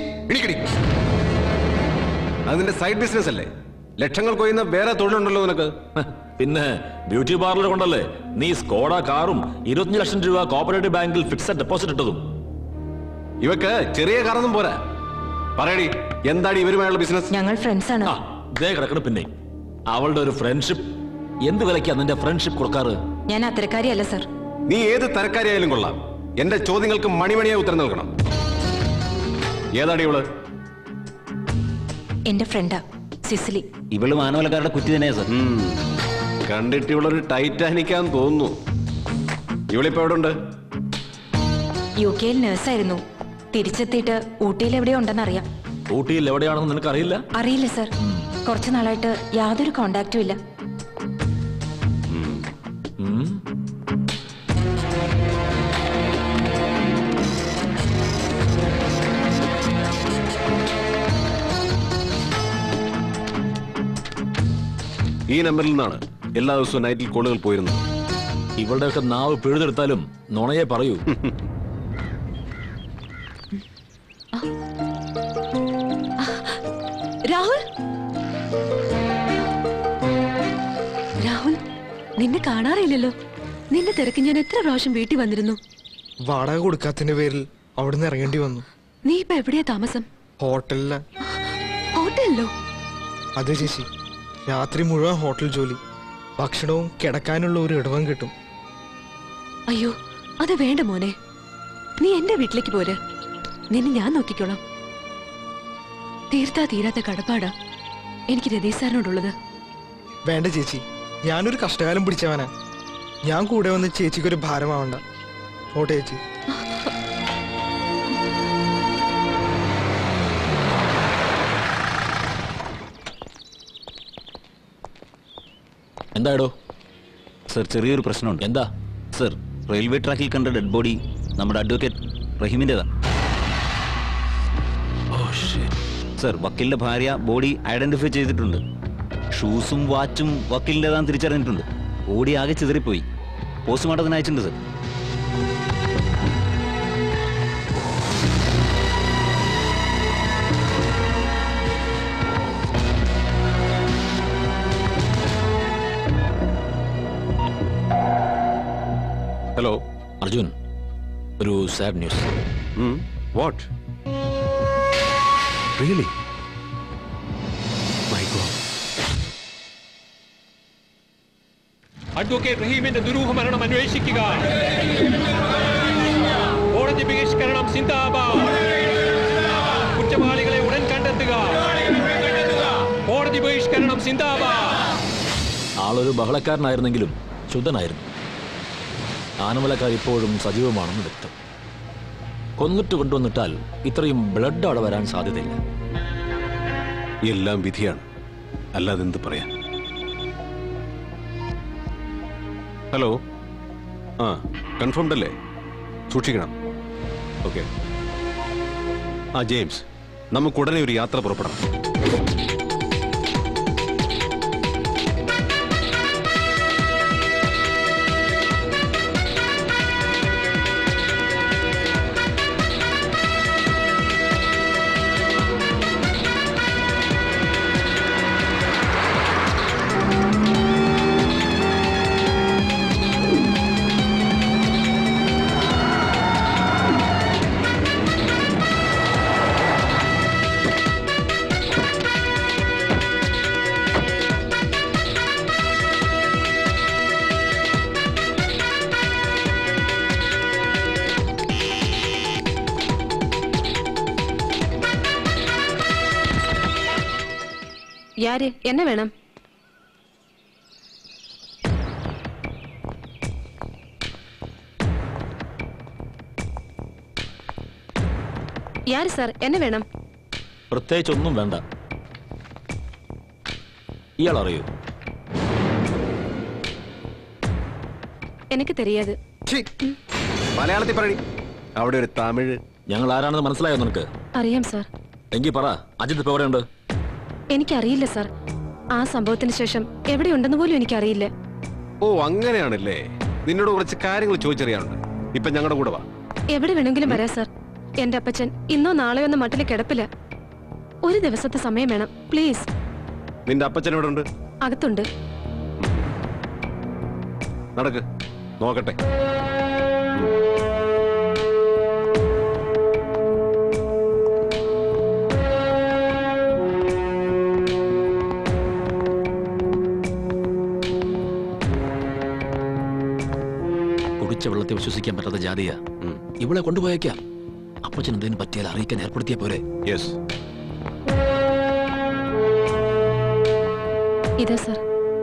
അത് നിന്റെ സൈഡ് ബിസിനസ് അല്ലേ ലക്ഷങ്ങൾ കൊയ്യുന്ന വേറെ തൊഴിലുണ്ടല്ലോ നിനക്ക് പിന്നെ ബ്യൂട്ടി പാർലർ കൊണ്ടല്ലേ നീ സ്കോഡ കാറും ഇരുപത്തഞ്ച് ലക്ഷം രൂപ കോപ്പറേറ്റീവ് ബാങ്കിൽ ഫിക്സഡ് ഡെപ്പോസിറ്റ് ഇട്ടതും ഇവക്ക് ചെറിയ കാറൊന്നും പോരാ പറയടി എന്താണ് ഇവരുമായുള്ള ബിസിനസ് ഞങ്ങൾ ഫ്രണ്ട്സ് ആണ് ദേ കിടക്കണം പിന്നെ അവളുടെ ഒരു ഫ്രണ്ട്ഷിപ്പ് എന്ത് വിലക്കാ നിന്റെ ഫ്രണ്ട്ഷിപ്പ് കൊടുക്കാറ് ഞാൻ അത്തരക്കാരിയല്ല സർ നീ ഏത് തരക്കാരിയായാലും കൊള്ളാം എന്റെ ചോദ്യങ്ങൾക്ക് മണിമണിയായി ഉത്തരം നൽകണം ഏതാടി ഇവള് എന്റെ ഫ്രണ്ടാ സിസിലി ഇവള് മാനവലക്കാരുടെ കുറ്റി തന്നെയാ സർ കണ്ടിട്ട് ഇവളൊരു ടൈറ്റാനിക്കാന്ന് തോന്നുന്നു ഇവളിപ്പോ എവിടെ ഉണ്ട് യു കെയിൽ നേഴ്സായിരുന്നു തിരിച്ചെത്തിയിട്ട് ഊട്ടിയിൽ എവിടെയോ ഉണ്ടെന്നറിയാം ഊട്ടിയിൽ എവിടെയാണെന്ന് നിനക്ക് അറിയില്ല അറിയില്ല സർ കുറച്ചു നാളായിട്ട് യാതൊരു കോണ്ടാക്റ്റും ഇല്ല ഈ നമ്പറിൽ നിന്നാണ് എല്ലാ ദിവസവും നൈറ്റിൽ കോളുകൾ പോയിരുന്നത് ഇവളുടെയൊക്കെ നാവ് പിഴുതെടുത്താലും നുണയെ പറയൂ രാഹുൽ രാഹുൽ നിന്നെ കാണാറില്ലല്ലോ നിന്നെ തിരക്ക് ഞാൻ എത്ര പ്രാവശ്യം വീട്ടിൽ വന്നിരുന്നു വാടക കൊടുക്കാത്തതിന്റെ പേരിൽ അവിടുന്ന് ഇറങ്ങേണ്ടി വന്നു നീ ഇപ്പൊ എവിടെയാ താമസം ഹോട്ടലില ഹോട്ടലിലോ അതെ ചേച്ചി രാത്രി മുഴുവൻ ഹോട്ടൽ ജോലി ഭക്ഷണവും കിടക്കാനുള്ള ഒരു ഇടവം കിട്ടും അയ്യോ അത് വേണ്ട മോനെ നീ എന്റെ വീട്ടിലേക്ക് പോര് നിന്നെ ഞാൻ നോക്കിക്കോളാം തീർത്താ തീരാത്ത കടപ്പാടാ എനിക്ക് രതീഷ് സാറിനോടുള്ളത് വേണ്ട ചേച്ചി ഞാനൊരു കഷ്ടകാലം പിടിച്ചവനാ ഞാൻ കൂടെ വന്ന് ചേച്ചിക്കൊരു ഭാരമാവണ്ട ഓട്ടെ ചേച്ചി എന്താടോ സർ ചെറിയൊരു പ്രശ്നമുണ്ട് എന്താ സർ റെയിൽവേ ട്രാക്കിൽ കണ്ട ഡെഡ് ബോഡി നമ്മുടെ അഡ്വക്കേറ്റ് റഹീമിൻ്റെതാണ് സർ വക്കീലിന്റെ ഭാര്യ ബോഡി ഐഡന്റിഫൈ ചെയ്തിട്ടുണ്ട് ഷൂസും വാച്ചും വക്കീലിൻ്റെതാന്ന് തിരിച്ചറിഞ്ഞിട്ടുണ്ട് ബോഡി ആകെ ചിതറിപ്പോയി പോസ്റ്റ്മോർട്ടത്തിന് അയച്ചിട്ടുണ്ട് സർ ഹലോ അർജുൻ ഒരു sad news what really my God advocate റഹീമിന്റെ ദുരൂഹ മരണം അന്വേഷിക്കുക കോടതി ബഹിഷ്കരണം സിന്ദാബാദ് കുറ്റവാളികളെ ഉടൻ കണ്ടെത്തുക കോടതി ബഹിഷ്കരണം സിന്ദാബാദ് ആളൊരു ബഹളക്കാരനായിരുന്നെങ്കിലും ശുദ്ധനായിരുന്നു ആനമലക്കാർ ഇപ്പോഴും സജീവമാണെന്ന് വ്യക്തം കൊന്നിട്ട് കൊണ്ടുവന്നിട്ടാൽ ഇത്രയും ബ്ലഡ് അവിടെ വരാൻ സാധ്യതയില്ല എല്ലാം വിധിയാണ് അല്ലാതെ എന്ത് പറയാൻ ഹലോ ആ കൺഫേംഡ് അല്ലേ സൂക്ഷിക്കണം ഓക്കെ ആ ജെയിംസ് നമുക്ക് ഉടനെ ഒരു യാത്ര പുറപ്പെടണം யாரு என்ன வேணும் யாரு சார் என்ன வேணும் പ്രത്യേകിച്ച് ഒന്നും വേണ്ട ഇയാൾ അറിയൂ எனக்கு தெரியாது മലയാളത്തിൽ പറയടി അവിടെ ഒരു തമിഴ് ഞങ്ങൾ ആരാണെന്ന് മനസ്സിലായോ നിനക്ക് അറിയാം സാർ എങ്കിൽ പറ അജിത് ഇപ്പൊ എവിടെയുണ്ട് എനിക്കറിയില്ല സാർ ആ സംഭവത്തിന് ശേഷം എവിടെയുണ്ടെന്ന് പോലും എനിക്കറിയില്ല ഓ അങ്ങനെയാണല്ലേ നിന്നോട് കുറച്ച് കാര്യങ്ങൾ ചോദിച്ചറിയാനുണ്ട് ഇപ്പൊ ഞങ്ങളുടെ കൂടെ വാ എവിടെ വേണമെങ്കിലും വരാം സാർ എന്റെ അപ്പച്ചൻ ഇന്നോ നാളെയോ എന്ന മട്ടിൽ കിടപ്പില്ല ഒരു ദിവസത്തെ സമയം വേണം പ്ലീസ് നിന്റെ അപ്പച്ചൻ എവിടെ ഉണ്ട് അകത്തുണ്ട് നടക്ക് നോക്കട്ടെ കുടിച്ച വെള്ളത്തെ വിശ്വസിക്കാൻ പറ്റാത്ത ജാതിയാ ഇവളെ കൊണ്ടുപോയേക്കാം അപ്പച്ചൻ എന്തെങ്കിലും പറ്റിയാൽ അറിയിക്കാൻ ഏർപ്പെടുത്തിയ പോരെ യെസ് ഇതാ സാർ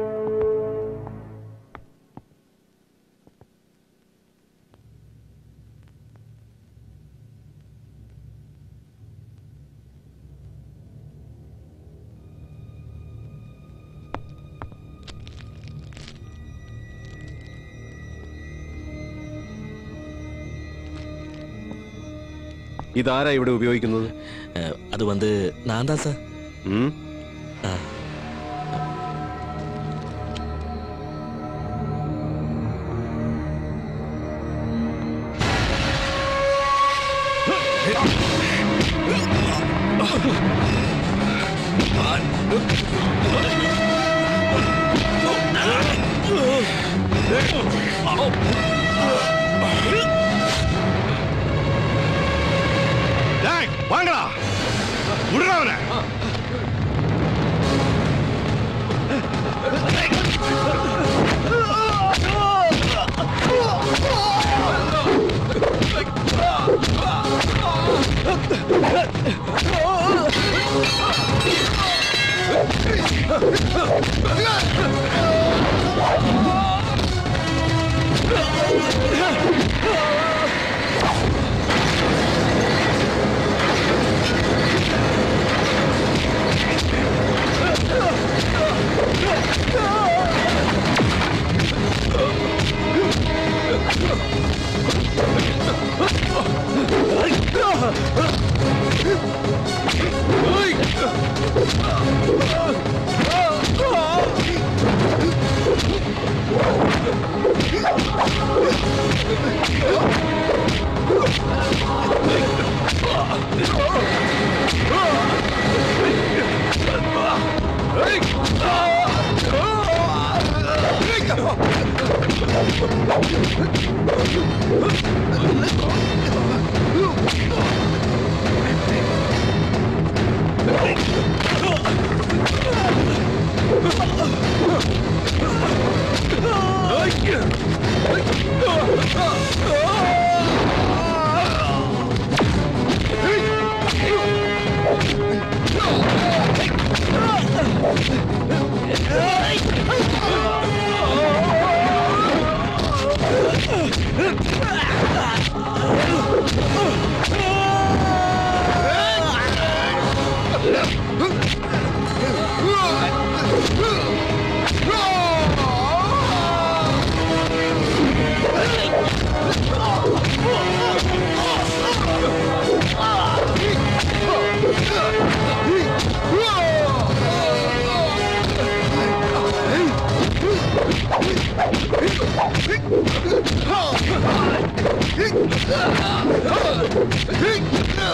ഇതാരാ ഇവിടെ ഉപയോഗിക്കുന്നത് അത് വന്ന് നാന്താ സാർ ഉം? டேய், வாங்கடா விடுறா அவனை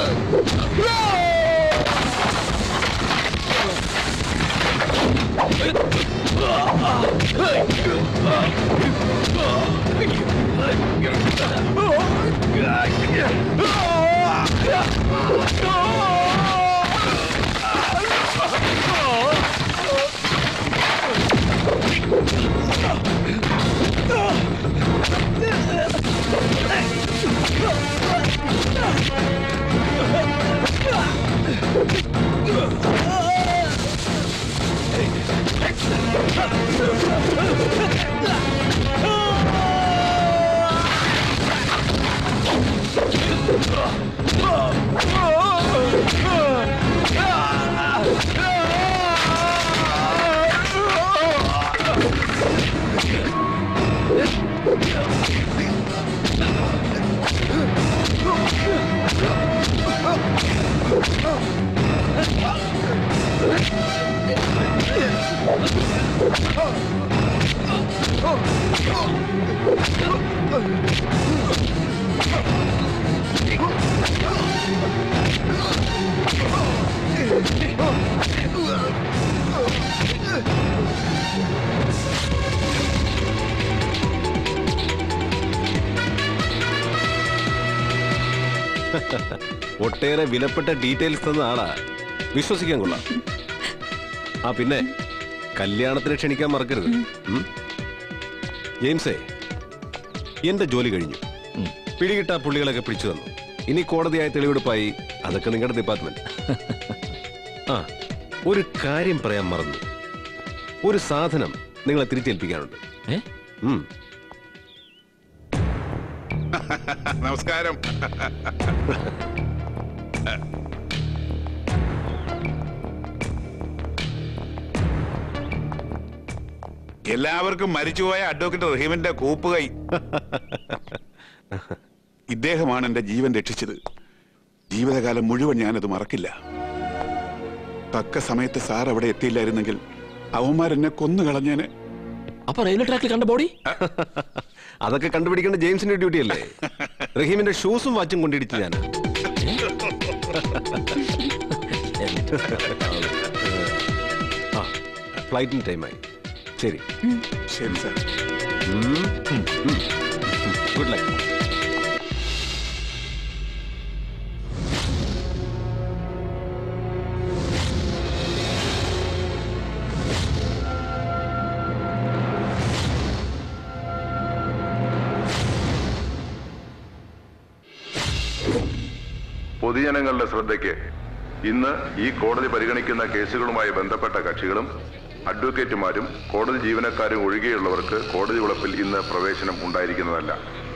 ഒട്ടേറെ വിലപ്പെട്ട ഡീറ്റെയിൽസ് തന്ന ആളാ വിശ്വസിക്കാൻ കൊള്ളാം ആ പിന്നെ കല്യാണത്തിന് ക്ഷണിക്കാൻ മറക്കരുത് ഉം? ജെയിംസേ എന്റെ ജോലി കഴിഞ്ഞു പിടികിട്ട പുള്ളികളൊക്കെ പിടിച്ചു തന്നു ഇനി കോടതിയായ തെളിവെടുപ്പായി അതൊക്കെ നിങ്ങളുടെ ഡിപ്പാർട്ട്മെന്റ് ആ ഒരു കാര്യം പറയാൻ മറന്നു ഒരു സാധനം നിങ്ങളെ തിരിച്ചേൽപ്പിക്കാനുണ്ട് ഉം. നമസ്കാരം എല്ലാവർക്കും മരിച്ചുപോയ അഡ്വക്കേറ്റ് റഹീമിന്റെ കൂപ്പുകൈ ഇദ്ദേഹമാണ് എന്റെ ജീവൻ രക്ഷിച്ചത് ജീവിതകാലം മുഴുവൻ ഞാനത് മറക്കില്ല തക്ക സമയത്ത് സാർ അവിടെ എത്തിയില്ലായിരുന്നെങ്കിൽ അവന്മാരെന്നെ കൊന്നു കളഞ്ഞേനെ അപ്പൊ റെയിൽവേ ട്രാക്കിൽ കണ്ട ബോഡി അതൊക്കെ കണ്ടുപിടിക്കേണ്ട ജെയിംസിന്റെ ഡ്യൂട്ടി അല്ലേ റഹീമിന്റെ ഷൂസും വാച്ചും കൊണ്ടിടിച്ചു ഞാൻ ആ ഫ്ലൈറ്റിന് ടൈമായി ശരി ശരി സാർ ഗുഡ് ലക്ക് പൊതുജനങ്ങളുടെ ശ്രദ്ധയ്ക്ക് ഇന്ന് ഈ കോടതി പരിഗണിക്കുന്ന കേസുകളുമായി ബന്ധപ്പെട്ട കക്ഷികളും അഡ്വക്കേറ്റുമാരും കോടതി ജീവനക്കാരും ഒഴികെയുള്ളവർക്ക് കോടതി വളപ്പിൽ ഇന്ന് പ്രവേശനം ഉണ്ടായിരിക്കുന്നതല്ല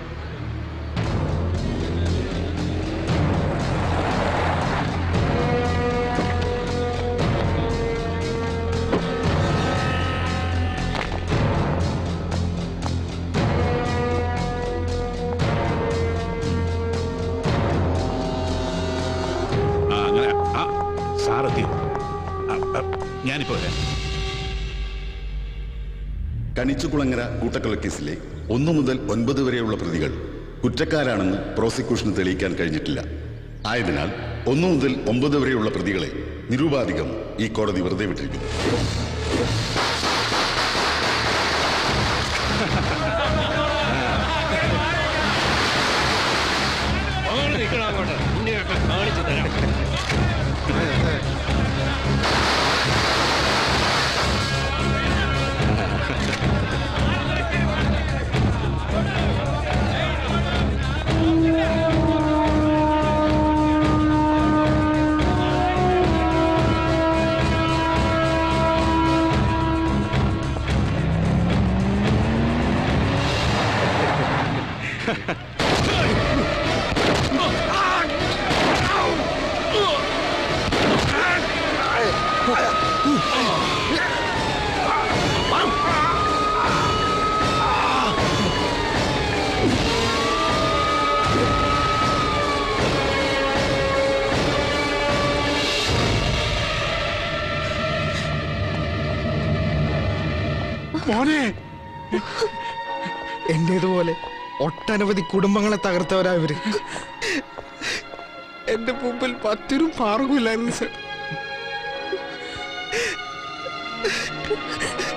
ആ അങ്ങനെ ആ സാറെത്തി ഞാനിപ്പോ വരാം കണിച്ചുകുളങ്ങര കൂട്ടക്കൊലക്കേസിലെ ഒന്നു മുതൽ ഒൻപത് വരെയുള്ള പ്രതികൾ കുറ്റക്കാരാണെന്ന് പ്രോസിക്യൂഷന് തെളിയിക്കാൻ കഴിഞ്ഞിട്ടില്ല ആയതിനാൽ ഒന്നു മുതൽ ഒമ്പത് വരെയുള്ള പ്രതികളെ നിരൂപാധികം ഈ കോടതി വെറുതെ വിട്ടിരിക്കുന്നു അങ്ങോട്ട് നിൽക്കണം അങ്ങോട്ട് ഇനിയൊക്കെ കാണിച്ചു തരാം മോനെ എന്റേതുപോലെ ഒട്ടനവധി കുടുംബങ്ങളെ തകർത്തവരാ ഇവര് എന്റെ മുമ്പിൽ മറ്റൊരു മാർഗമില്ലായിരുന്നു സർ